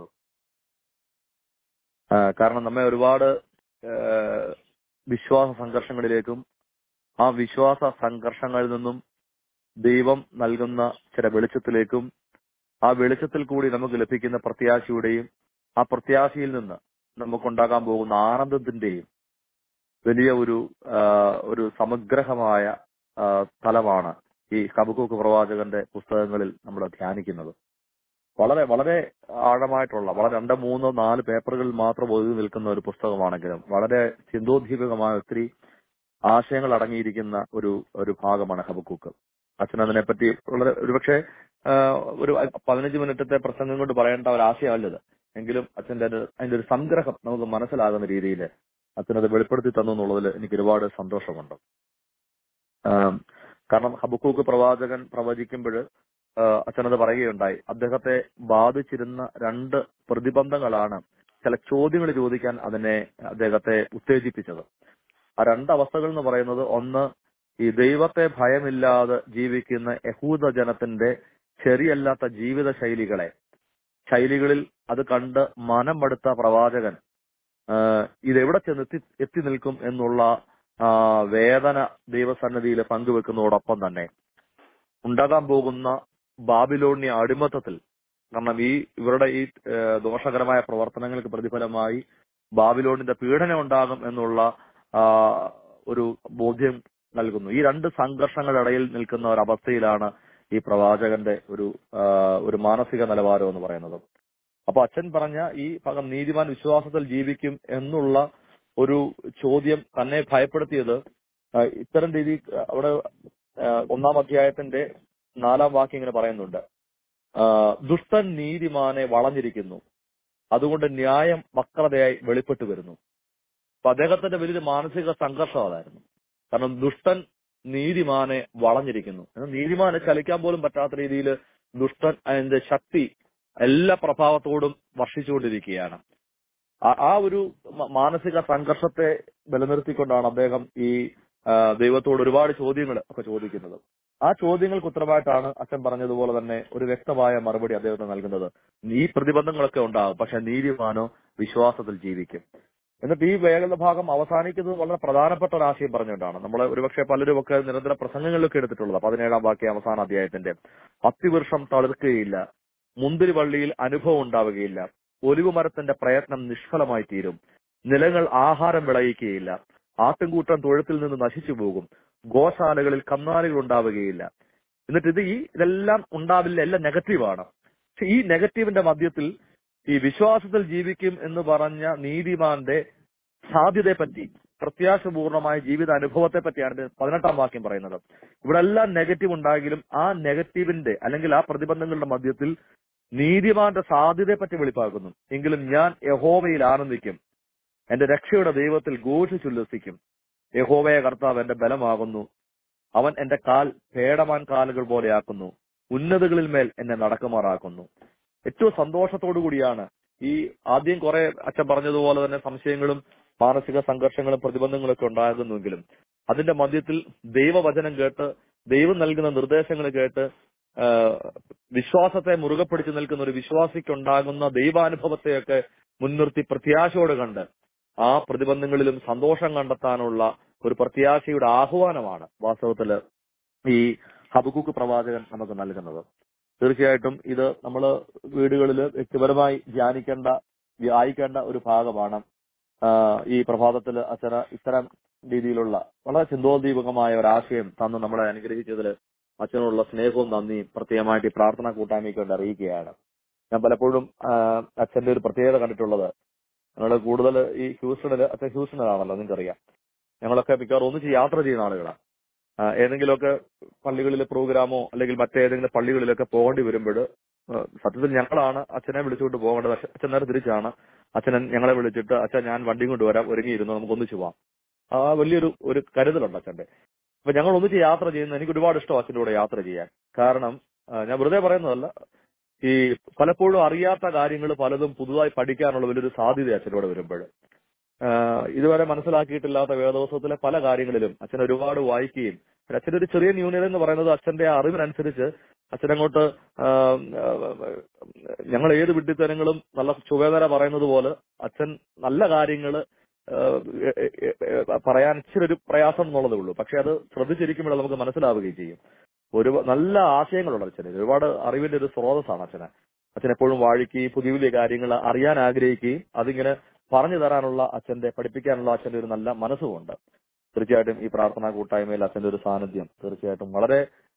കാരണം നമ്മെ ഒരുപാട് വിശ്വാസ സംഘർഷങ്ങളിലേക്കും ആ വിശ്വാസ സംഘർഷങ്ങളിൽ നിന്നും ദൈവം നൽകുന്ന ചില വെളിച്ചത്തിലേക്കും ആ വെളിച്ചത്തിൽ കൂടി നമുക്ക് ലഭിക്കുന്ന പ്രത്യാശയുടെയും ആ പ്രത്യാശയിൽ നിന്ന് നമുക്കുണ്ടാകാൻ പോകുന്ന ആനന്ദത്തിന്റെയും വലിയ ഒരു ഒരു സമഗ്രഹമായ തലമാണ് ഈ ഹബക്കൂക്ക് പ്രവാചകന്റെ പുസ്തകങ്ങളിൽ നമ്മൾ ധ്യാനിക്കുന്നത് വളരെ വളരെ ആഴമായിട്ടുള്ള വളരെ രണ്ട് മൂന്നോ നാല് പേപ്പറുകളിൽ മാത്രം ഒതുങ്ങി നിൽക്കുന്ന ഒരു പുസ്തകമാണെങ്കിലും വളരെ ചിന്തോദ്ദീപകമായ ഒത്തിരി ആശയങ്ങൾ അടങ്ങിയിരിക്കുന്ന ഒരു ഒരു ഭാഗമാണ് ഹബക്കൂക്ക് അച്ഛൻ അതിനെപ്പറ്റി വളരെ ഒരുപക്ഷെ ആ, ഒരു പതിനഞ്ച് മിനിറ്റത്തെ പ്രസംഗം കൊണ്ട് പറയേണ്ട ഒരു ആശയമല്ലത് എങ്കിലും അച്ഛന്റെ ഒരു അതിന്റെ ഒരു സംഗ്രഹം നമുക്ക് മനസ്സിലാകുന്ന രീതിയിൽ അച്ഛനത് വെളിപ്പെടുത്തി തന്നു എന്നുള്ളതിൽ എനിക്ക് ഒരുപാട് സന്തോഷമുണ്ട് ആം, കാരണം ഹബക്കൂക്ക് പ്രവാചകൻ പ്രവചിക്കുമ്പോൾ അച്ഛനത് പറയുകയുണ്ടായി അദ്ദേഹത്തെ ബാധിച്ചിരുന്ന രണ്ട് പ്രതിബന്ധങ്ങളാണ് ചില ചോദ്യങ്ങൾ ചോദിക്കാൻ അതിനെ അദ്ദേഹത്തെ ഉത്തേജിപ്പിച്ചത് ആ രണ്ട് അവസ്ഥകൾ എന്ന് പറയുന്നത് ഒന്ന് ഈ ദൈവത്തെ ഭയമില്ലാതെ ജീവിക്കുന്ന യഹൂദ ജനത്തിന്റെ ശരിയല്ലാത്ത ജീവിത ശൈലികളെ ശൈലികളിൽ അത് കണ്ട് മനം മടുത്ത പ്രവാചകൻ ആഹ് ഇതെവിടെ ചെന്ന് എത്തി എത്തി നിൽക്കും എന്നുള്ള ആ, വേദന ദൈവസന്നിധിയിൽ പങ്കുവെക്കുന്നതോടൊപ്പം തന്നെ ഉണ്ടാകാൻ പോകുന്ന ബാബിലോണിയ അടിമത്തത്തിൽ കാരണം ഈ ഇവരുടെ ഈ ഏഹ്, ദോഷകരമായ പ്രവർത്തനങ്ങൾക്ക് പ്രതിഫലമായി ബാബിലോണിന്റെ പീഡനം ഉണ്ടാകും എന്നുള്ള ആ, ഒരു ബോധ്യം നൽകുന്നു ഈ രണ്ട് സംഘർഷങ്ങളുടെ ഇടയിൽ നിൽക്കുന്ന ഒരവസ്ഥയിലാണ് ഈ പ്രവാചകന്റെ ഒരു ആ, ഒരു മാനസിക നിലവാരം എന്ന് പറയുന്നത് അപ്പൊ അച്ഛൻ പറഞ്ഞ ഈ പകം നീതിമാൻ വിശ്വാസത്തിൽ ജീവിക്കും എന്നുള്ള ഒരു ചോദ്യം തന്നെ ഭയപ്പെടുത്തിയത് ആ, ഇത്തരം രീതി അവിടെ ആ, ഒന്നാം അധ്യായത്തിന്റെ നാലാം വാക്യം ഇങ്ങനെ പറയുന്നുണ്ട് ആ, ദുഷ്ടൻ നീതിമാനെ വളഞ്ഞിരിക്കുന്നു അതുകൊണ്ട് ന്യായം വക്രതയായി വെളിപ്പെട്ടു വരുന്നു അപ്പൊ അദ്ദേഹത്തിന്റെ വലിയൊരു മാനസിക സംഘർഷം അതായിരുന്നു കാരണം ദുഷ്ടൻ നീതിമാനെ വളഞ്ഞിരിക്കുന്നു എന്നാൽ നീതിമാനെ ചലിക്കാൻ പോലും പറ്റാത്ത രീതിയിൽ ദുഷ്ടൻ അതിന്റെ ശക്തി എല്ലാ പ്രഭാവത്തോടും വർഷിച്ചുകൊണ്ടിരിക്കുകയാണ് ആ- ആ ഒരു മ- മാനസിക സംഘർഷത്തെ നിലനിർത്തിക്കൊണ്ടാണ് അദ്ദേഹം ഈ ആ, ദൈവത്തോട് ഒരുപാട് ചോദ്യങ്ങൾ ഒക്കെ ചോദിക്കുന്നത് ആ ചോദ്യങ്ങൾക്ക് ഉത്തരമായിട്ടാണ് അച്ഛൻ പറഞ്ഞതുപോലെ തന്നെ ഒരു വ്യക്തമായ മറുപടി അദ്ദേഹത്തിന് നൽകുന്നത് ഈ പ്രതിബന്ധങ്ങളൊക്കെ ഉണ്ടാകും പക്ഷെ നീതിമാനോ വിശ്വാസത്തിൽ ജീവിക്കും എന്നിട്ട് ഈ വേഗത ഭാഗം അവസാനിക്കുന്നത് വളരെ പ്രധാനപ്പെട്ട ഒരു ആശയം പറഞ്ഞുകൊണ്ടാണ് നമ്മൾ ഒരുപക്ഷെ പലരും ഒക്കെ നിരന്തര പ്രസംഗങ്ങളിലൊക്കെ എടുത്തിട്ടുള്ളത് പതിനേഴാം വാക്യ അവസാന അധ്യായത്തിന്റെ അത്തിവൃക്ഷം തളിർക്കുകയില്ല മുന്തിരി വള്ളിയിൽ അനുഭവം ഉണ്ടാവുകയില്ല ഒലിവ് മരത്തിന്റെ പ്രയത്നം നിഷ്ഫലമായി തീരും നിലങ്ങൾ ആഹാരം വിളയിക്കുകയില്ല ആട്ടിൻകൂട്ടം തൊഴുത്തിൽ നിന്ന് നശിച്ചു പോകും ഗോശാലകളിൽ കന്നാലികൾ ഉണ്ടാവുകയില്ല എന്നിട്ട് ഇത് ഈ ഇതെല്ലാം ഉണ്ടാവില്ല എല്ലാം നെഗറ്റീവാണ് പക്ഷെ ഈ നെഗറ്റീവിന്റെ മധ്യത്തിൽ ഈ വിശ്വാസത്തിൽ ജീവിക്കും എന്ന് പറഞ്ഞ നീതിമാന്റെ സാധ്യതയെപ്പറ്റി പ്രത്യാശപൂർണമായ ജീവിത അനുഭവത്തെ പറ്റിയാണ് ഇത് പതിനെട്ടാം വാക്യം പറയുന്നത് ഇവിടെ എല്ലാം നെഗറ്റീവ് ഉണ്ടായെങ്കിലും ആ നെഗറ്റീവിന്റെ അല്ലെങ്കിൽ ആ പ്രതിബന്ധങ്ങളുടെ മധ്യത്തിൽ നീതിമാന്റെ സാധ്യതയെ പറ്റി വെളിപ്പാക്കുന്നു എങ്കിലും ഞാൻ യഹോവയിൽ ആനന്ദിക്കും എന്റെ രക്ഷയുടെ ദൈവത്തിൽ ഘോഷിച്ചുല്ലസിക്കും യഹോവയ കർത്താവ് എന്റെ ബലമാകുന്നു അവൻ എന്റെ കാൽ പേടമാൻ കാലുകൾ പോലെയാക്കുന്നു ഉന്നതകളിൽ മേൽ എന്നെ നടക്കുമാറാക്കുന്നു ഏറ്റവും സന്തോഷത്തോടു കൂടിയാണ് ഈ ആദ്യം കുറെ അച്ഛൻ പറഞ്ഞതുപോലെ തന്നെ സംശയങ്ങളും മാനസിക സംഘർഷങ്ങളും പ്രതിബന്ധങ്ങളും ഒക്കെ ഉണ്ടാകുന്നുവെങ്കിലും അതിന്റെ മധ്യത്തിൽ ദൈവവചനം കേട്ട് ദൈവം നൽകുന്ന നിർദ്ദേശങ്ങൾ കേട്ട് ആ, വിശ്വാസത്തെ മുറുകെ പിടിച്ചു നിൽക്കുന്ന ഒരു വിശ്വാസിക്കുണ്ടാകുന്ന ദൈവാനുഭവത്തെയൊക്കെ മുൻനിർത്തി പ്രത്യാശയോട് കണ്ട് ആ പ്രതിബന്ധങ്ങളിലും സന്തോഷം കണ്ടെത്താനുള്ള ഒരു പ്രത്യാശയുടെ ആഹ്വാനമാണ് വാസ്തവത്തില് ഈ ഹബക്കൂക്ക് പ്രവാചകൻ നമുക്ക് നൽകുന്നത് തീർച്ചയായിട്ടും ഇത് നമ്മൾ വീടുകളിൽ വ്യക്തിപരമായി ധ്യാനിക്കേണ്ട വായിക്കേണ്ട ഒരു ഭാഗമാണ് ആ, ഈ പ്രഭാതത്തിൽ അച്ഛന ഇത്തരം രീതിയിലുള്ള വളരെ ചിന്തോദ്ദീപകമായ ഒരു ആശയം തന്ന് നമ്മളെ അനുഗ്രഹിച്ചതിൽ അച്ഛനോടുള്ള സ്നേഹവും നന്ദിയും പ്രത്യേകമായിട്ട് ഈ പ്രാർത്ഥനാ കൂട്ടായ്മയ്ക്ക് വേണ്ടി അറിയിക്കുകയാണ് ഞാൻ പലപ്പോഴും ആ, അച്ഛന്റെ ഒരു പ്രത്യേകത കണ്ടിട്ടുള്ളത് ഞങ്ങൾ കൂടുതൽ ഈ ഹ്യൂസ്റ്റണിൽ അച്ഛൻ ഹ്യൂസ്റ്റണിലാണല്ലോ നിങ്ങൾക്കറിയാം ഞങ്ങളൊക്കെ മിക്കവാറും ഒന്നിച്ച് യാത്ര ചെയ്യുന്ന ആളുകളാണ് ആ, ഏതെങ്കിലുമൊക്കെ പള്ളികളിലെ പ്രോഗ്രാമോ അല്ലെങ്കിൽ മറ്റേതെങ്കിലും പള്ളികളിലൊക്കെ പോകേണ്ടി വരുമ്പോൾ സത്യത്തിൽ ഞങ്ങളാണ് അച്ഛനെ വിളിച്ചുകൊണ്ട് പോകേണ്ടത് പക്ഷെ അച്ഛൻ നേരെ തിരിച്ചാണ് അച്ഛൻ ഞങ്ങളെ വിളിച്ചിട്ട് അച്ഛൻ ഞാൻ വണ്ടി കൊണ്ടുവരാം ഒരുങ്ങിയിരുന്നു നമുക്ക് ഒന്നിച്ച് പോവാം ആ വലിയൊരു ഒരു കരുതലുണ്ട് അച്ഛന്റെ അപ്പൊ ഞങ്ങൾ ഒന്നിച്ച് യാത്ര ചെയ്യുന്ന എനിക്ക് ഒരുപാട് ഇഷ്ടം അച്ഛൻ്റെ കൂടെ യാത്ര ചെയ്യാൻ കാരണം ആ, ഞാൻ വെറുതെ പറയുന്നതല്ല ഈ പലപ്പോഴും അറിയാത്ത കാര്യങ്ങൾ പലതും പുതുതായി പഠിക്കാനുള്ള വലിയൊരു സാധ്യത അച്ഛനോട് വരുമ്പോൾ ഇതുവരെ മനസ്സിലാക്കിയിട്ടില്ലാത്ത വേദോത്സവത്തിലെ പല കാര്യങ്ങളിലും അച്ഛൻ ഒരുപാട് വായിക്കുകയും പിന്നെ അച്ഛൻ്റെ ഒരു ചെറിയ ന്യൂനത എന്ന് പറയുന്നത് അച്ഛന്റെ ആ അറിവിനനുസരിച്ച് അച്ഛനങ്ങോട്ട് ആ, ആ, ഞങ്ങൾ ഏത് വിഡ്ഢിത്തരങ്ങളും നല്ല ചുവേദന പറയുന്നത് പോലെ അച്ഛൻ നല്ല കാര്യങ്ങൾ പറയാൻ ഇച്ചിരി ഒരു പ്രയാസം എന്നുള്ളതേ ഉള്ളൂ പക്ഷെ അത് ശ്രദ്ധിച്ചിരിക്കുമ്പോൾ നമുക്ക് മനസ്സിലാവുകയും ചെയ്യും ഒരു നല്ല ആശയങ്ങളുള്ള അച്ഛന് ഒരുപാട് അറിവിന്റെ ഒരു സ്രോതസ്സാണ് അച്ഛന് അച്ഛൻ എപ്പോഴും വാഴിക്കുകയും പുതിയ പുതിയ കാര്യങ്ങൾ അറിയാൻ ആഗ്രഹിക്കുകയും അതിങ്ങനെ പറഞ്ഞു തരാനുള്ള അച്ഛന്റെ പഠിപ്പിക്കാനുള്ള അച്ഛന്റെ ഒരു നല്ല മനസ്സുമുണ്ട് തീർച്ചയായിട്ടും ഈ പ്രാർത്ഥനാ കൂട്ടായ്മയിൽ അച്ഛന്റെ ഒരു സാന്നിധ്യം തീർച്ചയായിട്ടും വളരെ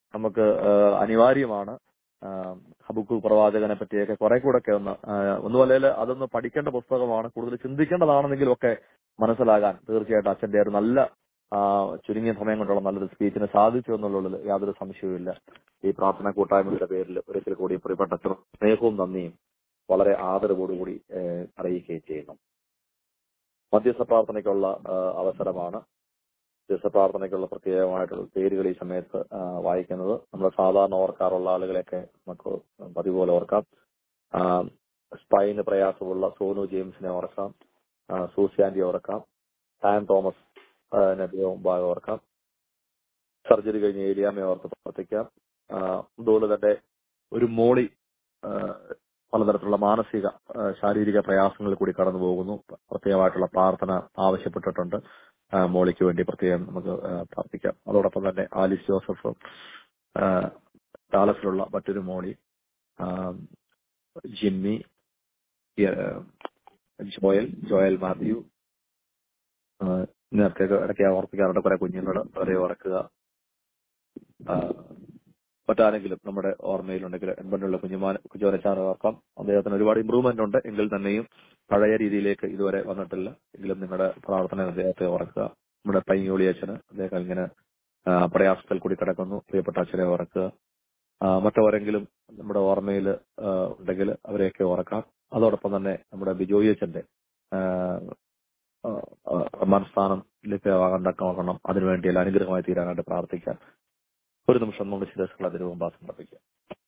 നമുക്ക് ആ, അനിവാര്യമാണ് ആ, ഹബുക്കു പ്രവാചകനെ പറ്റിയൊക്കെ കുറെ കൂടെ ഒക്കെ ഒന്ന് ആ, ഒന്നുമല്ലെങ്കിൽ അതൊന്ന് പഠിക്കേണ്ട പുസ്തകമാണ് കൂടുതൽ ചിന്തിക്കേണ്ടതാണെന്നെങ്കിലും ഒക്കെ മനസ്സിലാകാൻ തീർച്ചയായിട്ടും അച്ഛന്റെ ഒരു നല്ല ആ, ചുരുങ്ങിയ സമയം കൊണ്ടുള്ള നല്ലൊരു സ്പീച്ചിന് സാധിച്ചു എന്നുള്ളതിൽ യാതൊരു സംശയവുമില്ല ഈ പ്രാർത്ഥന കൂട്ടായ്മയുടെ പേരിൽ ഒരിക്കൽ കൂടി പ്രിയപ്പെട്ട അച്ഛന് സ്നേഹവും നന്ദിയും വളരെ ആദരവോടുകൂടി ഏ, അറിയിക്കുകയും ചെയ്യുന്നു മധ്യസ്ഥ പ്രാർത്ഥനയ്ക്കുള്ള ആ, അവസരമാണ് മധ്യസ്ഥ പ്രാർത്ഥനയ്ക്കുള്ള പ്രത്യേകമായിട്ടുള്ള പേരുകൾ ഈ സമയത്ത് ആ, വായിക്കുന്നത് നമ്മൾ സാധാരണ ഓർക്കാറുള്ള ആളുകളെയൊക്കെ നമുക്ക് പതിപോലെ ഓർക്കാം ആ, സ്പൈന് പ്രയാസമുള്ള സോനു ജെയിംസിനെ ഓർക്കാം ആ, സൂസ്യാന്റി ഓർക്കാം സാം തോമസ് ആ, നെ ദൈവം ഭാഗം ഓർക്കാം സർജറി കഴിഞ്ഞ് ഏരിയാമെ ഓർത്ത് പ്രവർത്തിക്കാം ആ, അതുപോലെ തന്നെ ഒരു മോളി ആ, പലതരത്തിലുള്ള മാനസിക ആ, ശാരീരിക പ്രയാസങ്ങളിൽ കൂടി കടന്നു പോകുന്നു പ്രത്യേകമായിട്ടുള്ള പ്രാർത്ഥന ആവശ്യപ്പെട്ടിട്ടുണ്ട് ആ, മോളിക്ക് വേണ്ടി പ്രത്യേകം നമുക്ക് ആ, പ്രാർത്ഥിക്കാം അതോടൊപ്പം തന്നെ ആലിസ് ജോസഫ് ആ, ഡാലസിലുള്ള മറ്റൊരു മോളി ആ, ജിമ്മി ആ, ജോയൽ ജോയൽ മാത്യു ആ, നേരത്തെ ഇടയ്ക്ക് ഓർപ്പിക്കാറുണ്ട് കുറെ കുഞ്ഞുങ്ങൾ അവരെ ഓർക്കുക ആ, മറ്റാരെങ്കിലും നമ്മുടെ ഓർമ്മയിലുണ്ടെങ്കിൽ എൺപണ്ടുള്ള കുഞ്ഞുമാൻ കുഞ്ഞോനച്ചാൻ ഓർക്കാം അദ്ദേഹത്തിന് ഒരുപാട് ഇമ്പ്രൂവ്മെന്റ് ഉണ്ട് എങ്കിൽ തന്നെയും പഴയ രീതിയിലേക്ക് ഇതുവരെ വന്നിട്ടില്ല എങ്കിലും നിങ്ങളുടെ പ്രാർത്ഥന അദ്ദേഹത്തെ ഓർക്കുക നമ്മുടെ പൈങ്ങോളി അച്ഛന് അദ്ദേഹം ഇങ്ങനെ ആ, പ്രയാസത്തിൽ കൂടി കിടക്കുന്നു പ്രിയപ്പെട്ട അച്ഛനെ ഓർക്കുക ആ, മറ്റാരെങ്കിലും നമ്മുടെ ഓർമ്മയിൽ ഉണ്ടെങ്കിൽ അവരെയൊക്കെ ഓർക്കാം അതോടൊപ്പം തന്നെ നമ്മുടെ ബിജോയി അച്ഛന്റെ ആ, ആ, ആ, മനസ്ഥാനം ലഭ്യമാകാൻ നോക്കണം അതിനുവേണ്ടി അനുഗ്രഹമായി തീരാനായിട്ട് പ്രാർത്ഥിക്കാം ഒരു നിമിഷം നമ്മുടെ ശിരസുകൾ അതിന് മുമ്പ് സമർപ്പിക്കാം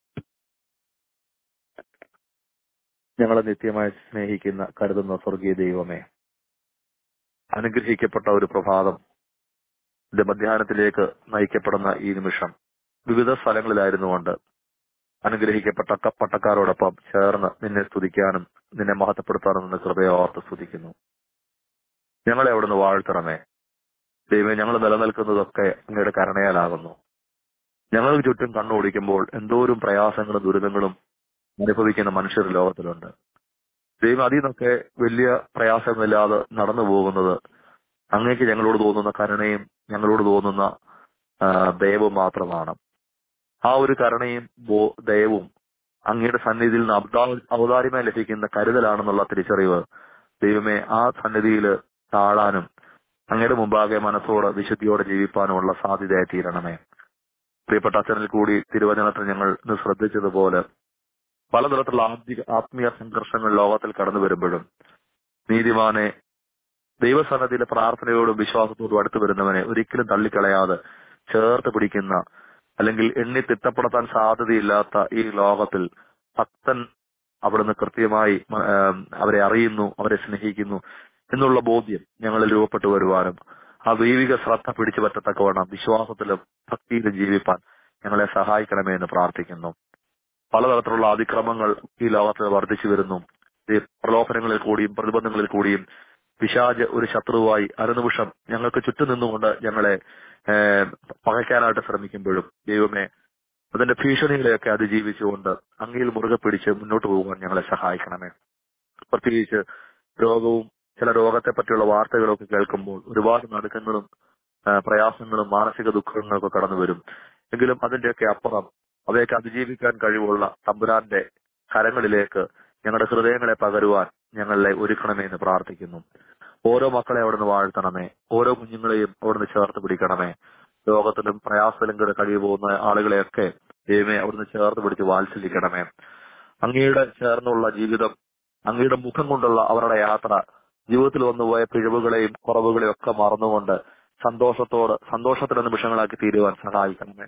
ഞങ്ങളെ നിത്യമായി സ്നേഹിക്കുന്ന കരുതുന്ന സ്വർഗീയ ദൈവമേ അനുഗ്രഹിക്കപ്പെട്ട ഒരു പ്രഭാതം ഇത് മധ്യാഹ്നത്തിലേക്ക് നയിക്കപ്പെടുന്ന ഈ നിമിഷം വിവിധ സ്ഥലങ്ങളിലായിരുന്നുകൊണ്ട് അനുഗ്രഹിക്കപ്പെട്ട ക- പട്ടക്കാരോടൊപ്പം ചേർന്ന് നിന്നെ സ്തുതിക്കാനും നിന്നെ മഹത്വപ്പെടുത്താനും നിന്ന് കൃപയെ ഓർത്ത് സ്തുതിക്കുന്നു ഞങ്ങളെ അവിടുന്ന് വാഴ്ത്തണമേ ദൈവം ഞങ്ങൾ നിലനിൽക്കുന്നതൊക്കെ അങ്ങയുടെ കരുണയാലാകുന്നു ഞങ്ങൾക്ക് ചുറ്റും കണ്ണോടിക്കുമ്പോൾ എന്തോരം പ്രയാസങ്ങളും ദുരിതങ്ങളും അനുഭവിക്കുന്ന മനുഷ്യർ ലോകത്തിലുണ്ട് ദൈവം അതിൽ നിന്നൊക്കെ വലിയ പ്രയാസങ്ങളില്ലാതെ നടന്നു പോകുന്നത് അങ്ങേക്ക് ഞങ്ങളോട് തോന്നുന്ന കരുണയും ഞങ്ങളോട് തോന്നുന്ന ആ, ദയവും മാത്രമാണ് ആ ഒരു കരുണയും ബോ- ദയവും അങ്ങയുടെ സന്നിധിയിൽ നിന്ന് അബ്ദാ- ഔദാര്യമായി ലഭിക്കുന്ന കരുതലാണെന്നുള്ള തിരിച്ചറിവ് ദൈവമേ ആ സന്നിധിയിൽ താഴാനും അങ്ങയുടെ മുമ്പാകെ മനസ്സോട് വിശുദ്ധിയോടെ ജീവിപ്പാനുമുള്ള സാധ്യതയായി തീരണമേ പ്രിയപ്പെട്ട അച്ഛനിൽ കൂടി തിരുവചനത്തിൽ ഞങ്ങൾ ഇന്ന് ശ്രദ്ധിച്ചതുപോലെ പലതരത്തിലുള്ള ആത്മിക ആത്മീയ സംഘർഷങ്ങൾ ലോകത്തിൽ കടന്നു വരുമ്പോഴും നീതിമാനെ ദൈവസന്നദ്ധിയിലെ പ്രാർത്ഥനയോടും വിശ്വാസത്തോടും അടുത്തു വരുന്നവനെ ഒരിക്കലും തള്ളിക്കളയാതെ ചേർത്ത് പിടിക്കുന്ന അല്ലെങ്കിൽ എണ്ണി തിട്ടപ്പെടുത്താൻ സാധ്യതയില്ലാത്ത ഈ ലോകത്തിൽ ഭക്തൻ അവിടുന്ന് കൃത്യമായി മ- ഏം, അവരെ അറിയുന്നു അവരെ സ്നേഹിക്കുന്നു എന്നുള്ള ബോധ്യം ഞങ്ങളിൽ രൂപപ്പെട്ടു വരുവാനും ആ ദൈവിക ശ്രദ്ധ പിടിച്ചു പറ്റത്തക്കവണ്ണം വിശ്വാസത്തിലും ഭക്തിയിലും ജീവിപ്പാൻ ഞങ്ങളെ സഹായിക്കണമേ എന്ന് പ്രാർത്ഥിക്കുന്നു പലതരത്തിലുള്ള അതിക്രമങ്ങൾ ഈ ലോകത്തിൽ വർദ്ധിച്ചു വരുന്നു ഈ പ്രലോഭനങ്ങളിൽ കൂടിയും പ്രതിബന്ധങ്ങളിൽ കൂടിയും പിശാജ് ഒരു ശത്രുവായി അനുനിമിഷം ഞങ്ങൾക്ക് ചുറ്റും നിന്നുകൊണ്ട് ഞങ്ങളെ ഏഹ്, പകയ്ക്കാനായിട്ട് ശ്രമിക്കുമ്പോഴും ദൈവമേ അതിന്റെ ഭീഷണികളെയൊക്കെ അതിജീവിച്ചുകൊണ്ട് അങ്ങയിൽ മുറുകെ പിടിച്ച് മുന്നോട്ട് പോകുവാൻ ഞങ്ങളെ സഹായിക്കണമേ പ്രത്യേകിച്ച് രോഗവും ചില രോഗത്തെ പറ്റിയുള്ള വാർത്തകളൊക്കെ കേൾക്കുമ്പോൾ ഒരുപാട് നടുക്കങ്ങളും ആ, പ്രയാസങ്ങളും മാനസിക ദുഃഖങ്ങളും ഒക്കെ കടന്നു വരും എങ്കിലും അതിന്റെയൊക്കെ അപ്പുറം അവയൊക്കെ അതിജീവിക്കാൻ കഴിവുള്ള തമ്പുരാന്റെ കരങ്ങളിലേക്ക് ഞങ്ങളുടെ ഹൃദയങ്ങളെ പകരുവാൻ ഞങ്ങളെ ഒരുക്കണമേ എന്ന് പ്രാർത്ഥിക്കുന്നു ഓരോ മക്കളെ അവിടുന്ന് വാഴ്ത്തണമേ ഓരോ കുഞ്ഞുങ്ങളെയും അവിടുന്ന് ചേർത്ത് പിടിക്കണമേ രോഗത്തിലും പ്രയാസത്തിലും കൂടെ കഴിyu പോകുന്ന ആളുകളെയൊക്കെ ദൈവമേ അവിടുന്ന് ചേർത്ത് പിടിച്ച് വാത്സല്യിക്കണമേ അങ്ങയുടെ ചേർന്നുള്ള ജീവിതം അങ്ങയുടെ മുഖം കൊണ്ടുള്ള അവരുടെ യാത്ര ജീവിതത്തിൽ വന്നുപോയ പിഴവുകളെയും കുറവുകളെയും ഒക്കെ മറന്നുകൊണ്ട് സന്തോഷത്തോട് സന്തോഷത്തിന്റെ നിമിഷങ്ങളാക്കി തീരുവാൻ സഹായിക്കണമേ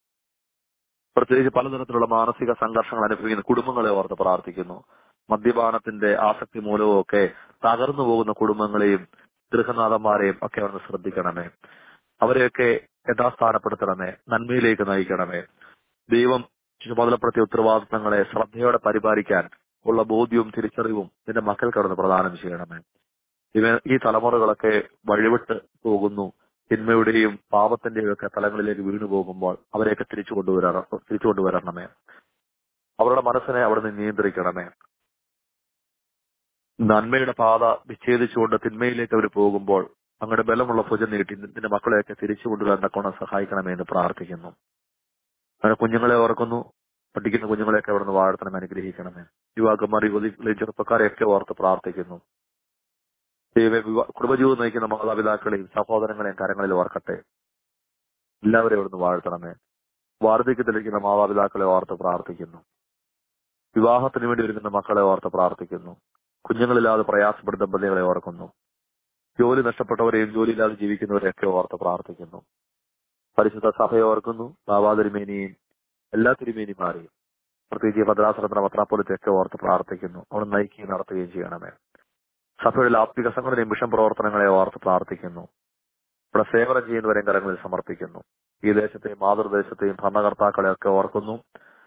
പ്രത്യേകിച്ച് പലതരത്തിലുള്ള മാനസിക സംഘർഷങ്ങൾ അനുഭവിക്കുന്ന കുടുംബങ്ങളെ ഓർത്ത് പ്രാർത്ഥിക്കുന്നു മദ്യപാനത്തിന്റെ ആസക്തി മൂലവും ഒക്കെ തകർന്നു പോകുന്ന കുടുംബങ്ങളെയും ഗൃഹനാഥന്മാരെയും ഒക്കെ ഒന്ന് ശ്രദ്ധിക്കണമേ അവരെയൊക്കെ യഥാസ്ഥാനപ്പെടുത്തണമേ നന്മയിലേക്ക് നയിക്കണമേ ദൈവം ചുമതലപ്പെടുത്തിയ ഉത്തരവാദിത്തങ്ങളെ ശ്രദ്ധയോടെ പരിപാലിക്കാൻ ഉള്ള ബോധ്യവും തിരിച്ചറിവും നിന്റെ മക്കൾ കടന്ന് പ്രദാനം ചെയ്യണമേ ഇവ ഈ തലമുറകളൊക്കെ വഴിവിട്ട് പോകുന്നു തിന്മയുടെയും പാപത്തിന്റെയും ഒക്കെ തലങ്ങളിലേക്ക് വീണു പോകുമ്പോൾ അവരെയൊക്കെ തിരിച്ചു കൊണ്ടുവരാ തിരിച്ചു കൊണ്ടുവരണമേ അവരുടെ മനസ്സിനെ അവിടുന്ന് നിയന്ത്രിക്കണമേ നന്മയുടെ പാത വിച്ഛേദിച്ചുകൊണ്ട് തിന്മയിലേക്ക് അവർ പോകുമ്പോൾ അങ്ങയുടെ ബലമുള്ള ഭുജം നീട്ടി നിന്റെ മക്കളെയൊക്കെ തിരിച്ചു കൊണ്ടുവരാൻ തക്കോണം സഹായിക്കണമേ എന്ന് പ്രാർത്ഥിക്കുന്നു അങ്ങനെ കുഞ്ഞുങ്ങളെ ഓർക്കുന്നു പഠിക്കുന്ന കുഞ്ഞുങ്ങളെയൊക്കെ അവിടെ നിന്ന് വാഴ്ത്തണം അനുഗ്രഹിക്കണമേ യുവാക്കന്മാർ യുവതികളെ ചെറുപ്പക്കാരെയൊക്കെ ഓർത്ത് പ്രാർത്ഥിക്കുന്നു ദൈവമേ വിവാ- കുടുംബജീവിതം നയിക്കുന്ന മാതാപിതാക്കളെയും സഹോദരങ്ങളെയും കരങ്ങളിൽ ഓർക്കട്ടെ എല്ലാവരെയും അവിടുന്ന് വാഴ്ത്തണമേ വാർദ്ധക്യത്തിലിരിക്കുന്ന മാതാപിതാക്കളെ ഓർത്ത് പ്രാർത്ഥിക്കുന്നു വിവാഹത്തിന് വേണ്ടി ഒരുങ്ങുന്ന മക്കളെ ഓർത്ത് പ്രാർത്ഥിക്കുന്നു കുഞ്ഞുങ്ങളില്ലാതെ പ്രയാസപ്പെടുന്ന ദമ്പതികളെ ഓർക്കുന്നു ജോലി നഷ്ടപ്പെട്ടവരെയും ജോലിയില്ലാതെ ജീവിക്കുന്നവരെയൊക്കെ ഓർത്ത് പ്രാർത്ഥിക്കുന്നു പരിശുദ്ധ സഭയെ ഓർക്കുന്നു ബാബാ തിരുമേനിയും എല്ലാ തിരുമേനിമാരെയും പ്രത്യേകിച്ച് ഭദ്രാസനത്തിന് പത്രാപ്പൊലത്തെയൊക്കെ ഓർത്ത് പ്രാർത്ഥിക്കുന്നു അവിടെ നയിക്കുകയും നടത്തുകയും ചെയ്യണമേ സഭയുടെ ആത്മിക സംഘടനയും മിഷൻ പ്രവർത്തനങ്ങളെ ഓർത്ത് പ്രാർത്ഥിക്കുന്നു ഇവിടെ സേവനം ചെയ്യുന്നവരെയും കരങ്ങളിൽ സമർപ്പിക്കുന്നു ഈ ദേശത്തെയും മാതൃദേശത്തെയും ഭരണകർത്താക്കളെയൊക്കെ ഓർക്കുന്നു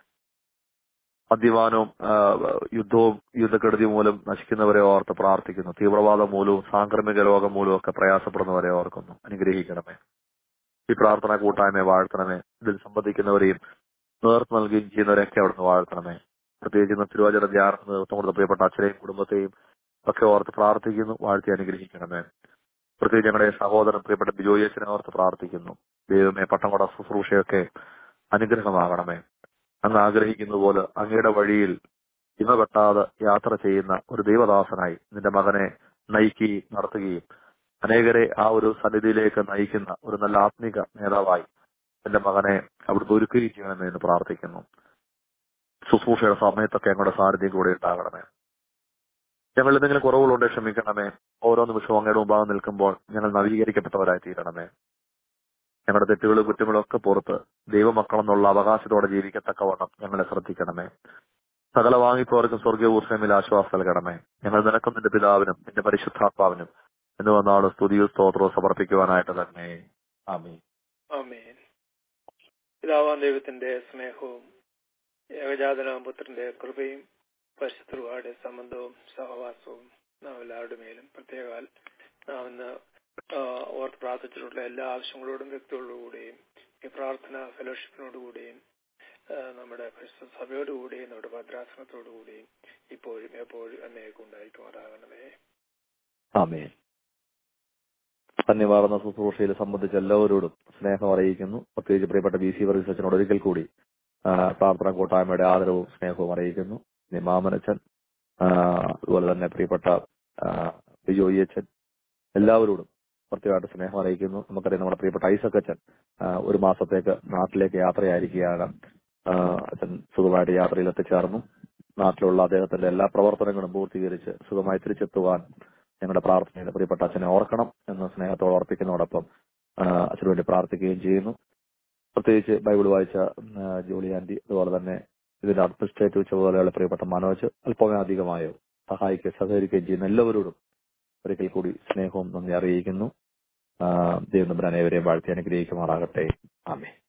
മദ്യപാനവും ആ, യുദ്ധവും യുദ്ധക്കെടുതി മൂലം നശിക്കുന്നവരെ ഓർത്ത് പ്രാർത്ഥിക്കുന്നു തീവ്രവാദം മൂലവും സാംക്രമിക രോഗം മൂലവും ഒക്കെ പ്രയാസപ്പെടുന്നവരെ ഓർക്കുന്നു അനുഗ്രഹിക്കണമേ ഈ പ്രാർത്ഥന കൂട്ടായ്മയെ വാഴ്ത്തണമേ ഇതിൽ സംബന്ധിക്കുന്നവരെയും നേർത്തു നൽകുകയും ചെയ്യുന്നവരെയൊക്കെ അവിടുന്ന് വാഴ്ത്തണമേ പ്രത്യേകിച്ച് ഇന്ന് തിരുവാചര ധ്യാനത്തിന് നേതൃത്വം കൊടുത്ത പ്രിയപ്പെട്ട അച്ഛനെയും കുടുംബത്തെയും ഒക്കെ ഓർത്ത് പ്രാർത്ഥിക്കുന്നു വാഴ്ത്തി അനുഗ്രഹിക്കണമേ പ്രത്യേകിച്ച് ഞങ്ങളുടെ സഹോദരൻ പ്രിയപ്പെട്ട ബിജോയേശനെ ഓർത്ത് പ്രാർത്ഥിക്കുന്നു ദൈവമേ പട്ടംകൊട ശുശ്രൂഷയൊക്കെ അനുഗ്രഹമാകണമേ അങ്ങ് ആഗ്രഹിക്കുന്ന പോലെ അങ്ങയുടെ വഴിയിൽ ഇമ വെട്ടാതെ യാത്ര ചെയ്യുന്ന ഒരു ദൈവദാസനായി നിന്റെ മകനെ നയിക്കുകയും നടത്തുകയും അനേകരെ ആ ഒരു സന്നിധിയിലേക്ക് നയിക്കുന്ന ഒരു നല്ല ആത്മിക നേതാവായി എന്റെ മകനെ അവിടുന്ന് ഒരുക്കുകയും ചെയ്യണമെന്ന് എന്ന് പ്രാർത്ഥിക്കുന്നു ശുശ്രൂഷയുടെ സമയത്തൊക്കെ ഞങ്ങളുടെ സാന്നിധ്യം കൂടെ ഉണ്ടാകണമേ ഞങ്ങൾ എന്തെങ്കിലും കുറവുകളുണ്ട് ക്ഷമിക്കണമേ ഓരോ നിമിഷവും അങ്ങയുടെ മുമ്പാകെ നിൽക്കുമ്പോൾ ഞങ്ങൾ നവീകരിക്കപ്പെട്ടവരായി തീരണമേ ഞങ്ങളുടെ തെറ്റുകളും കുറ്റങ്ങളും ഒക്കെ പുറത്ത് ദൈവമക്കളെന്നുള്ള അവകാശത്തോടെ ജീവിക്കത്തക്കവണ്ണം ഞങ്ങളെ ശ്രദ്ധിക്കണമേ സകല വാങ്ങിപ്പോർക്കും സ്വർഗീയ ഊർജ്ജമിൽ ആശ്വാസം നൽകണമേ ഞങ്ങൾ നിനക്കും നിന്റെ പിതാവിനും നിന്റെ പരിശുദ്ധാത്മാവിനും എന്ന് വന്നാണ് സ്തുതിയും സ്തോത്രവും സമർപ്പിക്കുവാനായിട്ട് തന്നെ ആമീൻ ആമേൻ പിതാവാൻ ദൈവത്തിന്റെ സ്നേഹവും ഏകജാതനാം പുത്രന്റെ കൃപയും പരിശുദ്ധരുടെ സംബന്ധവും സഹവാസവും നാം എല്ലാവരുടെ മേലും പ്രത്യേകാൽ നാം ഇന്ന് ആ, ഓർത്ത് പ്രാർത്ഥിച്ചിട്ടുള്ള എല്ലാ ആവശ്യങ്ങളോടും വ്യക്തികളോടുകൂടിയും ഈ പ്രാർത്ഥന ഫെലോഷിപ്പിനോടുകൂടിയും ആ, നമ്മുടെ പരിശുദ്ധ സഭയോടുകൂടിയും നമ്മുടെ ഭദ്രാസനത്തോടുകൂടിയും ഇപ്പോഴും എപ്പോഴും എന്നേക്കും ഉണ്ടായിരിക്കുമാറാകണമേ ആമേൻ ധന്യവാർന്ന ശുശ്രൂഷയിൽ സംബന്ധിച്ച എല്ലാവരോടും സ്നേഹം അറിയിക്കുന്നു പ്രത്യേകിച്ച് പ്രിയപ്പെട്ട ബി സി വർഗീസ് അച്ഛനോട് ഒരിക്കൽ കൂടി ആ, പ്രാർത്ഥന കൂട്ടായ്മയുടെ ആദരവും സ്നേഹവും അറിയിക്കുന്നു ഇനി മാമനച്ചൻ ആ, അതുപോലെ തന്നെ പ്രിയപ്പെട്ട ആ, ബിജോയി അച്ഛൻ എല്ലാവരോടും പ്രത്യേകമായിട്ട് സ്നേഹം അറിയിക്കുന്നു നമുക്കറിയാം നമ്മുടെ പ്രിയപ്പെട്ട ഐസക് അച്ഛൻ ആ, ഒരു മാസത്തേക്ക് നാട്ടിലേക്ക് യാത്രയായിരിക്കുകയാണ് ആ, അച്ഛൻ സുഖമായിട്ട് യാത്രയിൽ എത്തിച്ചേർന്നു നാട്ടിലുള്ള അദ്ദേഹത്തിന്റെ എല്ലാ പ്രവർത്തനങ്ങളും പൂർത്തീകരിച്ച് സുഖമായി തിരിച്ചെത്തുവാൻ ഞങ്ങളുടെ പ്രാർത്ഥനയിൽ പ്രിയപ്പെട്ട അച്ഛനെ ഓർക്കണം എന്ന് സ്നേഹത്തോടെ ഓർപ്പിക്കുന്നതോടൊപ്പം ആ, അച്ഛനു വേണ്ടി പ്രാർത്ഥിക്കുകയും ചെയ്യുന്നു പ്രത്യേകിച്ച് ബൈബിൾ വായിച്ച ഉം, ആ, ജോളി ആന്റി അതുപോലെ തന്നെ ഇതിന്റെ അഡ്മിനിസ്ട്രേറ്റീവ് ചുമതലയുള്ള പ്രിയപ്പെട്ട മനോജ് അല്പമേ അധികമായോ സഹായിക്കുകയും സഹകരിക്കുകയും ചെയ്യുന്ന എല്ലാവരോടും ഒരിക്കൽ കൂടി സ്നേഹവും നന്ദി അറിയിക്കുന്നു ആ, ദൈവം നമ്മുടെ അനേവരെയും വാഴ്ത്തി അനുഗ്രഹിക്കുമാറാകട്ടെ ആമേ